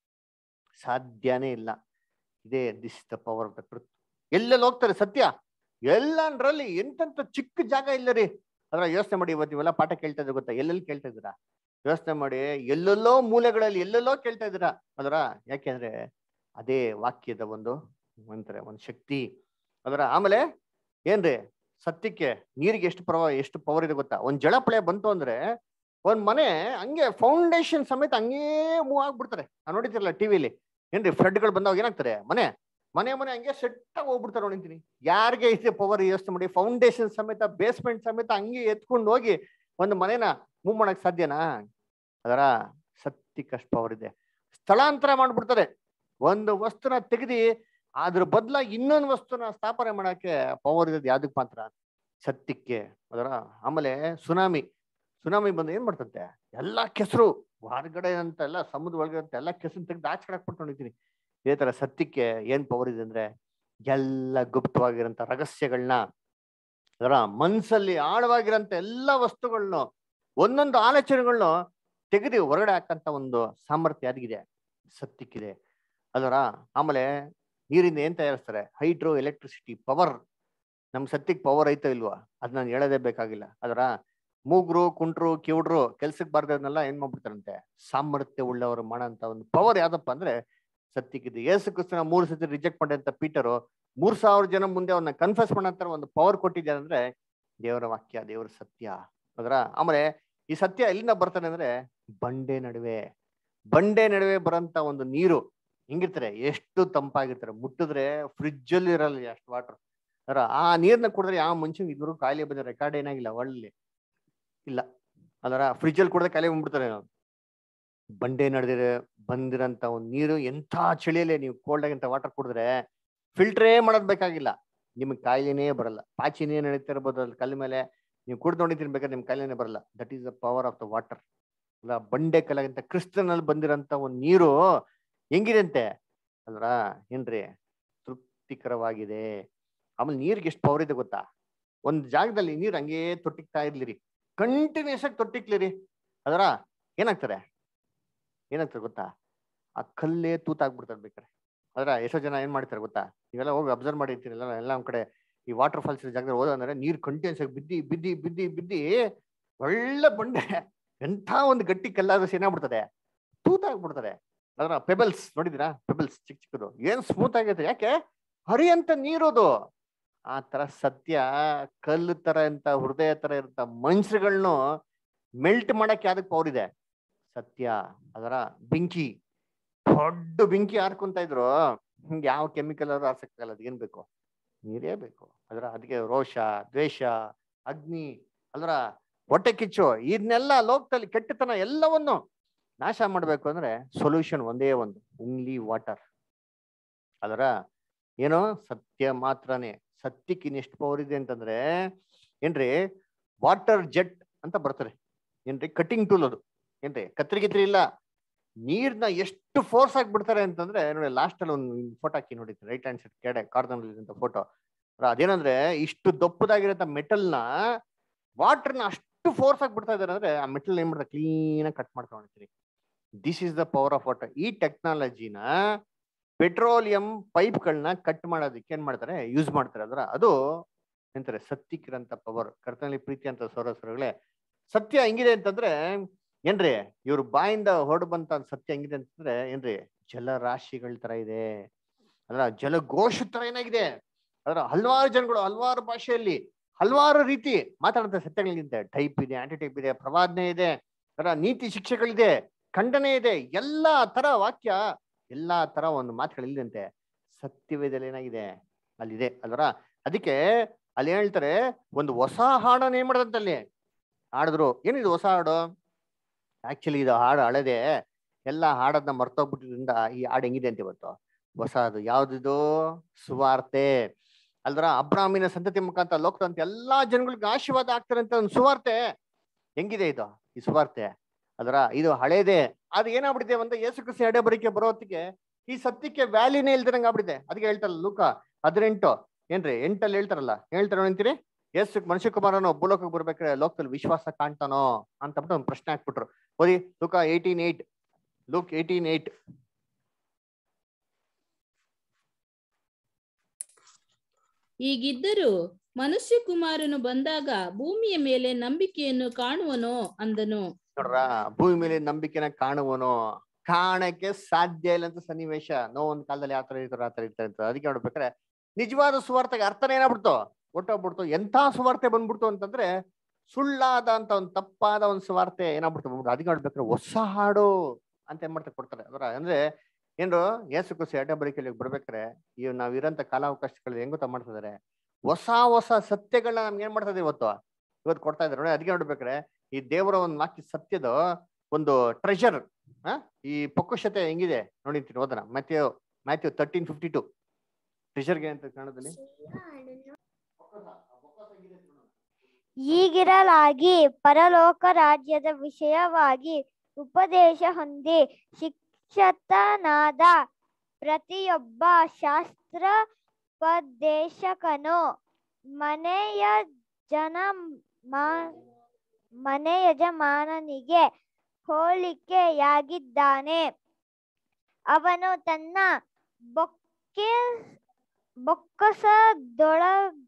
ಸಾಧ್ಯನೇ ಇಲ್ಲ ಇದೇ this the power of the truth ಎಲ್ಲೆಲ್ಲಿ ಹೋಗ್ತಾರೆ ಸತ್ಯ ಎಲ್ಲಂದ್ರಲ್ಲಿ ಎಂತೆಂತ ಚಿಕ್ಕ ಜಾಗ ಇಲ್ಲ ರೀ ಅದ್ರ ಯೋಚನೆ ಮಾಡಿ ಇವತ್ತು ಇವೆಲ್ಲ ಪಾಠ ಕೇಳ್ತಾ ಇದ್ರೆ ಗೊತ್ತಾ ಎಲ್ಲೆಲ್ಲಿ ಕೇಳ್ತಾ ಇದ್ದೀರಾ ಯೋಚನೆ ಮಾಡಿ ಎಲ್ಲೆಲ್ಲೋ ಮೂಲೆಗಳಲ್ಲಿ ಎಲ್ಲೆಲ್ಲೋ ಕೇಳ್ತಾ ಇದ್ದೀರಾ ಅದರ ಯಾಕೆಂದ್ರೆ ಅದೇ ವಾಕ್ಯದ ಒಂದು ಅಂತಾರೆ ಒಂದು ಶಕ್ತಿ ಅದರ ಆಮೇಲೆ ಏನ್ರಿ ಸತ್ಯಕ್ಕೆ ನೀರಿಗೆ ಎಷ್ಟು ಪ್ರಭಾವ ಎಷ್ಟು ಪವರ್ ಇದೆ ಗೊತ್ತಾ ಒಂದ್ ಜಳಪಳೆ ಬಂತು ಅಂದ್ರೆ ಒಂದ್ ಮನೆ ಹಂಗೆ ಫೌಂಡೇಶನ್ ಸಮೇತ ಹಂಗೇ ಮೂವ್ ಆಗ್ಬಿಡ್ತಾರೆ ನಾವು ನೋಡಿತಿರಲ್ಲ ಟಿವಿಲಿ ಏನ್ರಿ ಫ್ಲಡ್ಗಳು ಬಂದಾಗ ಏನಾಗ್ತಾರೆ ಮನೆ ಮನೆ ಮನೆ ಹಂಗೆ ಸೆಟ್ ಆಗಿ ಹೋಗ್ಬಿಡ್ತಾರೆ ನೋಡಿಂತೀನಿ ಯಾರಿಗೆ ಇದೆ ಪವರ್ ಯೋಚನೆ ಮಾಡಿ ಫೌಂಡೇಶನ್ ಸಮೇತ ಬೇಸ್ಮೆಂಟ್ ಸಮೇತ ಹಂಗೆ ಎತ್ಕೊಂಡು ಹೋಗಿ ಒಂದು ಮನೆನ ಮೂವ್ ಮಾಡಕ್ ಸಾಧ್ಯನಾ ಅದರ ಸತ್ಯಕ್ಕಷ್ಟು ಪವರ್ ಇದೆ ಸ್ಥಳಾಂತರ ಮಾಡ್ಬಿಡ್ತಾರೆ ಒಂದು ವಸ್ತುನ ತೆಗೆದಿ ಅದ್ರ ಬದಲಾಗಿ ಇನ್ನೊಂದು ವಸ್ತುನ ಸ್ಥಾಪನೆ ಮಾಡಕ್ಕೆ ಪವರ್ ಇರೋದು ಯಾವ್ದಕ್ ಮಾತ್ರ ಸತ್ಯಕ್ಕೆ ಅದರ ಆಮೇಲೆ ಸುನಾಮಿ ಸುನಾಮಿ ಬಂದು ಏನ್ ಮಾಡ್ತಂತೆ ಎಲ್ಲಾ ಕೆಸರು ಹೊರಗಡೆ ಅಂತ ಎಲ್ಲ ಸಮುದ್ರ ಒಳಗಡೆ ಅಂತ ಎಲ್ಲ ಕೆಸರು ತೆಗೆದು ಆಚೆ ಕಡೆ ಹಾಕ್ಬಿಟ್ಟು ಇದೇ ತರ ಸತ್ಯಕ್ಕೆ ಏನ್ ಪವರ್ ಇದೆ ಅಂದ್ರೆ ಎಲ್ಲ ಗುಪ್ತವಾಗಿರೋಂಥ ರಹಸ್ಯಗಳನ್ನ ಅದರ ಮನ್ಸಲ್ಲಿ ಆಳವಾಗಿರೋಂಥ ಎಲ್ಲ ವಸ್ತುಗಳನ್ನ ಒಂದೊಂದು ಆಲೋಚನೆಗಳನ್ನ ತೆಗೆದು ಹೊರಗಡೆ ಹಾಕಂತ ಒಂದು ಸಾಮರ್ಥ್ಯ ಅದಿಗಿದೆ ಸತ್ಯಕ್ಕಿದೆ ಅದರ ಆಮೇಲೆ ನೀರಿಂದ ಏನ್ ತಯಾರಿಸ್ತಾರೆ ಹೈಡ್ರೋ ಎಲೆಕ್ಟ್ರಿಸಿಟಿ ಪವರ್ ನಮ್ ಸತ್ಯಕ್ಕೆ ಪವರ್ ಐತೋ ಇಲ್ವಾ ಅದ್ ನಾನು ಹೇಳೋದೇ ಬೇಕಾಗಿಲ್ಲ ಅದರ ಮೂಗ್ರು ಕುಂಟ್ರು ಕಿವುಡ್ರು ಕೆಲ್ಸಕ್ಕೆ ಬರ್ದವ್ರನ್ನೆಲ್ಲ ಏನ್ ಮಾಡ್ಬಿಡ್ತಾರಂತೆ ಸಾಮರ್ಥ್ಯ ಉಳ್ಳವರು ಮಾಡಂತ ಒಂದು ಪವರ್ ಯಾವ್ದಪ್ಪ ಅಂದ್ರೆ ಸತ್ಯಕ್ಕಿದೆ ಯೇಸು ಕ್ರಿಸ್ತನ ಮೂರು ಸತಿ ರಿಜೆಕ್ಟ್ ಮಾಡಿದಂತ ಪೀಟರು ಮೂರ್ ಸಾವಿರ ಜನ ಮುಂದೆ ಅವನ್ನ ಕನ್ಫ್ಯೂಸ್ ಮಾಡಂತ ಒಂದು ಪವರ್ ಕೊಟ್ಟಿದ್ದಾರೆ ಅಂದ್ರೆ ದೇವರ ವಾಕ್ಯ ದೇವರ ಸತ್ಯ ಅದರ ಆಮೇಲೆ ಈ ಸತ್ಯ ಎಲ್ಲಿಂದ ಬರ್ತಾನೆ ಅಂದ್ರೆ ಬಂಡೆ ನಡುವೆ ಬಂಡೆ ನಡುವೆ ಬರೋಂತ ಒಂದು ನೀರು ಹಿಂಗಿರ್ತಾರೆ ಎಷ್ಟು ತಂಪಾಗಿರ್ತಾರೆ ಮುಟ್ಟಿದ್ರೆ ಫ್ರಿಜ್ ಅಲ್ಲಿ ಇರಲ್ಲ ಅಷ್ಟು ವಾಟರ್ ಅದರ ಆ ನೀರ್ನ ಕುಡಿದ್ರೆ ಯಾವ ಮನುಷ್ಯನ್ ಇದ್ರು ಕಾಯಿಲೆ ಬಂದ ರೆಕಾರ್ಡ್ ಏನಾಗಿಲ್ಲ ಒಳ್ಳೆ ಇಲ್ಲ ಅದರ ಫ್ರಿಜ್ಜಲ್ಲಿ ಕುಡ್ದೆ ಕಾಯಿಲೆ ಬಂದ್ಬಿಡ್ತಾರೆ ನಾವು ಬಂಡೆ ನಡೆದಿರ ಬಂದಿರಂತ ಒಂದು ನೀರು ಎಂಥ ಚಳಿಯಲ್ಲೇ ನೀವು ಕೋಲ್ಡ್ ಆಗಿಂತ ವಾಟರ್ ಕುಡಿದ್ರೆ ಫಿಲ್ಟ್ರೇ ಮಾಡೋದ್ ಬೇಕಾಗಿಲ್ಲ ನಿಮ್ಗೆ ಕಾಯಿಲೆನೇ ಬರಲ್ಲ ಪಾಚಿನೇ ನಡೀತಾ ಇರ್ಬೋದು ಅಲ್ಲಿ ಕಲ್ಲ ಮೇಲೆ ನೀವು ಕುಡ್ದು ನೋಡಿತೀನಿ ಬೇಕಾದ್ರೆ ನಿಮ್ಗೆ ಕಾಯಿಲೆನೇ ಬರಲ್ಲ that is the power of the water ಅಲ್ಲ ಬಂಡೆ ಕಲಾಗಿಂತ ಕ್ರಿಸ್ತನಲ್ಲಿ ಬಂದಿರೋಂಥ ಒಂದು ನೀರು ಹೆಂಗಿದೆ ಅಂತೆ ಅಲ್ರ ಏನ್ರಿ ತೃಪ್ತಿಕರವಾಗಿದೆ ಆಮೇಲೆ ನೀರ್ಗೆ ಎಷ್ಟು ಪವರ್ ಇದೆ ಗೊತ್ತಾ ಒಂದ್ ಜಾಗದಲ್ಲಿ ನೀರ್ ಹಂಗೇ ತೊಟ್ಟಿಕ್ತಾ ಇರ್ಲಿರಿ ಕಂಟಿನ್ಯೂಸ್ ಆಗಿ ತೊಟ್ಟಿಕ್ಲಿರಿ ಅದರ ಏನಾಗ್ತಾರೆ ಏನಾಗ್ತದೆ ಗೊತ್ತಾ ಆ ಕಲ್ಲೇ ತೂತಾಗ್ಬಿಡ್ತಾರೆ ಬೇಕಾರೆ ಅದ್ರ ಎಷ್ಟೋ ಜನ ಏನ್ ಮಾಡ್ತಾರೆ ಗೊತ್ತಾ ನೀವೆಲ್ಲ ಹೋಗಿ ಅಬ್ಸರ್ವ್ ಮಾಡಿರ್ತೀರಲ್ಲ ಎಲ್ಲ ಒಂದ್ ಕಡೆ ಈ ವಾಟರ್ ಫಾಲ್ಸ್ ಜಾಗದಲ್ಲಿ ಹೋದಂದ್ರೆ ನೀರ್ ಕಂಟಿನ್ಯೂಸ್ ಆಗಿ ಬಿದ್ದಿ ಬಿದ್ದಿ ಬಿದ್ದಿ ಬಿದ್ದಿ ಒಳ್ಳೆ ಬಂಡೆ ಎಂಥ ಒಂದು ಗಟ್ಟಿ ಕಲ್ಲಾದ್ರೂ ಏನಾಗ್ಬಿಡ್ತದೆ ತೂತಾಗ್ಬಿಡ್ತದೆ ಅದರ ಪೆಬಲ್ಸ್ ನೋಡಿದಿರಾ ಪೆಬಲ್ಸ್ ಚಿಕ್ಕ ಚಿಕ್ಕದು ಏನ್ ಸ್ಮೂತ್ ಆಗೈತೆ ಯಾಕೆ ಹರಿಯಂತ ನೀರೋದು ಆ ತರ ಸತ್ಯ ಕಲ್ಲು ತರ ಅಂತ ಹೃದಯ ತರ ಇರಂತ ಮನುಷ್ಯರುಗಳನ್ನು ಮೆಲ್ಟ್ ಮಾಡಕ್ ಯಾವ್ದಕ್ ಪವರ್ ಇದೆ ಸತ್ಯ ಅದರ ಬೆಂಕಿ ದೊಡ್ಡ ಬೆಂಕಿ ಹಾರ್ಕೊಂತ ಇದ್ರು ಹಿಂಗೆ ಯಾವ ಕೆಮಿಕಲ್ ಆದ್ರೂ ಆರ್ಸಕ್ಕಾಗಲ್ಲ ಅದೇನ್ ಬೇಕು ನೀರೇ ಬೇಕು ಅದರ ಅದಕ್ಕೆ ರೋಷ ದ್ವೇಷ ಅಗ್ನಿ ಅದರ ಹೊಟ್ಟೆ ಕಿಚ್ಚು ಇದನ್ನೆಲ್ಲ ಲೋಕದಲ್ಲಿ ಕೆಟ್ಟತನ ಎಲ್ಲವನ್ನು ನಾಶ ಮಾಡ್ಬೇಕು ಅಂದ್ರೆ ಸೊಲ್ಯೂಷನ್ ಒಂದೇ ಒಂದು ಓನ್ಲಿ ವಾಟರ್ ಅದರ ಏನೋ ಸತ್ಯ ಮಾತ್ರನೇ ಸತ್ಯಕ್ಕೆ ಇನ್ನೆಷ್ಟು ಪವರ್ ಇದೆ ಅಂತಂದ್ರೆ ಏನ್ರಿ ವಾಟರ್ ಜೆಟ್ ಅಂತ ಬರ್ತಾರೆ ಏನ್ರಿ ಕಟಿಂಗ್ ಟೂಲ್ ಅದು ಏನ್ರಿ ಕತ್ರಿ ಗಿತ್ರಿ ಇಲ್ಲ ನೀರ್ನ ಎಷ್ಟು ಫೋರ್ಸ್ ಆಗಿ ಬಿಡ್ತಾರೆ ಅಂತಂದ್ರೆ ನೋಡಿ ಲಾಸ್ಟ್ ಅಲ್ಲಿ ಒಂದು ಫೋಟೋ ಹಾಕಿ ನೋಡಿ ರೈಟ್ ಹ್ಯಾಂಡ್ ಸೈಡ್ ಕೆಡೆ ಕಾರ್ನರ್ ಫೋಟೋ ಅದೇನಂದ್ರೆ ಇಷ್ಟು ದಪ್ಪದಾಗಿರೋಂಥ ಮೆಟಲ್ನ ವಾಟರ್ನ ಅಷ್ಟು ಫೋರ್ಸ್ ಆಗಿ ಬಿಡ್ತಾ ಇದಾರೆ ಅಂದ್ರೆ ಆ ಮೆಟಲ್ ಏನ್ ಮಾಡ್ತಾರೆ ಕ್ಲೀನ್ ಆಗಿ ಕಟ್ ಮಾಡ್ಕೊಂಡಿರ್ತೀರಿ this is the power of water ಈ ಟೆಕ್ನಾಲಜಿನ ಪೆಟ್ರೋಲಿಯಂ ಪೈಪ್ಗಳನ್ನ ಕಟ್ ಮಾಡೋದಕ್ಕೆ ಏನ್ ಮಾಡ್ತಾರೆ ಯೂಸ್ ಮಾಡ್ತಾರೆ ಅದ್ರ ಅದು ಎಂತಾರೆ ಸತ್ಯಕ್ಕಿರಂತ ಪವರ್ ಕರ್ತನಲ್ಲಿ ಪ್ರೀತಿ ಅಂತ ಸೌರಸ್ವರಗಳೇ ಸತ್ಯ ಹೆಂಗಿದೆ ಅಂತಂದ್ರೆ ಏನ್ರಿ ಇವ್ರ ಬಾಯಿಂದ ಹೊರಡು ಬಂತ ಸತ್ಯ ಹೆಂಗಿದೆ ಅಂತಂದ್ರೆ ಏನ್ರಿ ಜಲರಾಶಿಗಳ ತರ ಇದೆ ಅದ್ರ ಜಲಘೋಷ ತರ ಏನಾಗಿದೆ ಅದರ ಹಲವಾರು ಜನಗಳು ಹಲವಾರು ಭಾಷೆಯಲ್ಲಿ ಹಲವಾರು ರೀತಿ ಮಾತಾಡುತ್ತೆ ಸತ್ಯಗಳಿದೆ ಟೈಪ್ ಇದೆ ಆಂಟಿ ಟೈಪ್ ಇದೆ ಪ್ರವಾದನೆ ಇದೆ ಅದರ ನೀತಿ ಶಿಕ್ಷೆಗಳಿದೆ ಖಂಡನೆ ಇದೆ ಎಲ್ಲಾ ತರ ವಾಕ್ಯ ಎಲ್ಲಾ ತರ ಒಂದು ಮಾತುಗಳಿಲ್ಲಂತೆ ಸತ್ಯವೇದಲ್ಲಿ ಏನಾಗಿದೆ ಅಲ್ಲಿದೆ ಅಲ್ವರ ಅದಕ್ಕೆ ಅಲ್ಲಿ ಹೇಳ್ತಾರೆ ಒಂದು ಹೊಸ ಹಾಡನ್ನ ಏನ್ ಮಾಡದಂತಲ್ಲಿ ಹಾಡಿದ್ರು ಏನಿದು ಹೊಸ ಹಾಡು ಆಕ್ಚುಲಿ ಇದು ಹಾಡು ಹಳದೆ ಎಲ್ಲ ಹಾಡನ್ನ ಮರ್ತೋಗ್ಬಿಟ್ಟಿದ್ರಿಂದ ಈ ಹಾಡು ಹೆಂಗಿದೆ ಅಂತ ಇವತ್ತು ಹೊಸದು ಯಾವ್ದಿದು ಸುವಾರ್ತೆ ಅಲ್ದ್ರ ಅಬ್ರಾಮಿನ ಸಂತತಿ ಮುಖಾಂತರ ಲೋಕದಂತ ಎಲ್ಲಾ ಜನಗಳಿಗೆ ಆಶೀರ್ವಾದ ಆಗ್ತಾರೆ ಅಂತ ಒಂದು ಸುವಾರ್ತೆ ಹೆಂಗಿದೆ ಇದು ಈ ಸುವಾರ್ತೆ ಅದರ ಇದು ಹಳೇದೇ ಅದು ಏನಾಗ್ಬಿಟ್ಟಿದೆ ಅಂತ ಯೇಸು ಕ್ರಿಸ್ತ ಎಡೆ ಬರಿಕೆ ಬರೋ ಹೊತ್ತಿಗೆ ಈ ಸತ್ಯಕ್ಕೆ ವ್ಯಾಲಿನೇ ಇಲ್ದಿರಂಗ ಆಗ್ಬಿಟ್ಟಿದೆ ಅದಕ್ಕೆ ಹೇಳ್ತಾರಲ್ಲ ಲೂಕ ಹದಿನೆಂಟು ಏನ್ರಿ ಎಂಟಲ್ಲಿ ಹೇಳ್ತಾರಲ್ಲ ಹೇಳ್ತಾರ ಅಂತೀರಿ ಯೇಸು ಮನುಷ್ಯ ಕುಮಾರನು ಭೂಲೋಕಕ್ಕೆ ಬರ್ಬೇಕಾದ್ರೆ ಲೋಕದಲ್ಲಿ ವಿಶ್ವಾಸ ಕಾಣ್ತಾನೋ ಅಂತ ಬಿಟ್ಟು ಒಂದು ಪ್ರಶ್ನೆ ಹಾಕ್ಬಿಟ್ರು ಓದಿ ಲೂಕ eighteen eight Luke eighteen eight ಹೀಗಿದ್ದರೂ ಮನುಷ್ಯ ಕುಮಾರನು ಬಂದಾಗ ಭೂಮಿಯ ಮೇಲೆ ನಂಬಿಕೆಯನ್ನು ಕಾಣುವನೋ ಅಂದನು ನೋಡ್ರ ಭೂಮಿ ಮೇಲೆ ನಂಬಿಕೆನ ಕಾಣುವನು ಕಾಣಕ್ಕೆ ಸಾಧ್ಯ ಇಲ್ಲ ಅಂತ ಸನ್ನಿವೇಶ ನೋ ಒಂದ್ ಕಾಲದಲ್ಲಿ ಯಾವ ತರ ಇರ್ತಾರೆ ಆ ತರ ಇರ್ತಾರೆ ಅಂತ ಅದಕ್ಕೆ ನೋಡ್ಬೇಕಾದ್ರೆ ನಿಜವಾದ ಸುವಾರ್ತೆಗೆ ಅರ್ಥನೇ ಏನಾಗ್ಬಿಡ್ತು ಒಟ್ಟೋಗ್ಬಿಡ್ತು ಎಂಥ ಸುವಾರ್ತೆ ಬಂದ್ಬಿಡ್ತು ಅಂತಂದ್ರೆ ಸುಳ್ಳಾದ ಅಂತ ಒಂದು ತಪ್ಪಾದ ಒಂದು ಸುವಾರ್ತೆ ಏನಾಗ್ಬಿಡ್ತು ಬಂದ್ಬಿಡ್ತು ಅದಕ್ಕೆ ನೋಡ್ಬೇಕಾದ್ರೆ ಹೊಸ ಹಾಡು ಅಂತ ಏನ್ ಮಾಡ್ತಾರೆ ಕೊಡ್ತಾರೆ ಅದರ ಅಂದ್ರೆ ಏನ್ರು ಏಸು ಕುಸಿ ಅಡ್ಡ ಬರಿಕೆಯಲ್ಲಿ ಬರ್ಬೇಕಾರೆ ಇವ್ ನಾವ್ ಇರೋಂಥ ಕಾಲಾವಕಾಶಗಳು ಹೆಂಗ್ ಗೊತ್ತಾ ಮಾಡ್ತಿದಾರೆ ಹೊಸ ಹೊಸ ಸತ್ಯಗಳನ್ನ ನಮ್ಗೆ ಏನ್ ಮಾಡ್ತದೆ ಇವತ್ತು ಇವತ್ತು ಕೊಡ್ತಾ ಇದಾರೆ ನೋಡಿ ಅದಕ್ಕೆ ನೋಡ್ಬೇಕಾರೆ ಈ ದೇವರ ಒಂದು ವಾಕ್ಯ ಸತ್ಯದ ಒಂದು ಟ್ರೆಷರ್ ಆ ಈ ಪಕ್ಕುಷತೆ ಹೆಂಗಿದೆ ನೋಡಿರ್ತೀನಿ ಓದನ Matthew Matthew thirteen fifty two ಟ್ರೆಷರ್ಗೆ ಅಂತ ಕನ್ನಡದಲ್ಲಿ ಹೀಗಿರಲಾಗಿ ಪರಲೋಕ ರಾಜ್ಯದ ವಿಷಯವಾಗಿ ಉಪದೇಶ ಹೊಂದಿ ಶಿಕ್ಷತನಾದ ಪ್ರತಿಯೊಬ್ಬ ಶಾಸ್ತ್ರೋಪದೇಶಕನು ಮನೆಯ ಜನ ಮನೆ ಯಜಮಾನನಿಗೆ ಹೋಲಿಕೆಯಾಗಿದ್ದಾನೆ ಅವನು ತನ್ನ ಬೊಕ್ಕೆ ಬೊಕ್ಕಸದೊಳ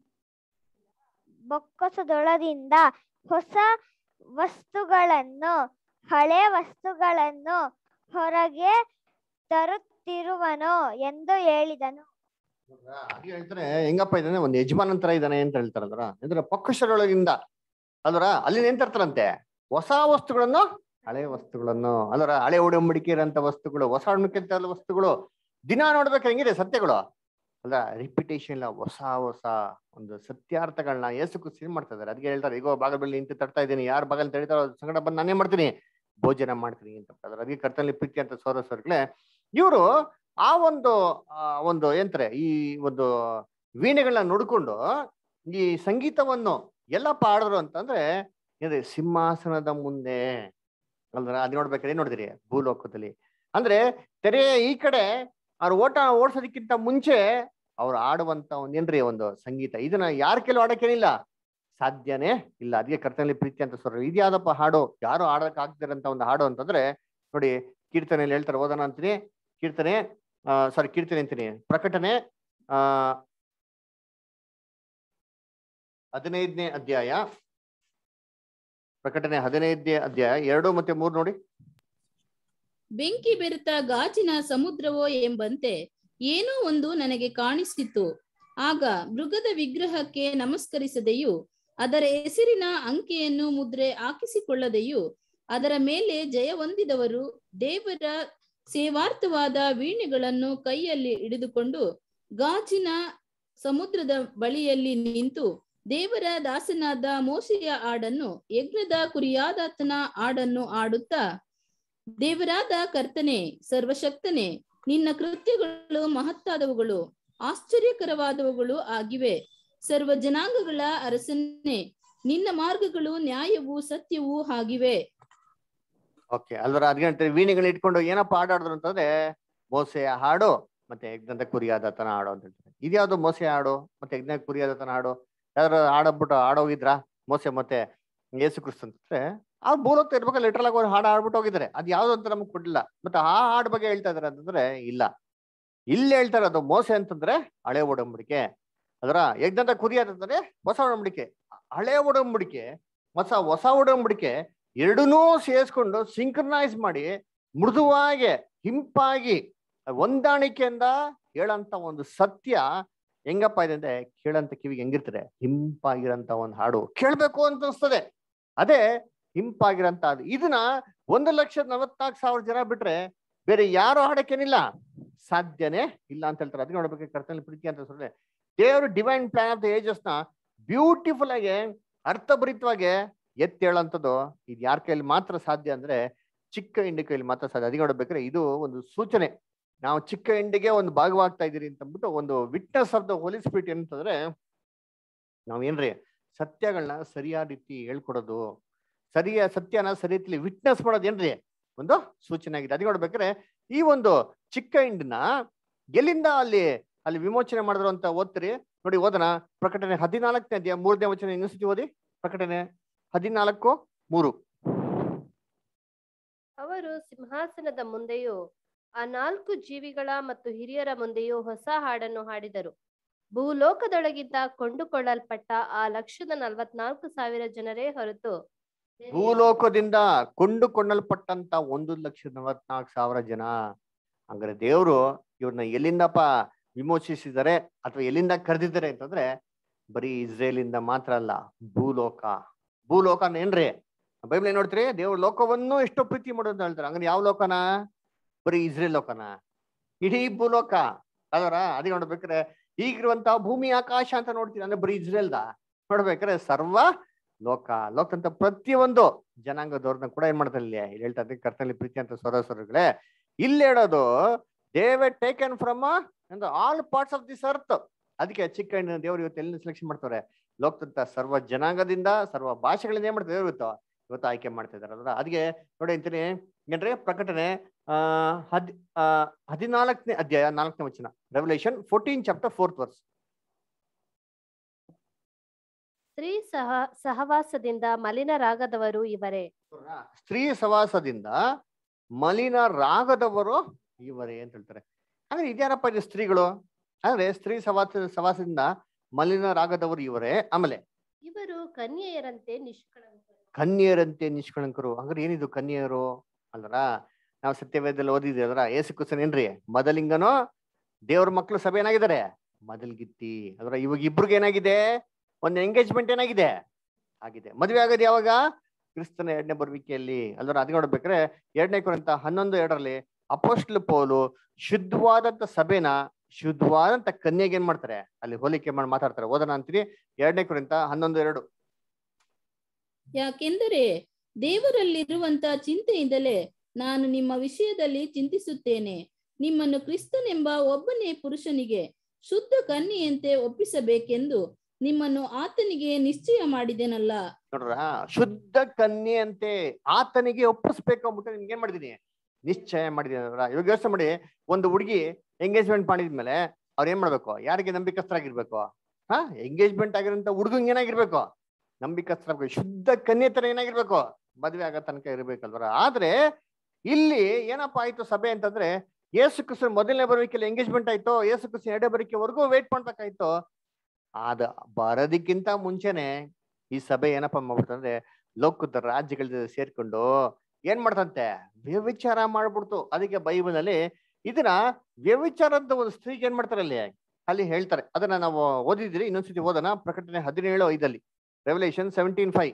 ಬೊಕ್ಕಸದೊಳದಿಂದ ಹೊಸ ವಸ್ತುಗಳನ್ನು ಹಳೆ ವಸ್ತುಗಳನ್ನು ಹೊರಗೆ ತರುತ್ತಿರುವನು ಎಂದು ಹೇಳಿದನು ಹಾಗೆ ಹೇಳ್ತಾರೆ ಹೆಂಗಪ್ಪ ಇದ್ದಾನೆ ಒಂದು ಯಜಮಾನನ್ ತರ ಇದ್ದಾನೆ ಅಂತ ಹೇಳ್ತಾರಲ್ರ ಅಂದ್ರೆ ಪಕ್ಕಶರೊಳಗಿಂದ ಅಲ್ರ ಅಲ್ಲಿ ಏನ್ ತರ್ತಾರಂತೆ ಹೊಸ ವಸ್ತುಗಳನ್ನು ಹಳೆ ವಸ್ತುಗಳನ್ನು ಅಲ್ರ ಹಳೆ ಒಡಂಬಡಿಕೆ ಇರೋಂಥ ವಸ್ತುಗಳು ಹೊಸ ಒಡಂಬಡಿಕೆ ವಸ್ತುಗಳು ದಿನ ನೋಡ್ಬೇಕು ಹೆಂಗಿದೆ ಸತ್ಯಗಳು ಅಲ್ಲ ರಿಪಿಟೇಷನ್ ಇಲ್ಲ ಹೊಸ ಹೊಸ ಒಂದು ಸತ್ಯಾರ್ಥಗಳನ್ನ ಯೇಸು ಕ್ರಿಸ್ತು ಏನ್ ಮಾಡ್ತಾ ಇದಾರೆ ಅದಕ್ಕೆ ಹೇಳ್ತಾರೆ ಈಗ ಬಾಗಲ್ ಬಳಿ ನಿಂತು ತಡ್ತಾ ಇದ್ದೀನಿ ಯಾರು ಬಾಗಲ್ ತಡಿತಾರೋ ಅವ್ರ ಸಂಗಡ ಬಂದು ನಾನೇ ಮಾಡ್ತೀನಿ ಭೋಜನ ಮಾಡ್ತೀನಿ ಅಂತ ಹೇಳ್ತಾರೆ ಅದಕ್ಕೆ ಕರ್ತನಲ್ಲಿ ಪ್ರೀತಿ ಅಂತ ಸೋರ ಸರ್ಗಳೇ ಇವರು ಆ ಒಂದು ಆ ಒಂದು ಏನಂತಾರೆ ಈ ಒಂದು ವೀಣೆಗಳನ್ನ ನೋಡ್ಕೊಂಡು ಈ ಸಂಗೀತವನ್ನು ಎಲ್ಲಪ್ಪ ಆಡಿದ್ರು ಅಂತಂದ್ರೆ ಏನ್ರಿ ಸಿಂಹಾಸನದ ಮುಂದೆ ಅಲ್ದ್ರ ಅದ್ ನೋಡ್ಬೇಕಾದ್ರೆ ಏನ್ ನೋಡಿದಿರಿ ಭೂಲೋಕದಲ್ಲಿ ಅಂದ್ರೆ ತೆರೆಯ ಈ ಕಡೆ ಅವ್ರ ಓಟ ಓಡ್ಸೋದಕ್ಕಿಂತ ಮುಂಚೆ ಅವ್ರು ಆಡುವಂತ ಒಂದ್ ಏನ್ರಿ ಒಂದು ಸಂಗೀತ ಇದನ್ನ ಯಾರ ಕೆಲವು ಆಡಕ್ಕೇನಿಲ್ಲ ಸಾಧ್ಯನೇ ಇಲ್ಲ ಅದಕ್ಕೆ ಕರ್ತನಲ್ಲಿ ಪ್ರೀತಿ ಅಂತ ಸರ್ ಇದ್ಯಾವ್ದಪ್ಪ ಹಾಡು ಯಾರು ಆಡಕ್ ಆಗ್ತಿರಂತ ಒಂದು ಹಾಡು ಅಂತಂದ್ರೆ ನೋಡಿ ಕೀರ್ತನೆಯಲ್ಲಿ ಹೇಳ್ತಾರೆ ಓದೋಣ ಅಂತೀನಿ ಕೀರ್ತನೆ ಆ ಸಾರಿ ಕೀರ್ತನೆ ಅಂತೀನಿ ಪ್ರಕಟಣೆ ಆ ಹದಿನೈದನೇ ಅಧ್ಯಾಯ ಪ್ರಕಟಣೆ ಹದಿನೈದನೇ ಅಧ್ಯಾಯ ಎರಡು ಮತ್ತೆ ಮೂರು ನೋಡಿ ಬೆಂಕಿ ಬೆರೆತ ಗಾಜಿನ ಸಮುದ್ರವೋ ಎಂಬಂತೆ ಏನೋ ಒಂದು ನನಗೆ ಕಾಣಿಸಿತು ಆಗ ಮೃಗದ ವಿಗ್ರಹಕ್ಕೆ ನಮಸ್ಕರಿಸದೆಯೂ ಅದರ ಹೆಸರಿನ ಅಂಕೆಯನ್ನು ಮುದ್ರೆ ಹಾಕಿಸಿಕೊಳ್ಳದೆಯೂ ಅದರ ಮೇಲೆ ಜಯ ಹೊಂದಿದವರು ದೇವರ ಸೇವಾರ್ಥವಾದ ವೀಣೆಗಳನ್ನು ಕೈಯಲ್ಲಿ ಹಿಡಿದುಕೊಂಡು ಗಾಜಿನ ಸಮುದ್ರದ ಬಳಿಯಲ್ಲಿ ನಿಂತು ದೇವರ ದಾಸನಾದ ಮೋಸೆಯ ಹಾಡನ್ನು ಯಜ್ಞದ ಕುರಿಯಾದಾತನ ಹಾಡನ್ನು ಆಡುತ್ತಾ ದೇವರಾದ ಕರ್ತನೆ ಸರ್ವಶಕ್ತನೆ ನಿನ್ನ ಕೃತ್ಯಗಳು ಮಹತ್ತಾದವುಗಳು ಆಶ್ಚರ್ಯಕರವಾದವುಗಳು ಆಗಿವೆ ಸರ್ವ ಜನಾಂಗಗಳ ಅರಸನ್ನೇ ನಿನ್ನ ಮಾರ್ಗಗಳು ನ್ಯಾಯವೂ ಸತ್ಯವೂ ಆಗಿವೆ ಓಕೆ ಅಲ್ವರ ಅದ್ ಹೇಳ್ತಾರೆ ವೀಣೆಗಳನ್ನ ಇಟ್ಕೊಂಡು ಏನಪ್ಪ ಹಾಡಾಡಿದ್ರು ಅಂತಂದ್ರೆ ಮೋಸೆಯ ಹಾಡು ಮತ್ತೆ ಯಜ್ಞದ ಕುರಿಯಾದತನ ಹಾಡು ಅಂತ ಹೇಳ್ತಾರೆ ಇದ್ಯಾವ್ದು ಮೋಸೆ ಹಾಡು ಮತ್ತೆ ಯಜ್ಞ ಕುರಿಯಾದತನ ಹಾಡು ಯಾರು ಹಾಡಬಿಟ್ಟು ಹಾಡೋಗಿದ್ರ ಮೋಸೆ ಮತ್ತೆ ಯೇಸು ಕ್ರಿಸ್ತ ಅಂತಂದ್ರೆ ಅವ್ರು ಭೂಲೋಕ ಇರ್ಬೇಕು ಲಿಟ್ರಲ್ ಆಗಿ ಅವ್ರು ಹಾಡು ಹಾಡ್ಬಿಟ್ಟು ಹೋಗಿದ್ದಾರೆ ಅದ್ ಯಾವ್ದು ಅಂತ ನಮ್ಗೆ ಕೊಡ್ಲಿಲ್ಲ ಮತ್ತೆ ಆ ಹಾಡ್ ಬಗ್ಗೆ ಹೇಳ್ತಾ ಇದಾರೆ ಅಂತಂದ್ರೆ ಇಲ್ಲ ಇಲ್ಲಿ ಹೇಳ್ತಾರೆ ಅದು ಮೋಸೆ ಅಂತಂದ್ರೆ ಹಳೆ ಒಡಂಬಡಿಕೆ ಅದರ ಯಜ್ಞದ ಕುರಿ ಅಂತಂದ್ರೆ ಹೊಸ ಒಡಂಬಡಿಕೆ ಹಳೆ ಒಡಂಬಡಿಕೆ ಹೊಸ ಹೊಸ ಒಡಂಬಡಿಕೆ ಎರಡನ್ನೂ ಸೇರಿಸ್ಕೊಂಡು ಸಿಂಕ್ರನೈಸ್ ಮಾಡಿ ಮೃದುವಾಗಿ ಹಿಂಪಾಗಿ ಹೊಂದಾಣಿಕೆಯಿಂದ ಹೇಳಂತ ಒಂದು ಸತ್ಯ ಹೆಂಗಪ್ಪ ಇದೆ ಅಂದ್ರೆ ಕೇಳಂತ ಕಿವಿಗೆ ಹೆಂಗಿರ್ತದೆ ಹಿಂಪಾಗಿರಂತ ಒಂದು ಹಾಡು ಕೇಳ್ಬೇಕು ಅಂತ ಅನ್ಸ್ತದೆ ಅದೇ ಹಿಂಪಾಗಿರಂತ ಅದು ಇದನ್ನ ಒಂದು ಲಕ್ಷದ ನಲವತ್ನಾಲ್ಕು ಸಾವಿರ ಜನ ಬಿಟ್ರೆ ಬೇರೆ ಯಾರು ಹಾಡಕ್ಕೇನಿಲ್ಲ ಸಾಧ್ಯನೇ ಇಲ್ಲ ಅಂತ ಹೇಳ್ತಾರೆ ಅದಕ್ಕೆ ನೋಡ್ಬೇಕು ಕರ್ತನಲ್ಲಿ ಪ್ರೀತಿ ಅಂತ சொல்றேன் ದೇವರು divine plan of the ages ನ ಬ್ಯೂಟಿಫುಲ್ ಆಗಿ ಅರ್ಥಭರಿತವಾಗಿ ಎತ್ತಿ ಹೇಳಂಥದ್ದು ಇದು ಯಾರ ಕೈಯಲ್ಲಿ ಮಾತ್ರ ಸಾಧ್ಯ ಅಂದ್ರೆ ಚಿಕ್ಕ ಇಂಡಿ ಕೈಯಲ್ಲಿ ಮಾತ್ರ ಸಾಧ್ಯ ಅದಕ್ಕೆ ನೋಡ್ಬೇಕಾದ್ರೆ ಇದು ಒಂದು ಸೂಚನೆ ನಾವು ಚಿಕ್ಕ ಇಂಡಿಗೆ ಒಂದು ಭಾಗವಾಗ್ತಾ ಇದೀರಿ ಅಂತ ಅಂದ್ಬಿಟ್ಟು ಒಂದು witness of the Holy Spirit ಏನಂತಂದ್ರೆ ನಾವೇನ್ರಿ ಸತ್ಯಗಳನ್ನ ಸರಿಯಾದ ರೀತಿ ಹೇಳ್ಕೊಡೋದು ಸರಿಯ ಸತ್ಯನ ಸರಿ ರೀತಿಲಿ ವಿಟ್ನೆಸ್ ಮಾಡೋದು ಏನ್ರಿ ಒಂದು ಸೂಚನೆ ಆಗಿದೆ ಅದಕ್ಕೆ ನೋಡ್ಬೇಕಾದ್ರೆ ಈ ಒಂದು ಚಿಕ್ಕ ಇಂಡಿನ ಎಲ್ಲಿಂದ ಅಲ್ಲಿ ಅಲ್ಲಿ ವಿಮೋಚನೆ ಮಾಡಿದ್ರು ಅಂತ ಓದ್ತೀರಿ ನೋಡಿ ಓದನ ಪ್ರಕಟಣೆ ಹದಿನಾಲ್ಕನೇ ಅಧ್ಯಾಯ ಮೂರನೇ ವಚನ ಇನ್ನೊಂದ್ಸತಿ ಓದಿ ಪ್ರಕಟಣೆ ಹದಿನಾಲ್ಕು ಮೂರು ಅವರು ಸಿಂಹಾಸನದ ಮುಂದೆಯೂ ಆ ನಾಲ್ಕು ಜೀವಿಗಳ ಮತ್ತು ಹಿರಿಯರ ಮುಂದೆಯೂ ಹೊಸ ಹಾಡನ್ನು ಹಾಡಿದರು ಭೂಲೋಕದೊಳಗಿಂದ ಕೊಂಡುಕೊಳ್ಳಲ್ಪಟ್ಟ ಆ ಲಕ್ಷದ ನಲವತ್ನಾಲ್ಕು ಸಾವಿರ ಜನರೇ ಹೊರತು ಭೂಲೋಕದಿಂದ ಕೊಂಡುಕೊಳ್ಳಲ್ಪಟ್ಟಂತ ಒಂದು ಲಕ್ಷದ ನಲವತ್ನಾಲ್ಕು ಸಾವಿರ ಜನ ಹಂಗಾರೆ ದೇವ್ರು ಇವ್ರನ್ನ ಎಲ್ಲಿಂದಪ್ಪ ವಿಮೋಚಿಸಿದ್ದಾರೆ ಅಥವಾ ಎಲ್ಲಿಂದ ಕರೆದಿದ್ದಾರೆ ಅಂತಂದ್ರೆ ಬರೀ ಇಸ್ರೇಲಿಂದ ಮಾತ್ರ ಅಲ್ಲ ಭೂಲೋಕ ಭೂಲೋಕ ಏನ್ರಿ ಬೈಬಲ್ ಏನ್ ನೋಡ್ತೀರಿ ದೇವ್ರ ಲೋಕವನ್ನು ಎಷ್ಟೋ ಪ್ರೀತಿ ಮಾಡೋದು ಹೇಳ್ತಾರೆ ಹಂಗಾರೆ ಯಾವ ಲೋಕನ ಬರೀ ಇಸ್ರೇಲ್ ಲೋಕನ ಇಡೀ ಭೂಲೋಕ ಅದರ ಅದೇ ನೋಡ್ಬೇಕಾರೆ ಈಗಿರುವಂತಹ ಭೂಮಿ ಆಕಾಶ ಅಂತ ನೋಡ್ತೀವಿ ಅಂದ್ರೆ ಬರೀ ಇಸ್ರೇಲ್ದ ನೋಡ್ಬೇಕಾರೆ ಸರ್ವ ಲೋಕ ಲೋಕಂತ ಪ್ರತಿಯೊಂದು ಜನಾಂಗದವ್ರನ್ನ ಕೂಡ ಏನ್ ಮಾಡ್ತಾರೆ ಇಲ್ಲಿ ಇಲ್ಲಿ ಹೇಳ್ತಾ ಇದ್ದೀನಿ ಕರ್ತನಲ್ಲಿ ಪ್ರೀತಿ ಅಂತ ಸೊರಸರುಗಳೇ ಇಲ್ಲಿ ಹೇಳೋದು they've taken from all parts of this earth ಅದಕ್ಕೆ ಚಿಕ್ಕ ಹೆಣ್ಣಿನ ದೇವರು ಇವತ್ತು ಎಲ್ಲಿ ಸೆಲೆಕ್ಷನ್ ಮಾಡ್ತಾರೆ ಲೋಕದಂತ ಸರ್ವ ಜನಾಂಗದಿಂದ ಸರ್ವ ಭಾಷೆಗಳಿಂದ ಏನ್ ಮಾಡ್ತಾರೆ ಇವತ್ತು ಇವತ್ತು ಆಯ್ಕೆ ಮಾಡ್ತಾ ಇದಾರೆ ಅಲ್ವಾ ಅದಕ್ಕೆ ನೋಡಿ ಅಂತೀನಿ ಏನ್ರಿ ಪ್ರಕಟಣೆ ಆ ಹದ್ ಆ ಹದಿನಾಲ್ಕನೇ ಅಧ್ಯಾಯ ನಾಲ್ಕನೇ ವಚನ Revelation fourteen chapter fourth verse ಸ್ತ್ರೀ ಸಹ ಸಹವಾಸದಿಂದ ಮಲಿನರಾಗದವರು ಇವರೇ ಸ್ತ್ರೀ ಸವಾಸದಿಂದ ಮಲಿನ ರಾಗದವರು ಇವರೇ ಅಂತ ಹೇಳ್ತಾರೆ ಅಂದ್ರೆ ಇದ್ಯಾರಪ್ಪ ಇದು ಸ್ತ್ರೀಗಳು ಅಂದ್ರೆ ಸ್ತ್ರೀ ಸವಾಸ ಸವಾಸದಿಂದ ಮಲಿನ ರಾಗದವರು ಇವರೇ ಆಮೇಲೆ ಇವರು ಕನ್ಯೆಯರಂತೆ ನಿಷ್ಕಳಂಕರು ಕನ್ಯರಂತೆ ನಿಷ್ಕಳಂಕರು ಹಂಗಾರೆ ಏನಿದು ಕನ್ಯರು ಅಲ್ರ ನಾವು ಸತ್ಯವೇದದಲ್ಲಿ ಓದಿದ್ವಿ ಅದ್ರ ಏಸು ಕುಸನ್ ಏನ್ರಿ ಮೊದಲಿಂಗನೋ ದೇವ್ರ ಮಕ್ಳು ಸಭೆ ಏನಾಗಿದ್ದಾರೆ ಮೊದಲ್ಗಿತ್ತಿ ಅದ್ರ ಇವಾಗ ಇಬ್ರಿಗೆ ಏನಾಗಿದೆ ಒಂದು ಎಂಗೇಜ್ಮೆಂಟ್ ಏನಾಗಿದೆ ಆಗಿದೆ ಮದುವೆ ಆಗೋದು ಯಾವಾಗ ಕ್ರಿಸ್ತನ ಎರಡನೇ ಬರುವಿಕೆಯಲ್ಲಿ ಅಲ್ವರ ಅದ್ ನೋಡ್ಬೇಕ್ರೆ ಎರಡನೇ ಕುರಿತ ಹನ್ನೊಂದು ಎರಡರಲ್ಲಿ ಅಪೋಸ್ಟ್ಲ್ ಪೌಲು ಶುದ್ಧವಾದಂತ ಸಭೆನ ಶುದ್ಧವಾದಂತ ಕನ್ಯೆಗೆ ಏನ್ ಮಾಡ್ತಾರೆ ಅಲ್ಲಿ ಹೋಲಿಕೆ ಮಾಡಿ ಮಾತಾಡ್ತಾರೆ ಓದೋಣ ಅಂತೀನಿ ಎರಡನೇ ಕುರಿತ ಹನ್ನೊಂದು ಎರಡು ಯಾಕೆಂದರೆ ದೇವರಲ್ಲಿರುವಂತ ಚಿಂತೆಯಿಂದಲೇ ನಾನು ನಿಮ್ಮ ವಿಷಯದಲ್ಲಿ ಚಿಂತಿಸುತ್ತೇನೆ ನಿಮ್ಮನ್ನು ಕ್ರಿಸ್ತನೆಂಬ ಒಬ್ಬನೇ ಪುರುಷನಿಗೆ ಶುದ್ಧ ಕನ್ಯೆಯಂತೆ ಒಪ್ಪಿಸಬೇಕೆಂದು ನಿಮ್ಮನ್ನು ಆತನಿಗೆ ನಿಶ್ಚಯ ಮಾಡಿದೆನಲ್ಲ ನೋಡ್ರ ಶುದ್ಧ ಕನ್ಯೆ ಅಂತೆ ಆತನಿಗೆ ಒಪ್ಪಿಸ್ಬೇಕು ಅಂದ್ಬಿಟ್ಟು ನಿಮ್ಗೆ ಏನ್ ಮಾಡಿದೀನಿ ನಿಶ್ಚಯ ಮಾಡಿದೀನಿ ನೋಡ್ರ ಇವಾಗ ಯೋಚನೆ ಮಾಡಿ ಒಂದು ಹುಡುಗಿ ಎಂಗೇಜ್ಮೆಂಟ್ ಮಾಡಿದ್ಮೇಲೆ ಅವ್ರು ಏನ್ ಮಾಡ್ಬೇಕು ಯಾರಿಗೆ ನಂಬಿಕಸ್ಥರಾಗಿರ್ಬೇಕು ಹಾ ಎಂಗೇಜ್ಮೆಂಟ್ ಆಗಿರೋಂಥ ಹುಡುಗಂಗೆ ಏನಾಗಿರ್ಬೇಕು ನಂಬಿಕಸ್ಥರಾಗಬೇಕು ಶುದ್ಧ ಕನ್ಯೆ ತರ ಏನಾಗಿರ್ಬೇಕು ಮದ್ವೆ ಆಗೋ ತನಕ ಇರ್ಬೇಕಲ್ವರ ಆದ್ರೆ ಇಲ್ಲಿ ಏನಪ್ಪ ಆಯ್ತು ಸಭೆ ಅಂತಂದ್ರೆ ಏಸು ಕ್ರಿಸ್ತನ ಮೊದಲನೇ ಬರೋಕೆಲ್ಲ ಎಂಗೇಜ್ಮೆಂಟ್ ಆಯ್ತು ಏಸು ಕ್ರಿಸ್ತನ ಎರಡನೇ ಬರೋಕೆವರೆಗೂ ವೇಟ್ ಮಾಡ್ಬೇಕಾಯ್ತು ಅದ ಬರೋದಕ್ಕಿಂತ ಮುಂಚೆನೆ ಈ ಸಭೆ ಏನಪ್ಪ ಮಾಡ್ಬಿಡ್ತಂದ್ರೆ ಲೋಕದ ರಾಜ್ಯಗಳ ಸೇರ್ಕೊಂಡು ಏನ್ ಮಾಡ್ತಂತೆ ವ್ಯವಿಚಾರ ಮಾಡ್ಬಿಡ್ತು ಅದಕ್ಕೆ ಬೈಬಲ್ ಅಲ್ಲಿ ಇದನ್ನ ವ್ಯವಿಚಾರದ ಒಂದು ಸ್ತ್ರೀಗೆ ಏನ್ ಮಾಡ್ತಾರೆ ಅಲ್ಲಿ ಅಲ್ಲಿ ಹೇಳ್ತಾರೆ ಅದನ್ನ ನಾವು ಓದಿದ್ರಿ ಇನ್ನೊಂದ್ಸತಿ ಓದೋಣ ಪ್ರಕಟಣೆ ಹದಿನೇಳು ಐದಲ್ಲಿ ರೆವಲ್ಯೂಷನ್ ಸೆವೆಂಟೀನ್ ಫೈವ್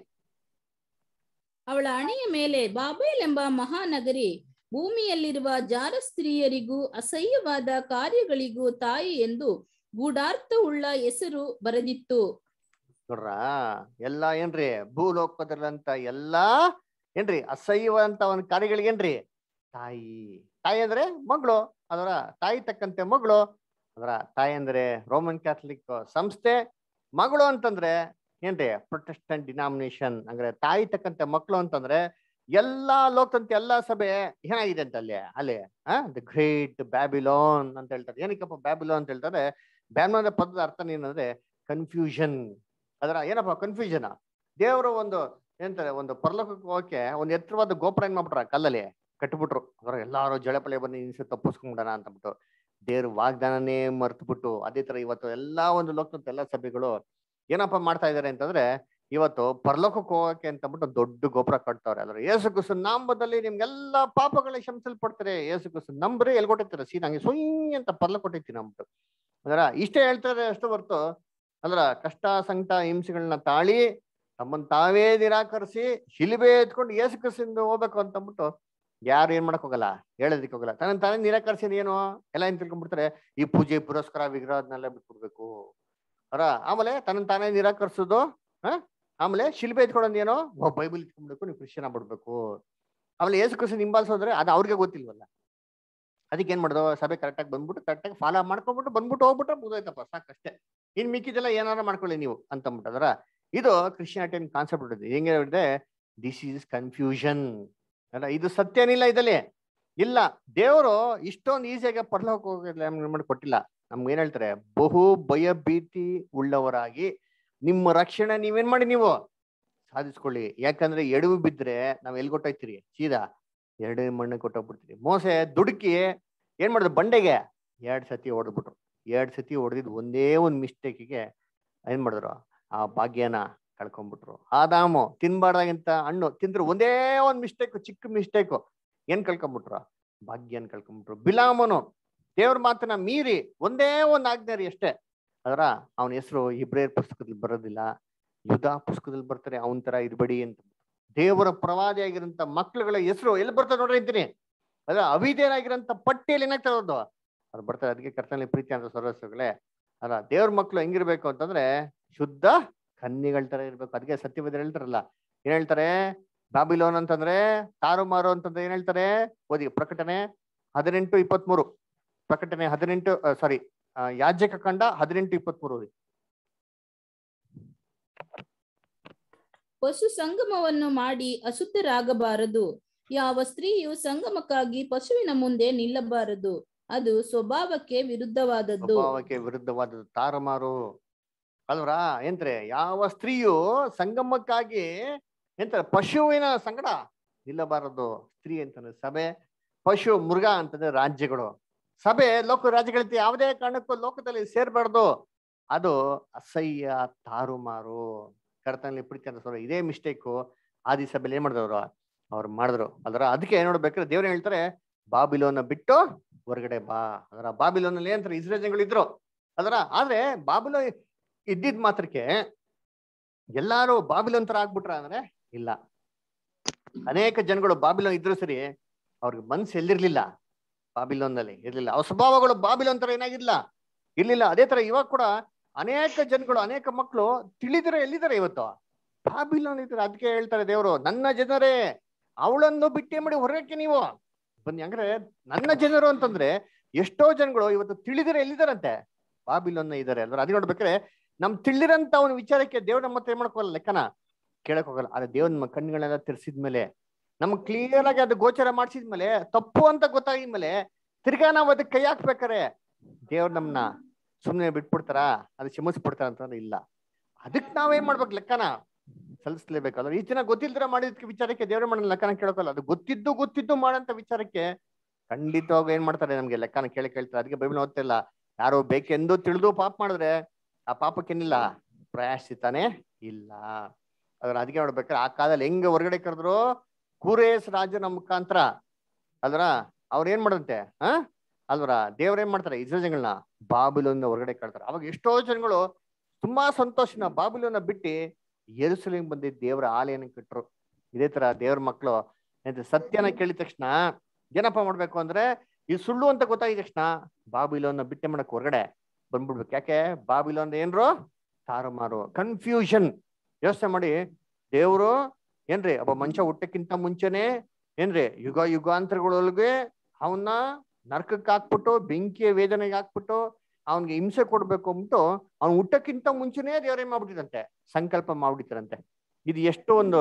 ಅವಳ ಹಣೆಯ ಮೇಲೆ ಬಾಬೇಲ್ ಎಂಬ ಮಹಾನಗರಿ ಭೂಮಿಯಲ್ಲಿರುವ ಜಾರ ಸ್ತ್ರೀಯರಿಗೂ ಅಸಹ್ಯವಾದ ಕಾರ್ಯಗಳಿಗೂ ತಾಯಿ ಎಂದು ಗೂಢಾರ್ಥವುಳ್ಳ ಹೆಸರು ಬರೆದಿತ್ತು ನೋಡ್ರ ಎಲ್ಲಾ ಏನ್ರಿ ಭೂಲೋಕದಲ್ಲಂತ ಎಲ್ಲಾ ಏನ್ರಿ ಅಸಹ್ಯವಂತ ಒಂದ್ ಕಾರ್ಯಗಳಿಗೇನ್ರಿ ತಾಯಿ ತಾಯಿ ಅಂದ್ರೆ ಮಗಳು ಅದರ ತಾಯಿ ತಕ್ಕಂತೆ ಮಗಳು ಅದರ ತಾಯಿ ಅಂದ್ರೆ ರೋಮನ್ ಕ್ಯಾಥಲಿಕ್ ಸಂಸ್ಥೆ ಮಗಳು ಅಂತಂದ್ರೆ ಏನ್ರಿ ಪ್ರೊಟೆಸ್ಟೆಂಟ್ ಡಿನಾಮಿನೇಷನ್ ಅಂದ್ರೆ ತಾಯಿ ತಕ್ಕಂತೆ ಮಕ್ಕಳು ಅಂತಂದ್ರೆ ಎಲ್ಲಾ ಲೋಕದಂತೆ ಎಲ್ಲಾ ಸಭೆ ಏನಾಗಿದೆ ಅಂತ ಅಲ್ಲಿ ಅಲ್ಲಿ ದ ಗ್ರೇಟ್ ಬ್ಯಾಬಿಲೋನ್ ಅಂತ ಹೇಳ್ತಾರೆ ಏನಕ್ಕಪ್ಪ ಬ್ಯಾಬಿಲೋನ್ ಅಂತ ಹೇಳ್ತಾರೆ ಬ್ಯಾಬಿಲೋನ್ ಪದದ ಅರ್ಥ ಏನಂದ್ರೆ ಕನ್ಫ್ಯೂಷನ್ ಅದರ ಏನಪ್ಪ ಕನ್ಫ್ಯೂಷನ್ ದೇವರು ಒಂದು ಏನಂತಾರೆ ಒಂದು ಪರಲೋಕಕ್ಕೆ ಹೋಗಕ್ಕೆ ಒಂದು ಎತ್ತರವಾದ ಗೋಪುರ ಏನ್ ಮಾಡ್ಬಿಟ್ರ ಕಲ್ಲಲ್ಲಿ ಕಟ್ಬಿಟ್ರು ಅದ್ರ ಎಲ್ಲಾರು ಜಳಪಳೆ ಬಂದು ನಿನ್ಸಿ ತಪ್ಪಿಸ್ಕೊಂಡ್ಬಿಡೋಣ ಅಂತಬಿಟ್ಟು ದೇವ್ರ ವಾಗ್ದಾನನೇ ಮರ್ತ್ಬಿಟ್ಟು ಅದೇ ತರ ಇವತ್ತು ಎಲ್ಲಾ ಒಂದು ಲೋಕದ ಎಲ್ಲಾ ಸಭೆಗಳು ಏನಪ್ಪ ಮಾಡ್ತಾ ಇದಾರೆ ಅಂತಂದ್ರೆ ಇವತ್ತು ಪರಲೋಕಕ್ಕೆ ಹೋಗಕ್ಕೆ ಅಂತಬಿಟ್ಟು ದೊಡ್ಡ ಗೋಪುರ ಕಟ್ತವ್ರೆ ಅದ್ರ ಏಸು ಕುಸು ನಾಮದಲ್ಲಿ ನಿಮ್ಗೆಲ್ಲಾ ಪಾಪಗಳ ಶಂಸಲ್ಪಡ್ತಾರೆ ಏಸು ಕುಸು ನಂಬ್ರೆ ಎಲ್ಲಿ ಕೊಟ್ಟಿರ್ತಾರೆ ಸೀದಾ ಹಂಗೆ ಸುಯ್ ಅಂತ ಪರ್ಲ ಕೊಟ್ಟಿರ್ತೀನಿ ಅಂದ್ಬಿಟ್ಟು ಅದರ ಇಷ್ಟೇ ಹೇಳ್ತಾರೆ ಅಷ್ಟು ಹೊರ್ತು ಅಂದ್ರ ಕಷ್ಟ ಸಂಕಟ ಹಿಂಸೆಗಳನ್ನ ತಾಳಿ ತಮ್ಮನ್ ತಾವೇ ನಿರಾಕರಿಸಿ ಶಿಲಿಬೆ ಎತ್ಕೊಂಡು ಏಸು ಕ್ರಿಸ್ತಿಂದ ಹೋಗ್ಬೇಕು ಅಂತಂದ್ಬಿಟ್ಟು ಯಾರು ಏನ್ ಮಾಡಕ್ ಹೋಗಲ್ಲ ಹೇಳೋದಕ್ಕೆ ಹೋಗಲ್ಲ ತನ್ನ ತಾನೇ ನಿರಾಕರಿಸಿ ಏನು ಎಲ್ಲ ಏನ್ ತಿಳ್ಕೊಂಡ್ಬಿಡ್ತಾರೆ ಈ ಪೂಜೆ ಪುರಸ್ಕಾರ ವಿಗ್ರಹ ಅದನ್ನೆಲ್ಲ ಬಿಟ್ಬಿಡ್ಬೇಕು ಅರ ಆಮೇಲೆ ತನ್ನ ತಾನೇ ನಿರಾಕರಿಸೋದು ಹ ಆಮೇಲೆ ಶಿಲ್ಬೆ ಎತ್ಕೊಳ್ಳೋದು ಏನೋ ಬೈಬಲ್ ಇಟ್ಕೊಂಡ್ಬಿಡ್ಬೇಕು ನೀವು ಕ್ರಿಶ್ಚಿಯನ್ ಆಗ್ಬಿಡ್ಬೇಕು ಆಮೇಲೆ ಏಸು ಕ್ರಿಸ್ತಿನ್ ಹಿಂಬಾಲಿಸೋದ್ರೆ ಅದು ಅವ್ರಿಗೆ ಗೊತ್ತಿಲ್ವಲ್ಲ ಅದಕ್ಕೆ ಏನ್ ಮಾಡೋದು ಸಭೆ ಕರೆಕ್ಟಾಗಿ ಬಂದ್ಬಿಟ್ಟು ಕರೆಕ್ಟಾಗಿ ಫಾಲೋ ಮಾಡ್ಕೊಂಡ್ಬಿಟ್ಟು ಬಂದ್ಬಿಟ್ಟು ಹೋಗ್ಬಿಟ್ರೆ ಮುಗಿದೋಯ್ತಪ್ಪ ಸಾಕಷ್ಟೇ ಇನ್ ಮಿಕ್ಕಿದೆಲ್ಲ ಏನಾರ ಮಾಡ್ಕೊಳ್ಳಿ ನೀವು ಅಂತಂದ್ಬಿಟ್ಟದ್ರ ಇದು ಕ್ರಿಶ್ಚಿಯಾನಿಟಿ ಕಾನ್ಸೆಪ್ಟ್ ಇರ್ತದೆ ಹೆಂಗೆ ಹೇಳಿದ್ರೆ ದಿಸ್ ಈಸ್ ಕನ್ಫ್ಯೂಷನ್ ಅಲ್ಲ ಇದು ಸತ್ಯನಿಲ್ಲ ಇದಲ್ಲಿ ಇಲ್ಲ ದೇವರು ಇಷ್ಟೊಂದು ಈಸಿಯಾಗಿ ಪರ್ಲೋಕ ಹೋಗಿಲ್ಲ ಮಾಡಿ ಕೊಟ್ಟಿಲ್ಲ ನಮ್ಗೆ ಏನ್ ಹೇಳ್ತಾರೆ ಬಹು ಭಯ ಭೀತಿ ಉಳ್ಳವರಾಗಿ ನಿಮ್ಮ ರಕ್ಷಣೆ ನೀವೇನ್ ಮಾಡಿ ನೀವು ಸಾಧಿಸ್ಕೊಳ್ಳಿ ಯಾಕಂದ್ರೆ ಎಡವು ಬಿದ್ರೆ ನಾವ್ ಎಲ್ಲಿ ಕೊಟ್ಟೋಯ್ತೀರಿ ಸೀದಾ ಎರಡೇ ಮಣ್ಣು ಕೊಟ್ಟೋಗ್ಬಿಡ್ತೀರಿ ಮೋಸೆ ದುಡುಕಿ ಏನ್ ಮಾಡಿದ್ರು ಬಂಡೆಗೆ ಎರಡ್ ಸತಿ ಹೊಡೆದ್ಬಿಟ್ರು ಎರಡ್ ಸತಿ ಹೊಡೆದಿದ್ ಒಂದೇ ಒಂದ್ ಮಿಸ್ಟೇಕಿಗೆ ಏನ್ ಮಾಡಿದ್ರು ಆ ಭಾಗ್ಯನ ಕಳ್ಕೊಂಡ್ಬಿಟ್ರು ಆದಾಮು ತಿನ್ಬಾರ್ದಾಗಿಂತ ಹಣ್ಣು ತಿಂದ್ರು ಒಂದೇ ಒಂದ್ ಮಿಸ್ಟೇಕ್ ಚಿಕ್ಕ ಮಿಸ್ಟೇಕು ಏನ್ ಕಳ್ಕೊಂಡ್ಬಿಟ್ರು ಭಾಗ್ಯನ್ ಕಳ್ಕೊಂಡ್ಬಿಟ್ರು ಬಿಲಾಮನು ದೇವ್ರ ಮಾತನ್ನ ಮೀರಿ ಒಂದೇ ಒಂದ್ ಆಜ್ಞಾರಿ ಅಷ್ಟೇ ಅದರ ಅವನ ಹೆಸರು ಇಬ್ರೇರ್ ಪುಸ್ತಕದಲ್ಲಿ ಬರೋದಿಲ್ಲ ಯುದ್ಧ ಪುಸ್ತಕದಲ್ಲಿ ಬರ್ತಾರೆ ಅವನ್ ತರ ಇರ್ಬೇಡಿ ಅಂತ ದೇವರ ಪ್ರವಾದಿಯಾಗಿರಂತ ಮಕ್ಳುಗಳ ಹೆಸರು ಎಲ್ಲಿ ಬರ್ತದೆ ನೋಡ್ರಿ ಅಂತೀನಿ ಅದ್ರ ಅವಿದೇರಾಗಿರಂತ ಪಟ್ಟಿಯಲ್ಲಿ ಏನಾಗ್ತದೆ ಅದು ಅದು ಬರ್ತಾರೆ ಅದಕ್ಕೆ ಕರ್ತನಲ್ಲಿ ಪ್ರೀತಿ ಅಂತ ಸರ್ವಸ್ವಗಳೇ ಅಲ್ಲ ದೇವ್ರ ಮಕ್ಳು ಹೆಂಗಿರ್ಬೇಕು ಅಂತಂದ್ರೆ ಶುದ್ಧ ಕನ್ನಿಗಳ ತರ ಇರ್ಬೇಕು ಅದಕ್ಕೆ ಸತ್ಯವೇದ ಹೇಳ್ತಾರಲ್ಲ ಏನ್ ಹೇಳ್ತಾರೆ ಬಾಬಿಲೋನ್ ಅಂತಂದ್ರೆ ತಾರುಮಾರು ಅಂತಂದ್ರೆ ಏನ್ ಹೇಳ್ತಾರೆ ಓದಿ ಪ್ರಕಟಣೆ ಹದಿನೆಂಟು ಇಪ್ಪತ್ಮೂರು ಪ್ರಕಟಣೆ ಹದಿನೆಂಟು ಸಾರಿ ಯಾಜ್ಯಕ ಕಂಡ ಹದಿನೆಂಟು ಇಪ್ಪತ್ಮೂರು ಓದಿ ಪಶು ಸಂಗಮವನ್ನು ಮಾಡಿ ಅಶುದ್ಧರಾಗಬಾರದು ಯಾವ ಸ್ತ್ರೀಯು ಸಂಗಮಕ್ಕಾಗಿ ಪಶುವಿನ ಮುಂದೆ ನಿಲ್ಲಬಾರದು ಅದು ಸ್ವಭಾವಕ್ಕೆ ವಿರುದ್ಧವಾದದ್ದು ಸ್ವಭಾವಕ್ಕೆ ವಿರುದ್ಧವಾದದ್ದು ತಾರುಮಾರು ಅಲ್ವರಾ ಎಂದ್ರೆ ಯಾವ ಸ್ತ್ರೀಯು ಸಂಗಮಕ್ಕಾಗಿ ಎಂತಾರೆ ಪಶುವಿನ ಸಂಗಡ ನಿಲ್ಲಬಾರದು ಸ್ತ್ರೀ ಅಂತಂದ್ರೆ ಸಭೆ ಪಶು ಮೃಗ ಅಂತಂದ್ರೆ ರಾಜ್ಯಗಳು ಸಭೆ ಲೋಕ ರಾಜ್ಯಗಳಂತೆ ಯಾವುದೇ ಕಾರಣಕ್ಕೂ ಲೋಕದಲ್ಲಿ ಸೇರ್ಬಾರ್ದು ಅದು ಅಸಹ್ಯ ತಾರುಮಾರು ಕರ್ತನಲ್ಲಿ ಪ್ರೀತಿ ಅಂತ ಸರ್ ಇದೇ ಮಿಸ್ಟೇಕು ಆದಿ ಸಭೆಯಲ್ಲಿ ಏನ್ ಮಾಡಿದವರು ಅವ್ರು ಮಾಡಿದ್ರು ಅದರ ಅದಕ್ಕೆ ಏನ್ ನೋಡ್ಬೇಕಾದ್ರೆ ದೇವ್ರು ಹೇಳ್ತಾರೆ ಬಾಬಿಲೋನ ಬಿಟ್ಟು ಹೊರಗಡೆ ಬಾ ಅದರ ಬಾಬಿಲೋನಲ್ಲಿ ಏನಂತಾರೆ ಇಸ್ರೇಲ್ ಜನಗಳು ಇದ್ರು ಅದರ ಆದ್ರೆ ಬಾಬಿಲೋ ಇದ್ದಿದ್ ಮಾತ್ರಕ್ಕೆ ಎಲ್ಲಾರು ಬಾಬಿಲೋನ್ ತರ ಆಗ್ಬಿಟ್ರ ಅಂದ್ರೆ ಇಲ್ಲ ಅನೇಕ ಜನಗಳು ಬಾಬಿಲೋನ್ ಇದ್ರು ಸರಿ ಅವ್ರಿಗೆ ಮನ್ಸು ಎಲ್ಲಿರ್ಲಿಲ್ಲ ಬಾಬಿಲೋನ್ನಲ್ಲಿ ಇರ್ಲಿಲ್ಲ ಅವ್ರ ಸ್ವಭಾವಗಳು ಬಾಬಿಲೋನ್ ತರ ಏನಾಗಿಲ್ಲ ಇರ್ಲಿಲ್ಲ ಅದೇ ತರ ಇವಾಗ ಕೂಡ ಅನೇಕ ಜನಗಳು ಅನೇಕ ಮಕ್ಕಳು ತಿಳಿದರೆ ಎಲ್ಲಿದ್ದಾರೆ ಇವತ್ತು ಬಾಬಿಲೋನ್ ಇದ್ದಾರೆ ಅದಕ್ಕೆ ಹೇಳ್ತಾರೆ ದೇವರು ನನ್ನ ಜನರೇ ಅವಳನ್ನು ಬಿಟ್ಟೆ ಮಾಡಿ ಹೊರಕ್ಕೆ ನೀವು ಬನ್ನಿ ಅಂದ್ರೆ ನನ್ನ ಜನರು ಅಂತಂದ್ರೆ ಎಷ್ಟೋ ಜನಗಳು ಇವತ್ತು ತಿಳಿದರೆ ಎಲ್ಲಿದ್ದಾರಂತೆ ಬಾಬಿಲೋನ್ನ ಇದ್ದಾರೆ ಅಲ್ವಾ ಅದ್ ನೋಡ್ಬೇಕಾದ್ರೆ ನಮ್ ತಿಳಿರಂತ ಅವನ ವಿಚಾರಕ್ಕೆ ದೇವ್ರ ನಮ್ಮ ಹತ್ರ ಏನ್ ಮಾಡ್ಕೋಲ್ಲ ಲೆಕ್ಕನ ಕೇಳಕ್ ಹೋಗಲ್ಲ ಆದ್ರೆ ದೇವ್ರ ನಮ್ಮ ಕಣ್ಗಳೆಲ್ಲ ತೆರೆಸಿದ್ಮೇಲೆ ನಮ್ಗೆ ಕ್ಲಿಯರ್ ಆಗಿ ಅದು ಗೋಚರ ಮಾಡಿಸಿದ್ಮೇಲೆ ತಪ್ಪು ಅಂತ ಗೊತ್ತಾಗಿದ್ಮೇಲೆ ತಿರ್ಗಾ ನಾವು ಅದಕ್ಕೆ ಕೈ ಹಾಕ್ಬೇಕಾರೆ ದೇವ್ರ ನಮ್ನ ಸುಮ್ಮನೆ ಬಿಟ್ಬಿಡ್ತಾರ ಅದು ಕ್ಷಮಿಸ್ಬಿಡ್ತಾರ ಅಂತಂದ್ರೆ ಇಲ್ಲ ಅದಕ್ಕೆ ನಾವೇನ್ ಮಾಡ್ಬೇಕು ಲೆಕ್ಕನ ಸಲ್ಲಿಸ್ಲೇಬೇಕು ಅದ್ರ ಈ ಜನ ಗೊತ್ತಿಲ್ದಿರ ಮಾಡಿದ ವಿಚಾರಕ್ಕೆ ದೇವ್ರ ಮಾಡೋ ಲೆಕ್ಕನ ಕೇಳೋಕಲ್ಲ ಅದು ಗೊತ್ತಿದ್ದು ಗೊತ್ತಿದ್ದು ಮಾಡಂತ ವಿಚಾರಕ್ಕೆ ಖಂಡಿತವಾಗ ಏನ್ ಮಾಡ್ತಾರೆ ನಮ್ಗೆ ಲೆಕ್ಕನ ಕೇಳಿ ಕೇಳ್ತಾರೆ ಅದಕ್ಕೆ ಬೈಬಲ್ ಓದ್ತಿಲ್ಲ ಯಾರೋ ಬೇಕೆಂದು ತಿಳಿದು ಪಾಪ ಮಾಡಿದ್ರೆ ಆ ಪಾಪಕ್ಕೇನಿಲ್ಲ ಪ್ರಯಾಸಿತಾನೆ ಇಲ್ಲ ಅದ್ರ ಅದಕ್ಕೆ ನೋಡ್ಬೇಕಾದ್ರೆ ಆ ಕಾಲದಲ್ಲಿ ಹೆಂಗ ಹೊರಗಡೆ ಕರೆದ್ರು ಕೂರೇಸ್ ರಾಜನ ಮುಖಾಂತರ ಅಲ್ರ ಅವ್ರ ಏನ್ ಮಾಡಂತೆ ಹ ಅಲ್ವರ ದೇವ್ರ ಏನ್ ಮಾಡ್ತಾರೆ ಇಸ್ರೇಲ್ ಜನಗಳನ್ನ ಬಾಬಿಲೋನ್ ಹೊರಗಡೆ ಕಳ್ತಾರೆ ಅವಾಗ ಎಷ್ಟೋ ಜನಗಳು ತುಂಬಾ ಸಂತೋಷನ ಬಾಬಿಲೋನ ಬಿಟ್ಟು ಎರುಸಲೇಮ್ ಬಂದಿದ್ದ ದೇವರ ಆಲಯನ ಕಟ್ರು ಇದೇ ತರ ದೇವ್ರ ಮಕ್ಕಳು ಸತ್ಯನ ಕೇಳಿದ ತಕ್ಷಣ ಏನಪ್ಪ ಮಾಡ್ಬೇಕು ಅಂದ್ರೆ ಈ ಸುಳ್ಳು ಅಂತ ಗೊತ್ತಾಗಿದ ತಕ್ಷಣ ಬಾಬಿಲೋನ್ನ ಬಿಟ್ಟೆ ಮಾಡಕ್ ಹೊರಗಡೆ ಬಂದ್ಬಿಡ್ಬೇಕು ಯಾಕೆ ಬಾಬಿಲೋನ್ ಏನ್ರು ತಾರುಮಾರು ಕನ್ಫ್ಯೂಷನ್ ಯೋಚನೆ ಮಾಡಿ ದೇವ್ರು ಏನ್ರಿ ಒಬ್ಬ ಮನುಷ್ಯ ಹುಟ್ಟಕ್ಕಿಂತ ಮುಂಚೆನೆ ಏನ್ರಿ ಯುಗ ಯುಗಾಂತರಗಳೊಳಗೆ ಅವನ್ನ ನರ್ಕಕ್ಕೆ ಹಾಕ್ಬಿಟ್ಟು ಬೆಂಕಿಯ ವೇದನೆಗೆ ಹಾಕ್ಬಿಟ್ಟು ಅವನ್ಗೆ ಹಿಂಸೆ ಕೊಡ್ಬೇಕು ಅಂದ್ಬಿಟ್ಟು ಅವ್ನು ಹುಟ್ಟಕ್ಕಿಂತ ಮುಂಚೆನೇ ದೇವ್ರೇನ್ ಮಾಡ್ಬಿಟ್ಟಿದಂತೆ ಸಂಕಲ್ಪ ಮಾಡ್ಬಿಟ್ಟಿರಂತೆ ಇದು ಎಷ್ಟು ಒಂದು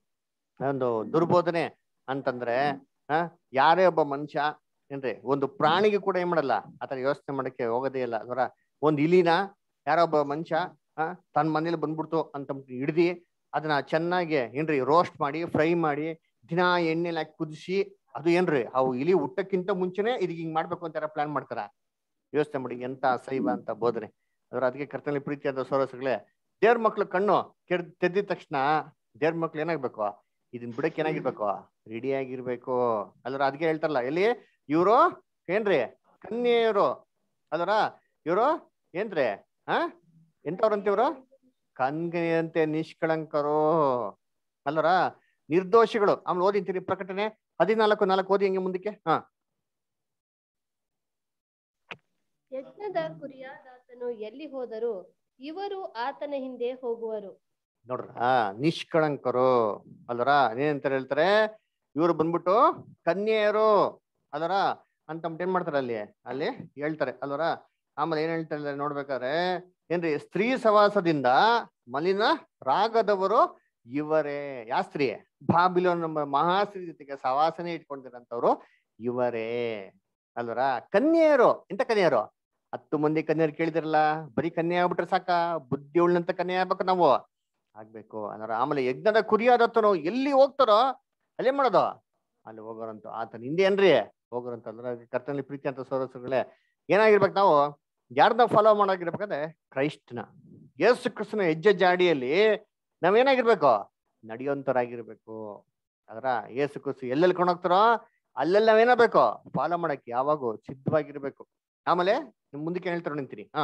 ಒಂದು ದುರ್ಬೋಧನೆ ಅಂತಂದ್ರೆ ಆ ಯಾರೇ ಒಬ್ಬ ಮನುಷ್ಯ ಏನ್ರಿ ಒಂದು ಪ್ರಾಣಿಗೆ ಕೂಡ ಏನ್ ಮಾಡಲ್ಲ ಆತರ ಯೋಚನೆ ಮಾಡಕ್ಕೆ ಹೋಗೋದೇ ಇಲ್ಲ ಅದರ ಒಂದ್ ಇಲಿನ ಯಾರೋ ಒಬ್ಬ ಮನುಷ್ಯ ಆ ತನ್ನ ಮನೇಲಿ ಬಂದ್ಬಿಡ್ತು ಅಂತ ಹಿಡ್ದಿ ಅದನ್ನ ಚೆನ್ನಾಗಿ ಏನ್ರಿ ರೋಸ್ಟ್ ಮಾಡಿ ಫ್ರೈ ಮಾಡಿ ದಿನ ಎಣ್ಣೆಲಿ ಹಾಕಿ ಕುದಿಸಿ ಅದು ಏನ್ರಿ ಅವು ಇಲಿ ಹುಟ್ಟಕ್ಕಿಂತ ಮುಂಚೆನೆ ಇದಕ್ಕೆ ಹಿಂಗ್ ಮಾಡ್ಬೇಕು ಅಂತ ಪ್ಲಾನ್ ಮಾಡ್ತಾರ ಯೋಚನೆ ಮಾಡಿ ಎಂತ ಅಸೈವ ಅಂತ ಬೋಧನೆ ಅದ್ರ ಅದಕ್ಕೆ ಕರ್ತನಲ್ಲಿ ಪ್ರೀತಿಯಾದ ಸೋರಸುಗಳೇ ದೇವ್ರ ಮಕ್ಳು ಕಣ್ಣು ಕೆಡ್ ತೆದ್ದಿದ ತಕ್ಷಣ ದೇವ್ರ ಮಕ್ಳು ಏನಾಗ್ಬೇಕು ಇದನ್ ಬಿಡಕ್ ಏನಾಗಿರ್ಬೇಕು ರೆಡಿ ಆಗಿರ್ಬೇಕು ಅಲ್ರ ಅದಕ್ಕೆ ಹೇಳ್ತಾರಲ್ಲ ಎಲ್ಲಿ ಇವ್ರು ಏನ್ರಿ ಕನ್ಯೆಯರು ಅದರ ಇವ್ರು ಏನ್ರಿ ಹ ಎಂತವ್ರಂತ ಇವ್ರು ಕನ್ಯೆಯಂತೆ ನಿಷ್ಕಳಂಕರು ಅಲ್ಲರ ನಿರ್ದೋಷಿಗಳು ಆಮೇಲೆ ಓದಿಂತೀರಿ ಪ್ರಕಟಣೆ ಹದಿನಾಲ್ಕು ನಾಲ್ಕು ಓದಿ ಹಂಗೆ ಮುಂದಕ್ಕೆ ಹಾ ಯಜ್ಞದ ಕುರಿಯಾದಾತನು ಎಲ್ಲಿ ಹೋದರು ಇವರು ಆತನ ಹಿಂದೆ ಹೋಗುವರು ನೋಡ್ರ ನಿಷ್ಕಳಂಕರು ಅಲ್ವರ ಏನಂತಾರೆ ಹೇಳ್ತಾರೆ ಇವ್ರು ಬಂದ್ಬಿಟ್ಟು ಕನ್ಯೆಯರು ಅಲ್ವರ ಅಂತ ಏನ್ ಮಾಡ್ತಾರೆ ಅಲ್ಲಿ ಅಲ್ಲಿ ಹೇಳ್ತಾರೆ ಅಲ್ವರ ಆಮೇಲೆ ಏನ್ ಹೇಳ್ತಾರೆ ನೋಡ್ಬೇಕಾದ್ರೆ ಏನ್ರಿ ಸ್ತ್ರೀ ಸವಾಸದಿಂದ ಮಲಿನ ರಾಗದವರು ಇವರೇ ಯಾ ಸ್ತ್ರೀ ಬಾಬಿಲೋನ್ ನಮ್ಮ ಮಹಾಸ್ತ್ರೀ ಜೊತೆಗೆ ಸವಾಸನೆ ಇಟ್ಕೊಂಡಿರಂತವ್ರು ಇವರೇ ಅಲ್ವರ ಕನ್ಯೆಯರು ಎಂತ ಕನ್ಯೆಯರು ಹತ್ತು ಮಂದಿ ಕನ್ಯರು ಕೇಳಿದಿರಲ್ಲ ಬರೀ ಕನ್ಯೆ ಆಗ್ಬಿಟ್ರೆ ಸಾಕ ಬುದ್ಧಿ ಉಳ್ಳಂತ ಕನ್ಯೆ ಆಗ್ಬೇಕು ನಾವು ಆಗ್ಬೇಕು ಅಂದ್ರೆ ಆಮೇಲೆ ಯಜ್ಞದ ಕುರಿಯಾದತ್ತನು ಎಲ್ಲಿ ಹೋಗ್ತಾರೋ ಅಲ್ಲೇ ಮಾಡೋದು ಅಲ್ಲಿ ಹೋಗೋರಂತ ಆತನ ಹಿಂದೆ ಏನ್ರಿ ಹೋಗೋರಂತ ಅಂದ್ರೆ ಕರ್ತನಲ್ಲಿ ಪ್ರೀತಿ ಅಂತ ಸೋರಸುಗಳೇ ಏನಾಗಿರ್ಬೇಕು ನಾವು ಯಾರ್ದ ಫಾಲೋ ಮಾಡಾಗಿರ್ಬೇಕಂದ್ರೆ ಕ್ರೈಸ್ಟ್ನ ಯೇಸು ಕ್ರಿಸ್ತನ ಹೆಜ್ಜೆ ಜಾಡಿಯಲ್ಲಿ ನಾವೇನಾಗಿರ್ಬೇಕು ನಡೆಯುವಂತರಾಗಿರ್ಬೇಕು ಅದ್ರ ಯೇಸು ಕ್ರಿಸ್ತು ಎಲ್ಲೆಲ್ಲಿ ಕೊಂಡೋಗ್ತಾರೋ ಅಲ್ಲೆಲ್ಲ ನಾವೇನಾಗಬೇಕು ಫಾಲೋ ಮಾಡಕ್ಕೆ ಯಾವಾಗೂ ಸಿದ್ಧವಾಗಿರ್ಬೇಕು ಆಮೇಲೆ ಮುಂದಕ್ಕೆ ಹೇಳ್ತಾರೋ ನಿಂತೀನಿ ಹಾ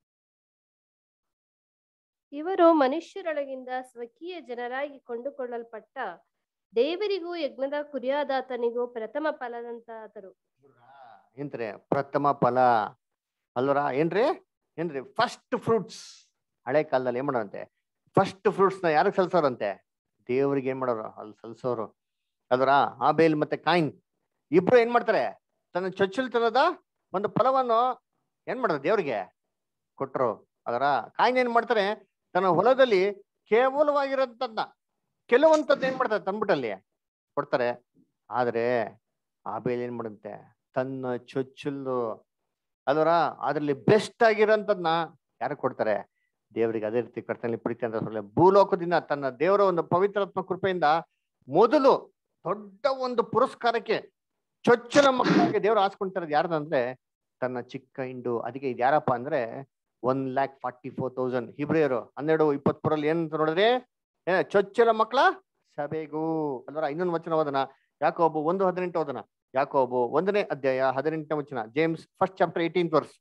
ಇವರು ಮನುಷ್ಯರೊಳಗಿಂದ ಸ್ವಕೀಯ ಜನರಾಗಿ ಕೊಂಡುಕೊಳ್ಳಲ್ಪಟ್ಟ ದೇವರಿಗೂ ಯಜ್ಞದ ಕುರಿಯಾದಾತನಿಗೂ ಪ್ರಥಮ ಫಲದಂತಾದರು ಏನ್ರಿ ಪ್ರಥಮ ಫಲ ಅಲ್ವರ ಏನ್ರಿ ಏನ್ರಿ ಫಸ್ಟ್ ಫ್ರೂಟ್ಸ್ ಹಳೆ ಕಾಲದಲ್ಲಿ ಏನ್ ಮಾಡೋರಂತೆ ಫಸ್ಟ್ ಫ್ರೂಟ್ಸ್ ನ ಯಾರಿಗೆ ಸಲ್ಸೋರಂತೆ ದೇವ್ರಿಗೆ ಏನ್ ಮಾಡೋರು ಅಲ್ಲಿ ಸಲ್ಸೋರು ಅಲ್ವರ ಆ ಬೇಲ್ ಮತ್ತೆ ಕಾಯಿನ್ ಇಬ್ರು ಏನ್ ಮಾಡ್ತಾರೆ ತನ್ನ ಚೊಚ್ಚಲ್ತನದ ಒಂದು ಫಲವನ್ನು ಏನ್ ಮಾಡೋದು ದೇವ್ರಿಗೆ ಕೊಟ್ರು ಅದರ ಕಾಯಿನ್ ಏನ್ ಮಾಡ್ತಾರೆ ತನ್ನ ಹೊಲದಲ್ಲಿ ಕೇವಲವಾಗಿರೋಂಥದ್ನ ಕೆಲವಂತದ್ದು ಏನ್ ಮಾಡ್ತಾರೆ ತಂದ್ಬಿಟ್ಟಲ್ಲಿ ಕೊಡ್ತಾರೆ ಆದ್ರೆ ಆ ಬೇಲ್ ಏನ್ ಮಾಡುತ್ತೆ ತನ್ನ ಚೊಚ್ಚಲು ಅದರ ಅದ್ರಲ್ಲಿ ಬೆಸ್ಟ್ ಆಗಿರೋಂಥದ್ನ ಯಾರು ಕೊಡ್ತಾರೆ ದೇವರಿಗೆ ಅದೇ ರೀತಿ ಕರ್ತನಲ್ಲಿ ಪ್ರೀತಿ ಅಂತ சொல்லி ಭೂಲೋಕದಿಂದ ತನ್ನ ದೇವರ ಒಂದು ಪವಿತ್ರಾತ್ಮ ಕೃಪೆಯಿಂದ ಮೊದಲು ದೊಡ್ಡ ಒಂದು ಪುರಸ್ಕಾರಕ್ಕೆ ಚೊಚ್ಚಲ ಮಕ್ಕಳಿಗೆ ದೇವರು ಆಸ್ಕೊಂತಿರೋದು ಯಾರ್ದಂದ್ರೆ ತನ್ನ ಚಿಕ್ಕ ಹಿಂಡು ಅದಕ್ಕೆ ಇದು ಯಾರಪ್ಪ ಅಂದ್ರೆ one lakh forty four thousand ಹಿಬ್ರಿಯರು ಹನ್ನೆರಡು ಇಪ್ಪತ್ಮೂರಲ್ಲಿ ಏನಂತ ನೋಡಿದ್ರೆ ಏ ಚೊಚ್ಚಲ ಮಕ್ಕಳ ಸಭೆಗೂ ಅಲ್ವರ ಇನ್ನೊಂದು ವಚನ ಓದನ ಯಾಕೋಬು ಒಂದು ಹದಿನೆಂಟು ಓದನ ಯಾಕೋಬು ಒಂದನೇ ಅಧ್ಯಾಯ ಹದಿನೆಂಟನೇ ವಚನ James first chapter eighteen verse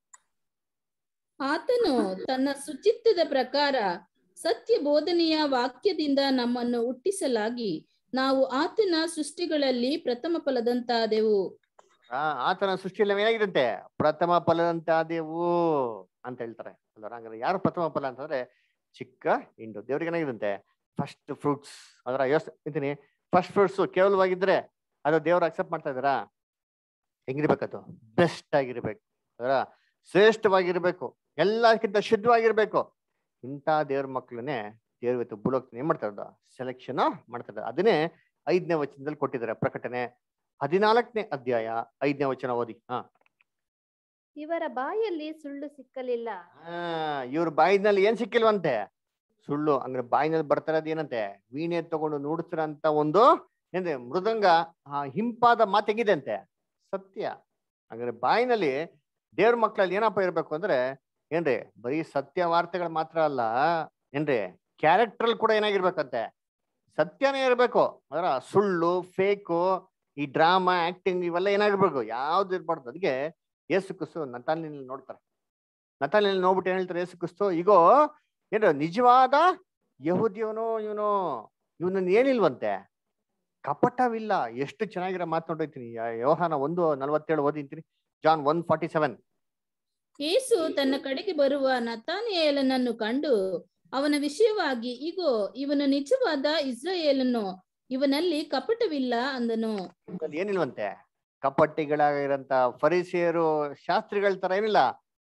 ಆತನು ತನ್ನ ಸುಚಿತ್ತದ ಪ್ರಕಾರ ಸತ್ಯ ಬೋಧನೆಯ ವಾಕ್ಯದಿಂದ ನಮ್ಮನ್ನು ಹುಟ್ಟಿಸಲಾಗಿ ನಾವು ಆತನ ಸೃಷ್ಟಿಗಳಲ್ಲಿ ಪ್ರಥಮ ಫಲದಂತಾದೆವು ಆ ಆತನ ಸೃಷ್ಟಿಯಲ್ಲಿ ನಾವ್ ಏನಾಗಿರುತ್ತೆ ಪ್ರಥಮ ಫಲದಂತಾದೆವು ಅಂತ ಹೇಳ್ತಾರೆ ಅಲ್ವಾ ಹಂಗಾರೆ ಯಾರು ಪ್ರಥಮ ಫಲ ಅಂತಂದ್ರೆ ಚಿಕ್ಕ ಹಿಂಡು ದೇವ್ರಿಗೆ ಏನಾಗಿರುತ್ತೆ ಫಸ್ಟ್ ಫ್ರೂಟ್ಸ್ ಅದರ ಯೋಸ್ ಅಂತೀನಿ ಫಸ್ಟ್ ಫ್ರೂಟ್ಸ್ ಕೇವಲವಾಗಿದ್ರೆ ಅದು ದೇವ್ರು ಅಕ್ಸೆಪ್ಟ್ ಮಾಡ್ತಾ ಇದಾರಾ ಹೆಂಗಿರ್ಬೇಕದು ಬೆಸ್ಟ್ ಆಗಿರ್ಬೇಕು ಅದರ ಶ್ರೇಷ್ಠವಾಗಿರ್ಬೇಕು ಎಲ್ಲಕ್ಕಿಂತ ಶುದ್ಧವಾಗಿರ್ಬೇಕು ಇಂಥ ದೇವ್ರ ಮಕ್ಳನ್ನೇ ದೇವ್ರ ಇವತ್ತು ಭೂಲೋಕ ಏನ್ ಮಾಡ್ತಾ ಇರೋದು ಸೆಲೆಕ್ಷನ್ ಮಾಡ್ತಾ ಇದ್ದಾರೆ ಅದನ್ನೇ ಐದನೇ ವಚನದಲ್ಲಿ ಕೊಟ್ಟಿದ್ದಾರೆ ಪ್ರಕಟಣೆ ಹದಿನಾಲ್ಕನೇ ಅಧ್ಯಾಯ ಐದನೇ ವಚನ ಓದಿ ಹಾ ಇವರ ಬಾಯಲ್ಲಿ ಸುಳ್ಳು ಸಿಕ್ಕಲಿಲ್ಲ ಆ, ಇವ್ರ ಬಾಯಿನಲ್ಲಿ ಏನ್ ಸಿಕ್ಕಿಲ್ವಂತೆ ಸುಳ್ಳು ಅಂದ್ರೆ ಬಾಯಿನಲ್ಲಿ ಬರ್ತಾ ಇರೋದು ಏನಂತೆ ವೀಣೆ ತಗೊಂಡು ನುಡಿಸ್ತಿರಂತ ಒಂದು ಏನ್ರಿ ಮೃದಂಗ ಆ ಹಿಂಪಾದ ಮಾತೆಗಿದೆ ಅಂತೆ ಸತ್ಯ ಹಂಗಾರೆ ಬಾಯಿನಲ್ಲಿ ದೇವ್ರ ಮಕ್ಳಲ್ಲಿ ಏನಪ್ಪ ಇರ್ಬೇಕು ಅಂದ್ರೆ ಏನ್ರಿ ಬರೀ ಸತ್ಯ ವಾರ್ತೆಗಳು ಮಾತ್ರ ಅಲ್ಲ ಏನ್ರಿ ಕ್ಯಾರೆಕ್ಟರ್ ಕೂಡ ಏನಾಗಿರ್ಬೇಕಂತೆ ಸತ್ಯನೇ ಇರ್ಬೇಕು ಅದರ ಸುಳ್ಳು ಫೇಕು ಈ ಡ್ರಾಮಾ ಆಕ್ಟಿಂಗ್ ಇವೆಲ್ಲ ಏನಾಗಿರ್ಬೇಕು ಯಾವ್ದು ಇರ್ಬಾರ್ದು ಅದಕ್ಕೆ ಯೇಸು ಕ್ರಿಸ್ತು ನತಾಲಿನಲ್ಲಿ ನೋಡ್ತಾರೆ ನತಾಲಿನಲ್ಲಿ ನೋಡ್ಬಿಟ್ಟು ಏನ್ ಹೇಳ್ತಾರೆ ಯೇಸು ಕ್ರಿಸ್ತು ಈಗೋ ಏನು ನಿಜವಾದ ಯಹುದಿಯವನು ಇವನು ಇವನನ್ನ ಏನಿಲ್ವಂತೆ ಕಪಟವಿಲ್ಲ ಎಷ್ಟು ಚೆನ್ನಾಗಿರೋ ಮಾತು ನೋಡಿರ್ತೀನಿ ಯೋಹಾನ ಒಂದು ನಲ್ವತ್ತೇಳು ಓದಿಂತೀನಿ ಜಾನ್ ಒನ್ ಫಾರ್ಟಿ ಸೆವೆನ್ ಯೇಸು ತನ್ನ ಕಡೆಗೆ ಬರುವ ನತಾನಿಯೇಲನನ್ನು ಕಂಡು ಅವನ ವಿಷಯವಾಗಿ ಇಗೋ ಇವನು ನಿಜವಾದ ಇಸ್ರಾಯೇಲನು ಇವನಲ್ಲಿ ಕಪಟವಿಲ್ಲ ಅಂದನು ಇದ್ರಲ್ಲಿ ಏನಿಲ್ವಂತೆ ಕಪಟಿಗಳಾಗಿರಂತ ಫರಿಸಿಯರು ಶಾಸ್ತ್ರಿಗಳ ತರ ಏನಿಲ್ಲ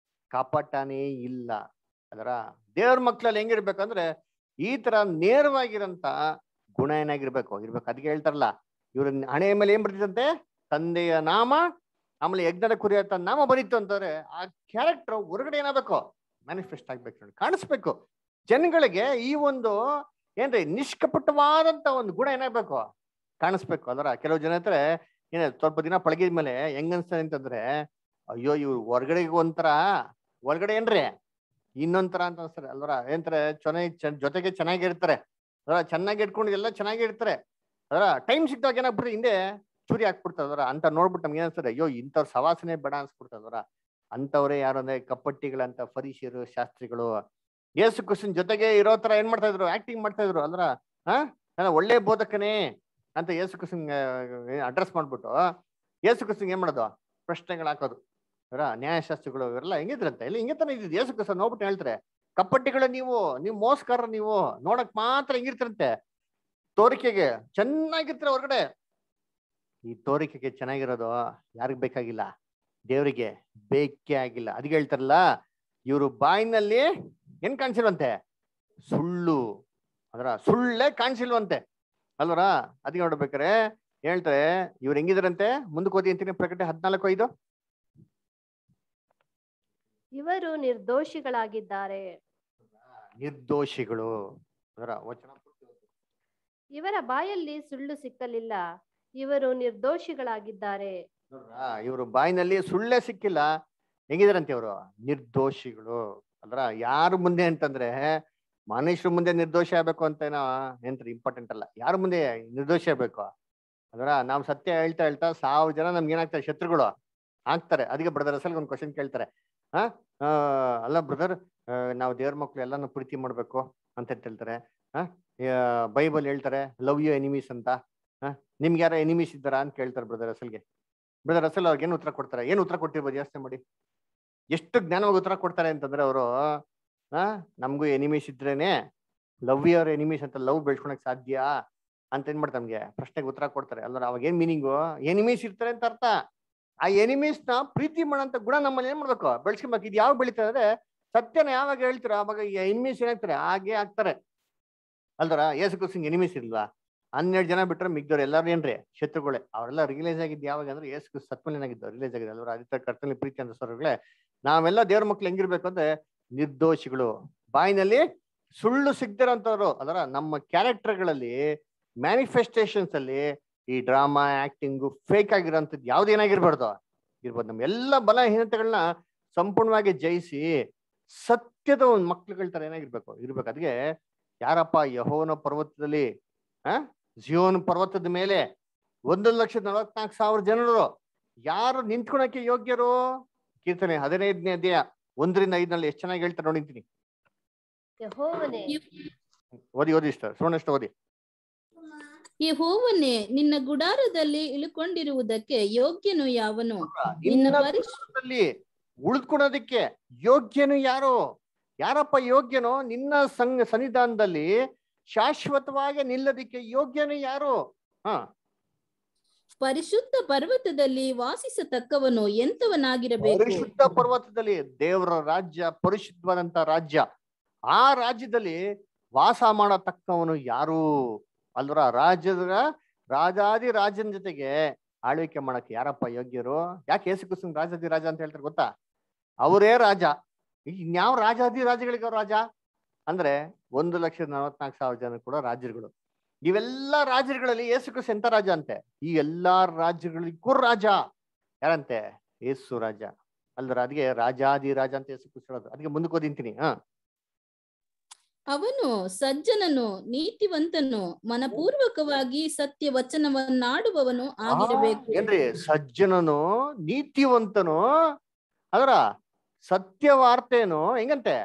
ಕಪಟನೇ ಇಲ್ಲ ಅದರ ದೇವ್ರ ಮಕ್ಳಲ್ಲಿ ಹೆಂಗಿರ್ಬೇಕಂದ್ರೆ ಈ ತರ ನೇರವಾಗಿರಂತ ಗುಣ ಏನಾಗಿರ್ಬೇಕು ಇರ್ಬೇಕು ಅದಕ್ಕೆ ಹೇಳ್ತಾರಲ್ಲ ಇವ್ರ ಹಣೆಯ ಮೇಲೆ ಏನ್ ಬರ್ತಿತ್ತಂತೆ ತಂದೆಯ ನಾಮ ಆಮೇಲೆ ಯಜ್ಞದ ಕುರಿಯತ್ತ ನಾಮ ಬರೀತು ಅಂತಂದ್ರೆ ಆ ಕ್ಯಾರೆಕ್ಟರ್ ಹೊರಗಡೆ ಏನಾಗಬೇಕು ಮ್ಯಾನಿಫೆಸ್ಟ್ ಆಗ್ಬೇಕು ನೋಡಿ ಕಾಣಿಸ್ಬೇಕು ಜನಗಳಿಗೆ ಈ ಒಂದು ಏನ್ರಿ ನಿಷ್ಕಪಟವಾದಂತ ಒಂದು ಗುಣ ಏನಾಗ್ಬೇಕು ಕಾಣಿಸ್ಬೇಕು ಅದರ ಕೆಲವು ಜನ ಹತ್ರ ಏನ ಸ್ವಲ್ಪ ದಿನ ಪಳಗಿದ ಮೇಲೆ ಹೆಂಗ್ ಅನ್ಸ್ತದೆ ಅಂತಂದ್ರೆ ಅಯ್ಯೋ ಇವ್ರು ಹೊರಗಡೆಗೆ ಒಂಥರ ಹೊರಗಡೆ ಏನ್ರಿ ಇನ್ನೊಂಥರ ಅಂತ ಅನ್ಸ್ತಾರೆ ಅಲ್ವರ ಏನಂತಾರೆ ಚೆನ್ನಾಗಿ ಚ- ಜೊತೆಗೆ ಚೆನ್ನಾಗಿರ್ತಾರೆ ಅದರ ಚೆನ್ನಾಗಿ ಇಟ್ಕೊಂಡು ಎಲ್ಲ ಚೆನ್ನಾಗಿ ಇರ್ತಾರೆ ಅದರ ಟೈಮ್ ಸಿಕ್ಕಿದಾಗ ಏನಾಗ್ಬಿಟ್ರೆ ಹಿಂದೆ ಚೂರಿ ಹಾಕ್ಬಿಡ್ತಾರೆ ಅದರ ಅಂತ ನೋಡ್ಬಿಟ್ಟು ನಮ್ಗೆ ಏನಿಸ್ತದೆ ಅಯ್ಯೋ ಇಂಥವ್ರ ಸವಾಸನೆ ಬೇಡ ಅನ್ಸ್ಬಿಡ್ತದೆ ಅದರ ಅಂತವ್ರೆ ಯಾರು ಅಂದ್ರೆ ಕಪ್ಪಟ್ಟಿಗಳಂತ ಫರೀಶಿಯರು ಶಾಸ್ತ್ರಿಗಳು ಯೇಸು ಕ್ರಿಸ್ತನ್ ಜೊತೆಗೆ ಇರೋ ತರ ಏನ್ ಮಾಡ್ತಾ ಇದ್ರು ಆಕ್ಟಿಂಗ್ ಮಾಡ್ತಾ ಇದ್ರು ಅಲ್ರ ಹಾ ನಾನು ಒಳ್ಳೆ ಬೋಧಕನೇ ಅಂತ ಯೇಸು ಕ್ರಿಸ್ತನ್ ಅಡ್ರೆಸ್ ಮಾಡ್ಬಿಟ್ಟು ಯೇಸು ಕ್ರಿಸ್ತನ್ ಏನ್ ಮಾಡೋದು ಪ್ರಶ್ನೆಗಳು ಹಾಕೋದು ಅವರ ನ್ಯಾಯಶಾಸ್ತ್ರಿಗಳು ಇವರೆಲ್ಲ ಹೆಂಗಿದ್ರಂತೆ ಇಲ್ಲಿ ಹಿಂಗೆ ತಾನೇ ಇದ್ದಿದ್ದು ಯೇಸು ಕ್ರಿಸ್ತನ್ ನೋಡ್ಬಿಟ್ಟು ಹೇಳ್ತಾರೆ ಕಪ್ಪಟ್ಟಿಗಳು ನೀವು ನೀವು ಮೋಸಗಾರ ನೀವು ನೋಡಕ್ ಮಾತ್ರ ಹೆಂಗಿರ್ತಾರಂತೆ ತೋರಿಕೆಗೆ ಚೆನ್ನಾಗಿರ್ತಾರೆ ಹೊರಗಡೆ ಈ ತೋರಿಕೆಗೆ ಚೆನ್ನಾಗಿರೋದು ಯಾರಿಗ್ ಬೇಕಾಗಿಲ್ಲ ದೇವರಿಗೆ ಬೇಕೇ ಆಗಿಲ್ಲ ಅದಕ್ಕೆ ಹೇಳ್ತಾರಲ್ಲ ಇವರು ಬಾಯಿನಲ್ಲಿ ಏನ್ ಕಾಣಿಸಿಲ್ವಂತೆ ಸುಳ್ಳು ಅದರ ಸುಳ್ಳೇ ಕಾಣಿಸಿಲ್ವಂತೆ ಅಲ್ವರ ಅದಕ್ಕೆ ನೋಡ್ಬೇಕಾರೆ ಹೇಳ್ತಾರೆ ಇವ್ರು ಹೆಂಗಿದ್ರಂತೆ ಮುಂದಕ್ಕೆ ಓದಿ ಅಂತೀನಿ ಪ್ರಕಟ ಹದಿನಾಲ್ಕು ಐದು ಇವರು ನಿರ್ದೋಷಿಗಳಾಗಿದ್ದಾರೆ ನಿರ್ದೋಷಿಗಳು ಅದರ ವಚನ ಪೂರ್ತಿ ಓದಿ. ಇವರ ಬಾಯಲ್ಲಿ ಸುಳ್ಳು ಸಿಕ್ಕಲಿಲ್ಲ ಇವರು ನಿರ್ದೋಷಿಗಳಾಗಿದ್ದಾರೆ ನೋಡ್ರಾ ಇವರು ಬಾಯಿನಲ್ಲಿ ಸುಳ್ಳೇ ಸಿಕ್ಕಿಲ್ಲ ಹೆಂಗಿದಾರಂತೆ ಇವರು ನಿರ್ದೋಷಿಗಳು ಅದ್ರ ಯಾರ ಮುಂದೆ ಅಂತಂದ್ರೆ ಮನುಷ್ಯರ ಮುಂದೆ ನಿರ್ದೋಷ ಆಗ್ಬೇಕು ಅಂತ ಏನೋ ಏನ್ರಿ ಇಂಪಾರ್ಟೆಂಟ್ ಅಲ್ಲ ಯಾರ ಮುಂದೆ ನಿರ್ದೋಷ ಆಗ್ಬೇಕು ಅದರ ನಾವು ಸತ್ಯ ಹೇಳ್ತಾ ಹೇಳ್ತಾ ಸಾವಿರ ಜನ ನಮ್ಗೆ ಏನಾಗ್ತಾರೆ ಶತ್ರುಗಳು ಆಗ್ತಾರೆ ಅದಕ್ಕೆ ಬ್ರದರ್ ಅಸಲ್ ಒಂದು ಕ್ವಶನ್ ಕೇಳ್ತಾರೆ ಹಾ ಆ, ಅಲ್ಲ ಬ್ರದರ್ ನಾವು ದೇವ್ರ ಮಕ್ಳು ಎಲ್ಲಾನು ಪ್ರೀತಿ ಮಾಡ್ಬೇಕು ಅಂತ ಹೇಳ್ತಾರೆ ಹಾ ಬೈಬಲ್ ಹೇಳ್ತಾರೆ ಲವ್ ಯು ಎನಿಮೀಸ್ ಅಂತ ಹಾ ನಿಮ್ಗೆ ಯಾರ ಎನಿಮೀಸ್ ಇದ್ದಾರಾ ಅಂತ ಕೇಳ್ತಾರೆ ಬ್ರದರ್ ಅಸಲ್ಗೆ ಬ್ರದರ್ ಅಸಲ್ ಅವ್ರಿಗೆ ಏನು ಉತ್ತರ ಕೊಡ್ತಾರೆ ಏನು ಉತ್ತರ ಕೊಟ್ಟಿರ್ಬೋದು ಯೋಚನೆ ಮಾಡಿ ಎಷ್ಟು ಜ್ಞಾನವಾಗಿ ಉತ್ತರ ಕೊಡ್ತಾರೆ ಅಂತಂದ್ರೆ ಅವರು ಆ ನಮಗೂ ಎನಿಮೀಸ್ ಇದ್ರೇನೆ ಲವ್ ಯುವರ್ ಎನಿಮೀಸ್ ಅಂತ ಲವ್ ಬೆಳ್ಸ್ಕೊಳಕ್ ಸಾಧ್ಯ ಅಂತ ಏನ್ ಮಾಡ್ತಾರೆ ನಮ್ಗೆ ಪ್ರಶ್ನೆಗೆ ಉತ್ತರ ಕೊಡ್ತಾರೆ ಅಲ್ವ ಅವಾಗ ಏನ್ ಮೀನಿಂಗು ಎನಿಮೀಸ್ ಇರ್ತಾರೆ ಅಂತ ಅರ್ಥ ಆ ಎನಿಮೀಸ್ ನ ಪ್ರೀತಿ ಮಾಡೋಂಥ ಗುಣ ನಮ್ಮಲ್ಲಿ ಏನ್ ಮಾಡ್ಬೇಕು ಬೆಳ್ಸ್ಕೊಬೇಕು ಇದು ಯಾವಾಗ ಬೆಳೀತಾ ಅಂದ್ರೆ ಸತ್ಯನ ಯಾವಾಗ ಹೇಳ್ತೀರೋ ಅವಾಗ ಎನಿಮೀಸ್ ಏನಾಗ್ತಾರೆ ಹಾಗೆ ಆಗ್ತಾರೆ ಅಲ್ದರ ಏಸು ಕ್ರಿಸ್ತಂಗೆ ಎನಿಮೀಸ್ ಇಲ್ವಾ ಹನ್ನೆರಡು ಜನ ಬಿಟ್ರೆ ಮಿಗ್ದವ್ರು ಎಲ್ಲರೂ ಏನ್ರಿ ಶತ್ರುಗಳೇ ಅವರೆಲ್ಲ ರಿಲೈಸ್ ಆಗಿದ್ದು ಯಾವಾಗ ಅಂದ್ರೆ ಏಸು ಕ್ರಿಸ್ತ ಸತ್ಮೇಲೆ ಏನಾಗಿದ್ದು ರಿಲೈಸ್ ಆಗಿದೆ ಅಲ್ವ ಆದಿತ್ಯ ಕರ್ತನಲ್ಲಿ ಪ್ರೀತಿ ಅಂತ ಸ್ವರ್ಗಳೇ ನಾವೆಲ್ಲ ದೇವ್ರ ಮಕ್ಳು ಹೆಂಗಿರ್ಬೇಕು ಅಂದ್ರೆ ನಿರ್ದೋಷಿಗಳು ಬಾಯಿನಲ್ಲಿ ಸುಳ್ಳು ಸಿಗ್ದಿರೋಂಥವ್ರು ಅದರ ನಮ್ಮ ಕ್ಯಾರೆಕ್ಟರ್ಗಳಲ್ಲಿ ಮ್ಯಾನಿಫೆಸ್ಟೇಷನ್ಸ್ ಅಲ್ಲಿ ಈ ಡ್ರಾಮಾ ಆಕ್ಟಿಂಗು ಫೇಕ್ ಆಗಿರೋಂಥದ್ದು ಯಾವ್ದು ಏನಾಗಿರ್ಬಾರ್ದು ಇರ್ಬೋದು ನಮ್ಮ ಎಲ್ಲ ಬಲಹೀನತೆಗಳನ್ನ ಸಂಪೂರ್ಣವಾಗಿ ಜಯಿಸಿ ಸತ್ಯದ ಒಂದು ಮಕ್ಳುಗಳ ತರ ಏನಾಗಿರ್ಬೇಕು ಇರ್ಬೇಕು ಅದಕ್ಕೆ ಯಾರಪ್ಪ ಯಹೋವನ ಪರ್ವತದಲ್ಲಿ ಆ ಜಿಯೋನ್ ಪರ್ವತದ ಮೇಲೆ ಒಂದು ಲಕ್ಷದ ನಲವತ್ನಾಲ್ಕು ಸಾವಿರ ಜನರು ಯಾರು ನಿಂತ್ಕೊಳಕ್ಕೆ ಯೋಗ್ಯರು ಕೀರ್ತನೆ ಹದಿನೈದನೇ ಅಧ್ಯಾಯ ಒಂದರಿಂದ ಐದನಲ್ಲಿ ಎಷ್ಟು ಚೆನ್ನಾಗಿ ಹೇಳ್ತಾರೆ ನೋಡಿದ್ದೀನಿ ಯಹೋವನೇ ಓದಿ ಓದಿ ಇಷ್ಟ ಸುವರ್ಣ ಇಷ್ಟ ಓದಿ ಯೆಹೋವನೇ ನಿನ್ನ ಗುಡಾರದಲ್ಲಿ ಇಳುಕೊಂಡಿರುವುದಕ್ಕೆ ಯೋಗ್ಯನು ಯಾವನು ನಿನ್ನ ನಿನ್ನ ಪರಿಶ್ ಗುಡಾರದಲ್ಲಿ ಉಳಿದುಕೊಳ್ಳೋದಕ್ಕೆ ಯೋಗ್ಯನು ಯಾರು ಯಾರಪ್ಪ ಯೋಗ್ಯನೋ ನಿನ್ನ ಸಂಘ ಸನ್ನಿಧಾನದಲ್ಲಿ ಶಾಶ್ವತವಾಗಿ ನಿಲ್ಲದಿಕ್ಕೆ ಯೋಗ್ಯನು ಯಾರು ಹ ಪರಿಶುದ್ಧ ಪರ್ವತದಲ್ಲಿ ವಾಸಿಸತಕ್ಕವನು ಎಂತವನಾಗಿರಬೇಕು ಪರಿಶುದ್ಧ ಪರ್ವತದಲ್ಲಿ ದೇವರ ರಾಜ್ಯ ಪರಿಶುದ್ಧವಾದಂತ ರಾಜ್ಯ ಆ ರಾಜ್ಯದಲ್ಲಿ ವಾಸ ಮಾಡತಕ್ಕವನು ಯಾರು ಅಲ್ವರ ರಾಜ್ಯದ ರಾಜಾದಿ ರಾಜನ ಜೊತೆಗೆ ಆಳ್ವಿಕೆ ಮಾಡಕ್ಕೆ ಯಾರಪ್ಪ ಯೋಗ್ಯರು ಯಾಕೆ ಯೇಸು ಕ್ರಿಸ್ತನ್ ರಾಜಾದಿ ರಾಜ ಅಂತ ಹೇಳ್ತಾರೆ ಗೊತ್ತಾ ಅವರೇ ರಾಜ ಈಗ ಇನ್ಯಾವ ರಾಜಾದಿ ರಾಜಗಳಿಗೆ ಅವ್ರು ರಾಜ ಅಂದ್ರೆ ಒಂದು ಲಕ್ಷದ ನಲವತ್ನಾಲ್ಕು ಸಾವಿರ ಜನ ಕೂಡ ರಾಜರುಗಳು ಇವೆಲ್ಲ ರಾಜ್ಯಗಳಲ್ಲಿ ಯೇಸು ಕ್ರಿಸ್ತ ಎಂತ ರಾಜ ಅಂತೆ ಈ ಎಲ್ಲಾ ರಾಜ್ಯಗಳಿಗೂ ರಾಜ ಯಾರಂತೆ ಯೇಸು ರಾಜ ಅಲ್ದ್ರ ಅದಕ್ಕೆ ರಾಜಾದಿ ರಾಜ ಅಂತ ಯೇಸು ಕ್ರಿಸ್ತ ಹೇಳೋದು ಅದಕ್ಕೆ ಮುಂದಕ್ಕೆ ಓದಿಂತೀನಿ ಹಾ ಅವನು ಸಜ್ಜನನು ನೀತಿವಂತನು ಮನಪೂರ್ವಕವಾಗಿ ಸತ್ಯ ವಚನವನ್ನಾಡುವವನು ಆಗಿರಬೇಕು ಏನ್ರಿ ಸಜ್ಜನನು ನೀತಿವಂತನು ಅದರ ಸತ್ಯವಾರ್ತೆನು ಹೆಂಗಂತೆ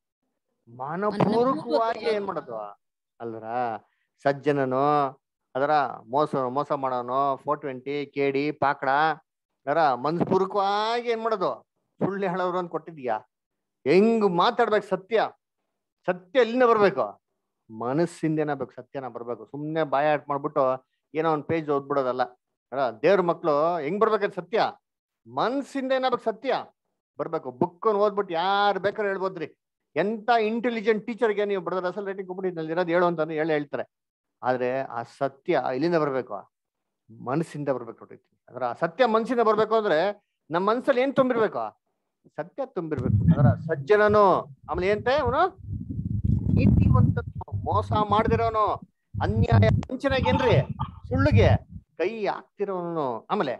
ಮನಪೂರ್ವಕವಾಗಿ ಏನ್ ಮಾಡೋದು ಅಲ್ರ ಸಜ್ಜನನು ಅದರ ಮೋಸ ಮೋಸ ಮಾಡೋನು ಫೋರ್ ಟ್ವೆಂಟಿ ಕೇಡಿ ಪಾಕಡ ಅದರ ಮನಸ್ಪೂರ್ವಕವಾಗಿ ಏನ್ ಮಾಡೋದು ಸುಳ್ಳು ಹೇಳೋರು ಅಂತ ಕೊಟ್ಟಿದ್ಯಾ ಹೆಂಗ್ ಮಾತಾಡ್ಬೇಕು ಸತ್ಯ ಸತ್ಯ ಎಲ್ಲಿಂದ ಬರ್ಬೇಕು ಮನಸ್ಸಿಂದೇನ ಬೇಕು ಸತ್ಯನ ಬರ್ಬೇಕು ಸುಮ್ನೆ ಬಾಯ ಆಟ್ ಮಾಡ್ಬಿಟ್ಟು ಏನೋ ಒಂದ್ ಪೇಜ್ ಓದ್ಬಿಡೋದಲ್ಲ ಅಲ್ಲ ದೇವ್ರ ಮಕ್ಳು ಹೆಂಗ್ ಬರ್ಬೇಕಾದ್ರೆ ಸತ್ಯ ಮನ್ಸಿಂದ ಏನಾಗ್ಬೇಕು ಸತ್ಯ ಬರ್ಬೇಕು ಬುಕ್ ಓದ್ಬಿಟ್ಟು ಯಾರು ಬೇಕಾದ್ರೆ ಹೇಳ್ಬೋದ್ರಿ ಎಂತ ಇಂಟೆಲಿಜೆಂಟ್ ಟೀಚರ್ಗೆ ನೀವು ಬಡದ್ರ ಅಸಲ್ ರೇಟಿಂಗ್ ಕೊಟ್ಬಿಟ್ಟು ಇರೋದು ಹೇಳು ಅಂತಾನೆ ಹೇಳಿ ಹೇಳ್ತಾರೆ ಆದ್ರೆ ಆ ಸತ್ಯ ಇಲ್ಲಿಂದ ಬರ್ಬೇಕು ಮನಸ್ಸಿಂದ ಬರ್ಬೇಕು ನೋಡ್ರಿ ಅದರ ಸತ್ಯ ಮನ್ಸಿಂದ ಬರ್ಬೇಕು ಅಂದ್ರೆ ನಮ್ಮ ಮನ್ಸಲ್ಲಿ ಏನ್ ತುಂಬಿರ್ಬೇಕು ಸತ್ಯ ತುಂಬಿರ್ಬೇಕು ಅದರ ಸಜ್ಜನನು ಆಮೇಲೆ ಏನ್ತೆ ಅವನು ನೀತಿವಂತ ಮೋಸ ಮಾಡ್ದಿರೋನು ಅನ್ಯಾಯ ವಂಚನೆಗೇನ್ರಿ ಸುಳ್ಳಿಗೆ ಕೈ ಹಾಕ್ತಿರೋನು ಆಮೇಲೆ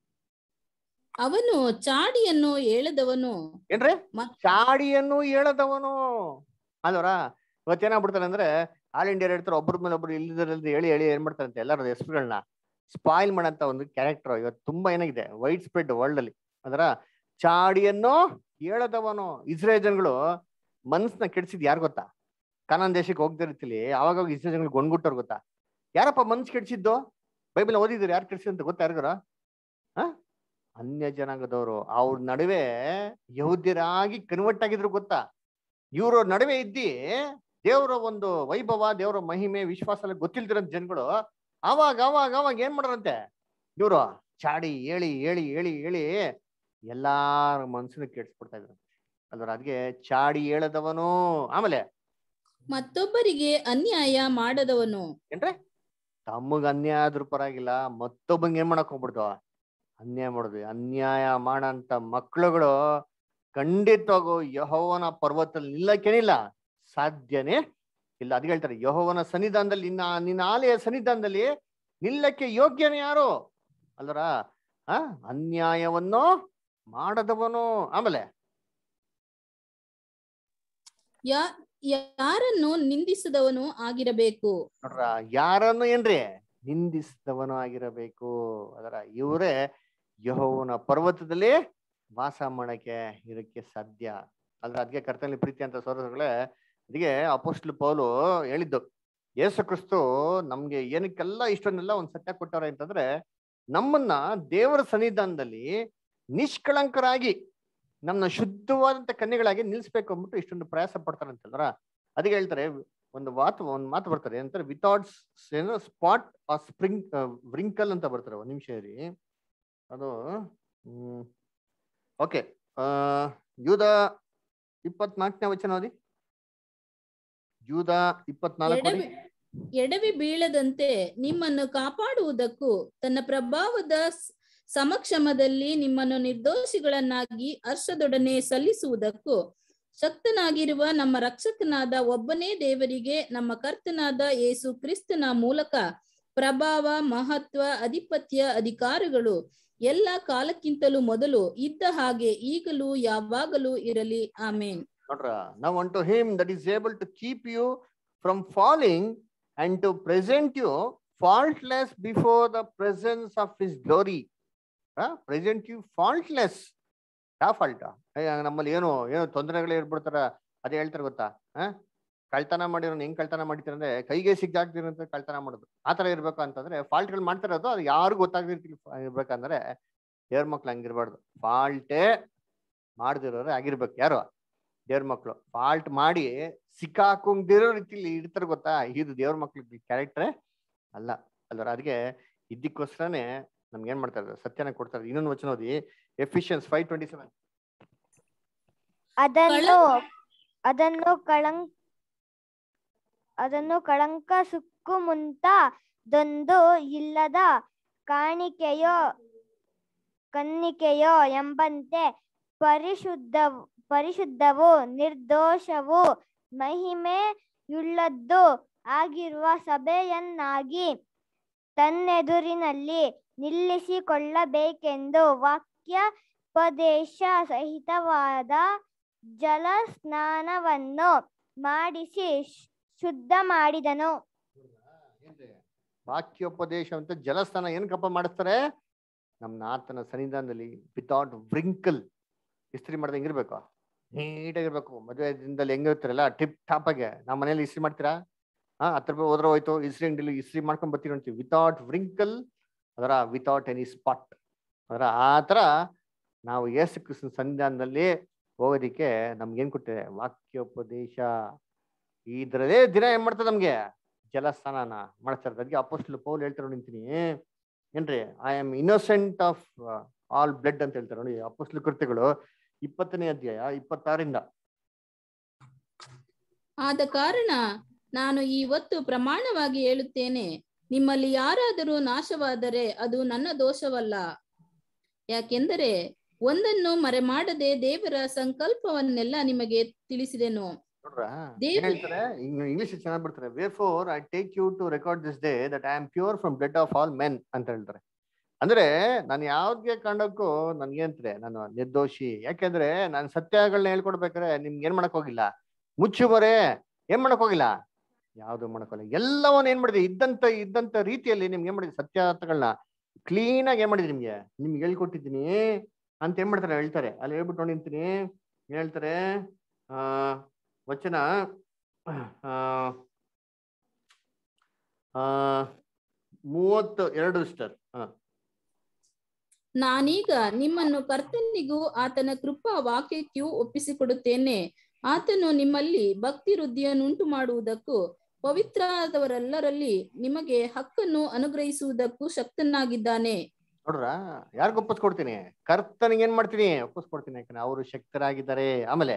ಅವನು ಚಾಡಿಯನ್ನು ಏಳದವನು ಏನ್ರಿ ಮ- ಚಾಡಿಯನ್ನು ಹೇಳದವನು ಅಲ್ವರ ಇವತ್ತೇನಾಗ್ಬಿಡ್ತಾರೆ ಅಂದ್ರೆ ಆಲ್ ಇಂಡಿಯಾ ಹೇಳ್ತಾರೆ ಒಬ್ಬರ ಮೇಲೆ ಒಬ್ರು ಇಲ್ಲಿದ್ರಲ್ಲಿ ಹೇಳಿ ಹೇಳಿ ಏನ್ ಮಾಡ್ತಾರಂತೆ ಎಲ್ಲರ ಹೆಸರುಗಳನ್ನ ಸ್ಪಾಯಿಲ್ ಮಾಡಂತ ಒಂದು ಕ್ಯಾರೆಕ್ಟರ್ ಇವತ್ತು ತುಂಬಾ ಏನಾಗಿದೆ ವೈಡ್ ಸ್ಪ್ರೆಡ್ ವರ್ಲ್ಡ್ ಅಲ್ಲಿ ಅದರ ಚಾಡಿಯನ್ನು ಹೇಳದವನು ಇಸ್ರೇಲ್ ಜನಗಳು ಮನ್ಸನ್ನ ಕೆಡ್ಸಿದ್ ಯಾರು ಗೊತ್ತಾ ಕಾನಾನ್ ದೇಶಕ್ಕೆ ಹೋಗ್ದೇ ರೀತಿಲಿ ಅವಾಗ ಇಸ್ರೇಲ್ ಜನಗಳು ಗೊಂಡ್ಗುಟ್ಟವ್ರು ಗೊತ್ತಾ ಯಾರಪ್ಪ ಮನ್ಸ್ ಕೆಡ್ಸಿದ್ದು ಬೈಬಲ್ ಓದಿದ್ರು ಯಾರು ಕೆಡ್ಸಿದ್ ಗೊತ್ತಾ ಯಾರಿಗಾರ ಹ ಅನ್ಯ ಜನಾಂಗದವರು ಅವ್ರ ನಡುವೆ ಯಹೂದ್ಯರಾಗಿ ಕನ್ವರ್ಟ್ ಆಗಿದ್ರು ಗೊತ್ತಾ ಇವ್ರ ನಡುವೆ ಇದ್ದಿ ದೇವರ ಒಂದು ವೈಭವ ದೇವರ ಮಹಿಮೆ ವಿಶ್ವಾಸ ಎಲ್ಲ ಗೊತ್ತಿಲ್ದಿರಂತ ಜನಗಳು ಅವಾಗ ಅವಾಗ ಅವಾಗ ಏನ್ ಮಾಡೋರಂತೆ ಇವ್ರು ಚಾಡಿ ಹೇಳಿ ಹೇಳಿ ಹೇಳಿ ಹೇಳಿ ಎಲ್ಲಾರ ಮನ್ಸನ್ನ ಕೆಡ್ಸ್ಬಿಡ್ತಾ ಇದ್ರು ಅದ್ರ ಅದಕ್ಕೆ ಚಾಡಿ ಹೇಳದವನು ಆಮೇಲೆ ಮತ್ತೊಬ್ಬರಿಗೆ ಅನ್ಯಾಯ ಮಾಡದವನು ಏನ್ರಿ ತಮ್ಮಗ್ ಅನ್ಯಾಯ ಆದ್ರೂ ಪರವಾಗಿಲ್ಲ ಮತ್ತೊಬ್ಬಂಗೆ ಏನ್ ಮಾಡಕ್ ಹೋಗ್ಬಿಡ್ತು ಅನ್ಯಾಯ ಮಾಡುದು ಅನ್ಯಾಯ ಮಾಡಂತ ಮಕ್ಳುಗಳು ಖಂಡಿತವಾಗೂ ಯಹೋವನ ಪರ್ವತದಲ್ಲಿ ನಿಲ್ಲಕ್ಕೇನಿಲ್ಲ ಸಾಧ್ಯನೇ ಇಲ್ಲ ಅದ್ ಹೇಳ್ತಾರೆ ಯಹೋವನ ಸನ್ನಿಧಾನದಲ್ಲಿ ನಿನ್ನ ನಿನ್ನ ಆಲಯ ಸನ್ನಿಧಾನದಲ್ಲಿ ನಿಲ್ಲಕ್ಕೆ ಯೋಗ್ಯನೇ ಯಾರು ಅಲ್ಲರ ಆ ಅನ್ಯಾಯವನ್ನು ಮಾಡದವನು ಆಮೇಲೆ ಯಾ ಯಾರನ್ನು ನಿಂದಿಸದವನು ಆಗಿರಬೇಕು ನೋಡ್ರ ಯಾರನ್ನು ಏನ್ರಿ ನಿಂದಿಸಿದವನು ಆಗಿರಬೇಕು ಅದರ ಇವರೇ ಯಹೋವನ ಪರ್ವತದಲ್ಲಿ ವಾಸ ಮಾಡಕ್ಕೆ ಇರಕ್ಕೆ ಸಾಧ್ಯ ಅದ್ರ ಅದಕ್ಕೆ ಕರ್ತನಲ್ಲಿ ಪ್ರೀತಿ ಅಂತ ಸೋದರಗಳೇ ಅದಕ್ಕೆ ಅಪೋಸ್ಟ್ಲ್ ಪೌಲು ಹೇಳಿದ್ದು ಯೇಸು ಕ್ರಿಸ್ತು ನಮ್ಗೆ ಏನಕ್ಕೆಲ್ಲ ಇಷ್ಟನ್ನೆಲ್ಲ ಒಂದ್ ಸತ್ಯ ಕೊಟ್ಟವ್ರೆ ಅಂತಂದ್ರೆ ನಮ್ಮನ್ನ ದೇವರ ಸನ್ನಿಧಾನದಲ್ಲಿ ನಿಷ್ಕಳಂಕರಾಗಿ ನಮ್ಮನ್ನ ಶುದ್ಧವಾದಂತ ಕನ್ಯೆಗಳಾಗಿ ನಿಲ್ಸ್ಬೇಕು ಅಂದ್ಬಿಟ್ಟು ಇಷ್ಟೊಂದು ಪ್ರಯಾಸ ಪಡ್ತಾರೆ ಅಂತಂದ್ರ ಅದಕ್ಕೆ ಹೇಳ್ತಾರೆ ಒಂದು ಮಾತು ಒಂದು ಮಾತು ಬರ್ತಾರೆ ಏನಂತಾರೆ ವಿತೌಟ್ ಏನು ಸ್ಪಾಟ್ ಆ ಸ್ಪ್ರಿಂಗ್ ವ್ರಿಂಕಲ್ ಅಂತ ಬರ್ತಾರೆ ಒಂದ್ ನಿಮಿಷ ಇರಿ ಅದು ಹ್ಮ್ ಓಕೆ ಯೂದ ಇಪ್ಪತ್ನಾಲ್ಕನೇ ವಚನ ಓದಿ ಯೂದ ಇಪ್ಪತ್ನಾಲ್ಕು ಓದಿ. ಎಡವಿ ಎಡವಿ ಬೀಳದಂತೆ ನಿಮ್ಮನ್ನು ಕಾಪಾಡುವುದಕ್ಕೂ ತನ್ನ ಪ್ರಭಾವದ ಸ್- ಸಮಕ್ಷಮದಲ್ಲಿ ನಿಮ್ಮನ್ನು ನಿರ್ದೋಷಿಗಳನ್ನಾಗಿ ಹರ್ಷದೊಡನೆ ಸಲ್ಲಿಸುವುದಕ್ಕೂ ಶಕ್ತನಾಗಿರುವ ನಮ್ಮ ರಕ್ಷಕನಾದ ಒಬ್ಬನೇ ದೇವರಿಗೆ ನಮ್ಮ ಕರ್ತನಾದ ಯೇಸು ಕ್ರಿಸ್ತನ ಮೂಲಕ ಪ್ರಭಾವ ಮಹತ್ವ ಅಧಿಪತ್ಯ ಅಧಿಕಾರಗಳು ಎಲ್ಲ ಕಾಲಕ್ಕಿಂತಲೂ ಮೊದಲು ಇದ್ದ ಹಾಗೆ ಈಗಲೂ ಯಾವಾಗಲೂ ಇರಲಿ ಆಮೇನ್ ನೋಡ್ರ ನಾವು unto him that is able to keep you from falling and to present you faultless before the presence of his glory present you faultless ಯಾವ ಫಾಲ್ಟ್ ನಮ್ಮಲ್ಲಿ ಏನು ಏನು ತೊಂದರೆಗಳು ಇರ್ಬಿಡ್ತಾರ ಅದೇ ಹೇಳ್ತಾರೆ ಗೊತ್ತಾ ಕಳ್ತನ ಮಾಡಿರೋನ್ ಹೆಂಗ್ ಕಳ್ತನ ಮಾಡಿರ್ತಾರೆ ಅಂದ್ರೆ ಕೈಗೆ ಸಿಗ್ದಾಗ್ದಿರಂತ ಕಳ್ತನ ಮಾಡೋದು ಆತರ ಇರ್ಬೇಕು ಅಂತಂದ್ರೆ ಫಾಲ್ಟ್ಗಳು ಮಾಡ್ತಿರೋದು ಅದು ಯಾರು ಗೊತ್ತಾಗ್ದಿರ್ತಿ ಇರ್ಬೇಕಂದ್ರೆ ದೇವ್ರ ಮಕ್ಳು ಹಂಗಿರ್ಬಾರ್ದು ಫಾಲ್ಟೇ ಮಾಡ್ದಿರೋರು ಆಗಿರ್ಬೇಕು ಯಾರು ದೇವ್ರ ಮಕ್ಳು ಫಾಲ್ಟ್ ಮಾಡಿ ಸಿಕ್ಕಾಕೊಂಡಿರೋ ರೀತಿಲಿ ಇಡ್ತಾರೆ ಗೊತ್ತಾ ಇದು ದೇವ್ರ ಮಕ್ಳಿಗೆ ಕ್ಯಾರೆಕ್ಟರ್ ಅಲ್ಲ ಅಲ್ವರ ಅದಕ್ಕೆ ಇದಕ್ಕೋಸ್ಕರನೇ ನಮ್ಗೆ ಏನ್ ಮಾಡ್ತಾರೆ ಸತ್ಯನ ಕೊಡ್ತಾರೆ ಇನ್ನೊಂದು ವಚನ ಓದಿ ಎಫಿಷಿಯನ್ಸ್ ಫೈವ್ ಟ್ವೆಂಟಿ ಸೆವೆನ್ ಅದನ್ನು ಅದನ್ನು ಕಳಂಕ ಅದನ್ನು ಕಳಂಕ ಸುಕ್ಕು ಮುಂತಾದೊಂದು ಇಲ್ಲದ ಕಾಣಿಕೆಯೋ ಕನ್ನಿಕೆಯೋ ಎಂಬಂತೆ ಪರಿಶುದ್ಧ ಪರಿಶುದ್ಧವು ನಿರ್ದೋಷವು ಮಹಿಮೆಯುಳ್ಳದ್ದು ಆಗಿರುವ ಸಭೆಯನ್ನಾಗಿ ತನ್ನೆದುರಿನಲ್ಲಿ ನಿಲ್ಲಿಸಿಕೊಳ್ಳಬೇಕೆಂದು ವಾಕ್ಯೋಪದೇಶ ಸಹಿತವಾದ ಜಲ ಸ್ನಾನವನ್ನು ಮಾಡಿಸಿ ಶ್- ಶುದ್ಧ ಮಾಡಿದನು ವಾಕ್ಯೋಪದೇಶ ಅಂತ ಜಲಸ್ಥಾನ ಏನ್ ಕಪ್ಪ ಮಾಡಿಸ್ತಾರೆ ನಮ್ಮ ಆತನ ಸನ್ನಿಧಾನದಲ್ಲಿ ವಿತೌಟ್ ವ್ರಿಂಕಲ್ ಇಸ್ತ್ರಿ ಮಾಡ್ದೆ ಹೆಂಗಿರ್ಬೇಕು ನೀಟಾಗಿರ್ಬೇಕು ಮದುವೆ ದಿನದಲ್ಲಿ ಹೆಂಗಿರ್ತಾರಲ್ಲ ಟಿಪ್ ಟಾಪ್ ಆಗಿ ನಮ್ಮ ಮನೇಲಿ ಇಸ್ತ್ರಿ ಮಾಡ್ತೀರಾ ಹಾ ಹತ್ತು ರೂಪಾಯಿ ಹೋದ್ರೆ ಹೋಯ್ತು ಇಸ್ತ್ರಿ ಅಂಗಡಿಲಿ ಇಸ್ತ್ರಿ ಮಾಡ್ಕೊಂಡ್ ಬರ್ತೀವಿ ಅಂತೀವಿ ವಿತೌಟ್ ವ್ರಿಂಕಲ್ ಅದರ ವಿತೌಟ್ ಎನಿ ಸ್ಪಾಟ್ ಅದರ ಆ ಥರ ನಾವು ಯೇಸು ಕ್ರಿಸ್ತನ ಸನ್ನಿಧಾನದಲ್ಲಿ ಹೋಗೋದಿಕ್ಕೆ ನಮ್ಗೆ ಏನ್ ಕೊಟ್ಟಿದೆ ವಾಕ್ಯೋಪದೇಶ ಇದ್ರದೇ ದಿನ ಏನ್ ಮಾಡ್ತದೆ ನಮ್ಗೆ ಜಲಸ್ನಾನ ಮಾಡ್ತಾರೆ ಅದಕ್ಕೆ ಅಪೋಸ್ಟಲ್ ಪೌಲ್ ಹೇಳ್ತಾರೆ ನಿಂತೀನಿ ಏನ್ರಿ I am innocent of all blood ಅಂತ ಹೇಳ್ತಾರೆ ನೋಡಿ ಅಪೋಸ್ಟಲ್ ಕೃತ್ಯಗಳು ಇಪ್ಪತ್ತನೇ ಅಧ್ಯಾಯ ಇಪ್ಪತ್ತಾರಿಂದ ಆದ ಕಾರಣ ನಾನು ಇವತ್ತು ಪ್ರಮಾಣವಾಗಿ ಹೇಳುತ್ತೇನೆ ನಿಮ್ಮಲ್ಲಿ ಯಾರಾದರೂ ನಾಶವಾದರೆ ಅದು ನನ್ನ ದೋಷವಲ್ಲ ಯಾಕೆಂದರೆ ಒಂದನ್ನು ಮರೆಮಾಡದೆ ದೇವರ ಸಂಕಲ್ಪವನ್ನೆಲ್ಲ ನಿಮಗೆ ತಿಳಿಸಿದೆನು ನೋಡ್ರ ದೇವ್ರು- ಏನ್ ಹೇಳ್ತಾರೆ ಇಂಗ್ಲಿಷ್ ಚೆನ್ನಾಗಿ ಬಿಡ್ತಾರೆ wherefore I take you to record this day that I am pure from blood of all men ಅಂತ ಹೇಳ್ತಾರೆ ಅಂದ್ರೆ ನಾನು ಯಾವ್ದೇ ಕಾರಣಕ್ಕೂ ನನ್ಗೆ ಅಂತಾರೆ ನಾನು ನಿರ್ದೋಷಿ ಯಾಕೆಂದ್ರೆ ನಾನು ಸತ್ಯಗಳನ್ನ ಹೇಳ್ಕೊಡ್ಬೇಕಾದ್ರೆ ನಿಮ್ಗೆ ಏನ್ ಮಾಡಕ್ ಹೋಗಿಲ್ಲ ಮುಚ್ಚುಬರೇ ಏನ್ ಮಾಡಕ್ ಹೋಗಿಲ್ಲ ಯಾವ್ದು ಮಾಡಕ್ ಹೋಗಿಲ್ಲ ಎಲ್ಲವನ್ನ ಏನ್ ಮಾಡಿದೆ ಇದ್ದಂತ ಇದ್ದಂತ ರೀತಿಯಲ್ಲಿ ನಿಮ್ಗೆ ಏನ್ ಮಾಡಿದೆ ಸತ್ಯಾರ್ಥಗಳನ್ನ ಕ್ಲೀನ್ ಆಗಿ ಏನ್ ಮಾಡಿದ್ರಿ ನಿಮ್ಗೆ ನಿಮ್ಗೆ ಹೇಳ್ಕೊಟ್ಟಿದ್ದೀನಿ ಅಂತ ಏನ್ ಮಾಡ್ತಾರೆ ಹೇಳ್ತಾರೆ ಅಲ್ಲಿ ಹೇಳ್ಬಿಟ್ಟು ನೋಡಿಂತೀನಿ ಏನ್ ಹೇಳ್ತಾರೆ ಆ ವಚನ ಆ, ಆ, ಮೂವತ್ತು ಎರಡು ಸ್ಟರ್ ಹ ನಾನೀಗ ನಿಮ್ಮನ್ನು ಕರ್ತನಿಗೂ ಆತನ ಕೃಪಾ ವಾಕ್ಯಕ್ಕೂ ಒಪ್ಪಿಸಿಕೊಡುತ್ತೇನೆ ಆತನು ನಿಮ್ಮಲ್ಲಿ ಭಕ್ತಿ ವೃದ್ಧಿಯನ್ನುಂಟು ಮಾಡುವುದಕ್ಕೂ ಪವಿತ್ರರಾದವರೆಲ್ಲರಲ್ಲಿ ನಿಮಗೆ ಹಕ್ಕನ್ನು ಅನುಗ್ರಹಿಸುವುದಕ್ಕೂ ಶಕ್ತನಾಗಿದ್ದಾನೆ ನೋಡ್ರ ಯಾರಿಗ ಒಪ್ಪಿಸ್ಕೊಡ್ತೀನಿ ಕರ್ತನಿಗೆ ಏನ್ ಮಾಡ್ತೀನಿ ಒಪ್ಪಿಸ್ಕೊಡ್ತೀನಿ ಯಾಕಂದ್ರೆ ಅವರು ಶಕ್ತರಾಗಿದ್ದಾರೆ ಆಮೇಲೆ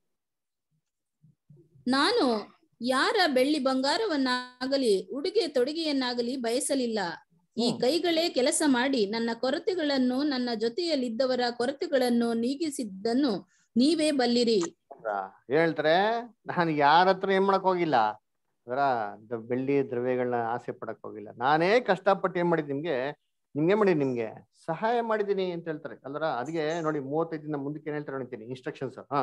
ನಾನು ಯಾರ ಬೆಳ್ಳಿ ಬಂಗಾರವನ್ನಾಗಲಿ ಉಡುಗೆ ತೊಡುಗೆಯನ್ನಾಗಲಿ ಬಯಸಲಿಲ್ಲ ಈ ಕೈಗಳೇ ಕೆಲಸ ಮಾಡಿ ನನ್ನ ಕೊರತೆಗಳನ್ನು ನನ್ನ ಜೊತೆಯಲ್ಲಿದ್ದವರ ಕೊರತೆಗಳನ್ನು ನೀಗಿಸಿದ್ದನ್ನು ನೀವೇ ಬಲ್ಲಿರಿ ನೋಡ್ರಾ? ಏನ್ ಹೇಳ್ತಾರೆ ನಾನು ಯಾರ ಹತ್ರ ಏನ್ ಮಾಡಕ್ ಹೋಗಿಲ್ಲ ಅದರ ದ- ಬೆಳ್ಳಿ ದ್ರವ್ಯಗಳನ್ನ ಆಸೆ ಪಡಕ್ ಹೋಗಿಲ್ಲ ನಾನೇ ಕಷ್ಟಪಟ್ಟು ಏನ್ ಮಾಡಿದ್ ನಿಮ್ಗೆ ನಿಮ್ಗೆ ಏನ್ ಮಾಡಿದ್ ನಿಮ್ಗೆ ಸಹಾಯ ಮಾಡಿದೀನಿ ಅಂತ ಹೇಳ್ತಾರೆ ಅಲ್ರ ಅದಕ್ಕೆ ನೋಡಿ ಮೂವತ್ತೈದಿಂದ ಮುಂದಕ್ಕೆ ಏನ್ ಹೇಳ್ತಾರೆ ನೋಡ್ತೀನಿ ಇನ್ಸ್ಟ್ರಕ್ಷನ್ಸ್ ಹಾ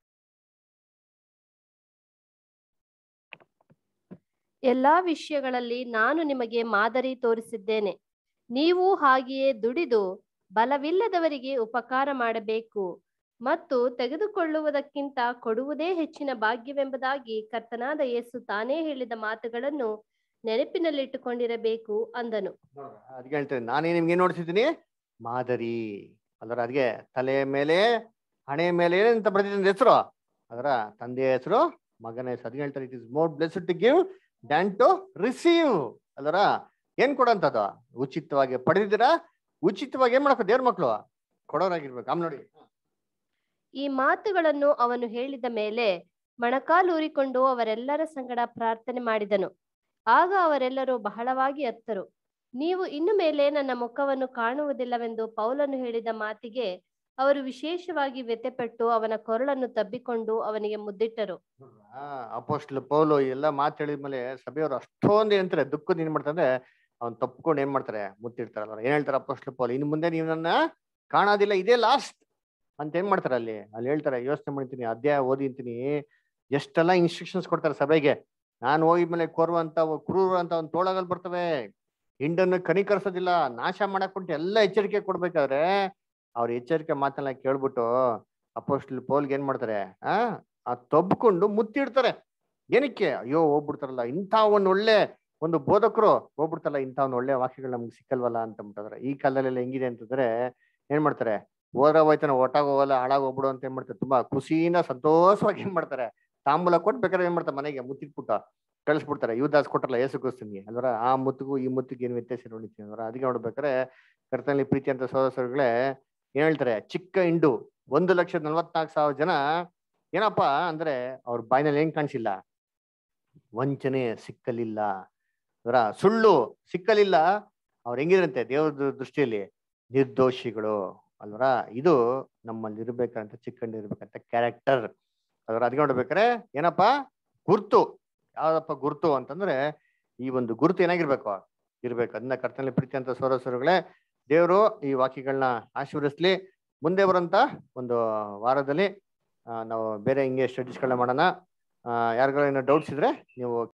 ಎಲ್ಲಾ ವಿಷಯಗಳಲ್ಲಿ ನಾನು ನಿಮಗೆ ಮಾದರಿ ತೋರಿಸಿದ್ದೇನೆ ನೀವು ಹಾಗೆಯೇ ದುಡಿದು ಬಲವಿಲ್ಲದವರಿಗೆ ಉಪಕಾರ ಮಾಡಬೇಕು ಮತ್ತು ತೆಗೆದುಕೊಳ್ಳುವುದಕ್ಕಿಂತ ಕೊಡುವುದೇ ಹೆಚ್ಚಿನ ಭಾಗ್ಯವೆಂಬುದಾಗಿ ಕರ್ತನಾದ ಯೇಸು ತಾನೇ ಹೇಳಿದ ಮಾತುಗಳನ್ನು ನೆನಪಿನಲ್ಲಿಟ್ಟುಕೊಂಡಿರಬೇಕು ಅಂದನು ಅದಕ್ಕೆ ಹೇಳ್ತೇನೆ ನಾನೇ ನಿಮ್ಗೆ ಏನ್ ನೋಡ್ಸಿದ್ದೀನಿ ಮಾದರಿ ಅದರ ಅದಕ್ಕೆ ತಲೆ ಮೇಲೆ ಹಣೆ ಮೇಲೆ ಏನಂತ ಬರ್ತಿದ್ದೀನಿ ಹೆಸರು ಅದರ ತಂದೆಯ ಹೆಸರು ಮಗನ ಹೆಸರು ಅದಕ್ಕೆ ಹೇಳ್ತಾರೆ it is more blessed to give than to receive ಅಲ್ಲರ ಏನ್ ಕೊಡೋಂಥದ್ದು ಉಚಿತವಾಗಿ ಪಡೆದಿದ್ದೀರಾ ಉಚಿತವಾಗಿ ಏನ್ ಮಾಡಬೇಕು ದೇವ್ರ ಮಕ್ಳು ಕೊಡೋರಾಗಿರ್ಬೇಕು ಆಮ್ ನೋಡಿ ಈ ಮಾತುಗಳನ್ನು ಅವನು ಹೇಳಿದ ಮೇಲೆ ಮೊಣಕಾಲೂರಿಕೊಂಡು ಅವರೆಲ್ಲರ ಸಂಗಡ ಪ್ರಾರ್ಥನೆ ಮಾಡಿದನು ಆಗ ಅವರೆಲ್ಲರೂ ಬಹಳವಾಗಿ ಅತ್ತರು ನೀವು ಇನ್ನು ಮೇಲೆ ನನ್ನ ಮುಖವನ್ನು ಕಾಣುವುದಿಲ್ಲವೆಂದು ಪೌಲನು ಹೇಳಿದ ಮಾತಿಗೆ ಅವರು ವಿಶೇಷವಾಗಿ ವ್ಯತೆಪಟ್ಟು ಅವನ ಕೊರಳನ್ನು ತಬ್ಬಿಕೊಂಡು ಅವನಿಗೆ ಮುದ್ದಿಟ್ಟರು ಅಪೋಸ್ಟ್ಲ್ ಪೌಲು ಎಲ್ಲ ಮಾತು ಹೇಳಿದ್ಮೇಲೆ ಸಭೆಯವರು ಅಷ್ಟೊಂದು ಏನಂತಾರೆ ದುಃಖದ ಏನ್ ಮಾಡ್ತಾರೆ ಅವ್ನ್ ತಪ್ಕೊಂಡು ಏನ್ ಮಾಡ್ತಾರೆ ಮುತ್ತಿರ್ತಾರಲ್ಲ ಏನ್ ಹೇಳ್ತಾರೆ ಅಪೋಸ್ಟ್ಲ್ ಪೌಲ್ ಇನ್ನು ಮುಂದೆ ನೀವು ನನ್ನ ಕಾಣೋದಿಲ್ಲ ಇದೇ ಲಾಸ್ಟ್ ಅಂತ ಏನ್ ಮಾಡ್ತಾರೆ ಅಲ್ಲಿ ಅಲ್ಲಿ ಹೇಳ್ತಾರೆ ಯೋಚನೆ ಮಾಡ್ತೀನಿ ಅಧ್ಯಾಯ ಓದಿಂತೀನಿ ಎಷ್ಟೆಲ್ಲ ಇನ್ಸ್ಟ್ರಕ್ಷನ್ಸ್ ಕೊಡ್ತಾರೆ ಸಭೆಗೆ ನಾನು ಹೋಗಿದ್ಮೇಲೆ ಕೋರುವ ಅಂತ ಕ್ರೂರ ಅಂತ ಒಂದು ತೋಳಗಲ್ ಬರ್ತವೆ ಹಿಂಡನ್ನು ಕನಿಕರಿಸೋದಿಲ್ಲ ನಾಶ ಮಾಡಕ್ ಕೊಟ್ಟು ಎಲ್ಲ ಎಚ್ಚರಿಕೆ ಕೊಡ್ಬೇಕಾದ್ರೆ ಅವ್ರ ಎಚ್ಚರಿಕೆ ಮಾತನ್ನ ಕೇಳ್ಬಿಟ್ಟು ಅಪೋಸ್ಟ್ಲ್ ಪೌಲ್ಗೆ ಏನ್ ಮಾಡ್ತಾರೆ ಆ ಆ ತಬ್ಕೊಂಡು ಮುತ್ತಿಡ್ತಾರೆ ಏನಕ್ಕೆ ಅಯ್ಯೋ ಹೋಗ್ಬಿಡ್ತಾರಲ್ಲ ಇಂಥ ಒಂದು ಒಳ್ಳೆ ಒಂದು ಬೋಧಕರು ಹೋಗ್ಬಿಡ್ತಾರಲ್ಲ ಇಂಥ ಒಂದು ಒಳ್ಳೆ ವಾಕ್ಯಗಳು ನಮ್ಗೆ ಸಿಕ್ಕಲ್ವಲ್ಲ ಅಂತ ಅಂದ್ಬಿಟ್ಟವ್ರೆ ಈ ಕಾಲದಲ್ಲೆಲ್ಲ ಹೆಂಗಿದೆ ಅಂತಂದ್ರೆ ಏನ್ ಮಾಡ್ತಾರೆ ಹೋದ್ರ ಹೋಯ್ತಾನೆ ಒಟ್ಟಾಗ ಹೋಗಲ್ಲ ಹಾಳಾಗ್ ಹೋಗ್ಬಿಡು ಅಂತ ಏನ್ ಮಾಡ್ತಾರೆ ತುಂಬಾ ಖುಷಿಯಿಂದ ಸಂತೋಷವಾಗಿ ಏನ್ ಮಾಡ್ತಾರೆ ತಾಂಬೂಲ ಕೊಟ್ಟು ಬೇಕಾದ್ರೆ ಏನ್ ಮಾಡ್ತಾರೆ ಮನೆಗೆ ಮುತ್ತಿಟ್ಬಿಟ್ಟು ಕಳಿಸ್ಬಿಡ್ತಾರೆ ಯುವದಾಸ್ ಕೊಟ್ರಲ್ಲ ಏಸು ಕ್ರಿಸ್ತನ್ಗೆ ಅಲ್ವರ ಆ ಮುತ್ತಿಗೂ ಈ ಮುತ್ತಿಗೆ ಏನು ವ್ಯತ್ಯಾಸ ನೋಡಿತೀನಿ ಅಲ್ವರ ಅದಕ್ಕೆ ನೋಡ್ಬೇಕಾದ್ರೆ ಕರ್ತನಲ್ಲಿ ಪ್ರೀತಿ ಅಂತ ಸಹೋದರಗಳೇ ಏನ್ ಹೇಳ್ತಾರೆ ಚಿಕ್ಕ ಇಂಡು ಒಂದು ಲಕ್ಷದ ನಲ್ವತ್ನಾಲ್ಕು ಸಾವಿರ ಜನ ಏನಪ್ಪಾ ಅಂದ್ರೆ ಅವ್ರ ಬಾಯಿನಲ್ಲಿ ಏನ್ ಕಾಣಿಸಿಲ್ಲ ವಂಚನೆ ಸಿಕ್ಕಲಿಲ್ಲ ಅದರ ಸುಳ್ಳು ಸಿಕ್ಕಲಿಲ್ಲ ಅವ್ರು ಹೆಂಗಿದ್ರಂತೆ ದೇವ್ರ ದೃಷ್ಟಿಯಲ್ಲಿ ನಿರ್ದೋಷಿಗಳು ಅಲ್ವರ ಇದು ನಮ್ಮಲ್ಲಿ ಇರ್ಬೇಕಂತ ಚಿಕ್ಕಂಡು ಇರ್ಬೇಕಂತ ಕ್ಯಾರೆಕ್ಟರ್ ಅದರ ಅದಕ್ಕೆ ನೋಡ್ಬೇಕಾರೆ ಏನಪ್ಪಾ ಗುರ್ತು ಯಾವ್ದಪ್ಪ ಗುರುತು ಅಂತಂದ್ರೆ ಈ ಒಂದು ಗುರುತು ಏನಾಗಿರ್ಬೇಕು ಇರ್ಬೇಕು ಅದನ್ನ ಕರ್ತನಲ್ಲಿ ಪ್ರೀತಿ ಅಂತ ಸೋರಸರುಗಳೇ ದೇವರು ಈ ವಾಕ್ಯಗಳನ್ನ ಆಶೀರ್ವದಿಸ್ಲಿ ಮುಂದೆ ಬರೋಂತ ಒಂದು ವಾರದಲ್ಲಿ ಆ, ನಾವು ಬೇರೆ ಹಿಂಗೆ ಸ್ಟಡೀಸ್ಗಳನ್ನ ಮಾಡೋಣ ಯಾರಿಗಾರ ಏನೋ ಡೌಟ್ಸ್ ಇದ್ರೆ ನೀವು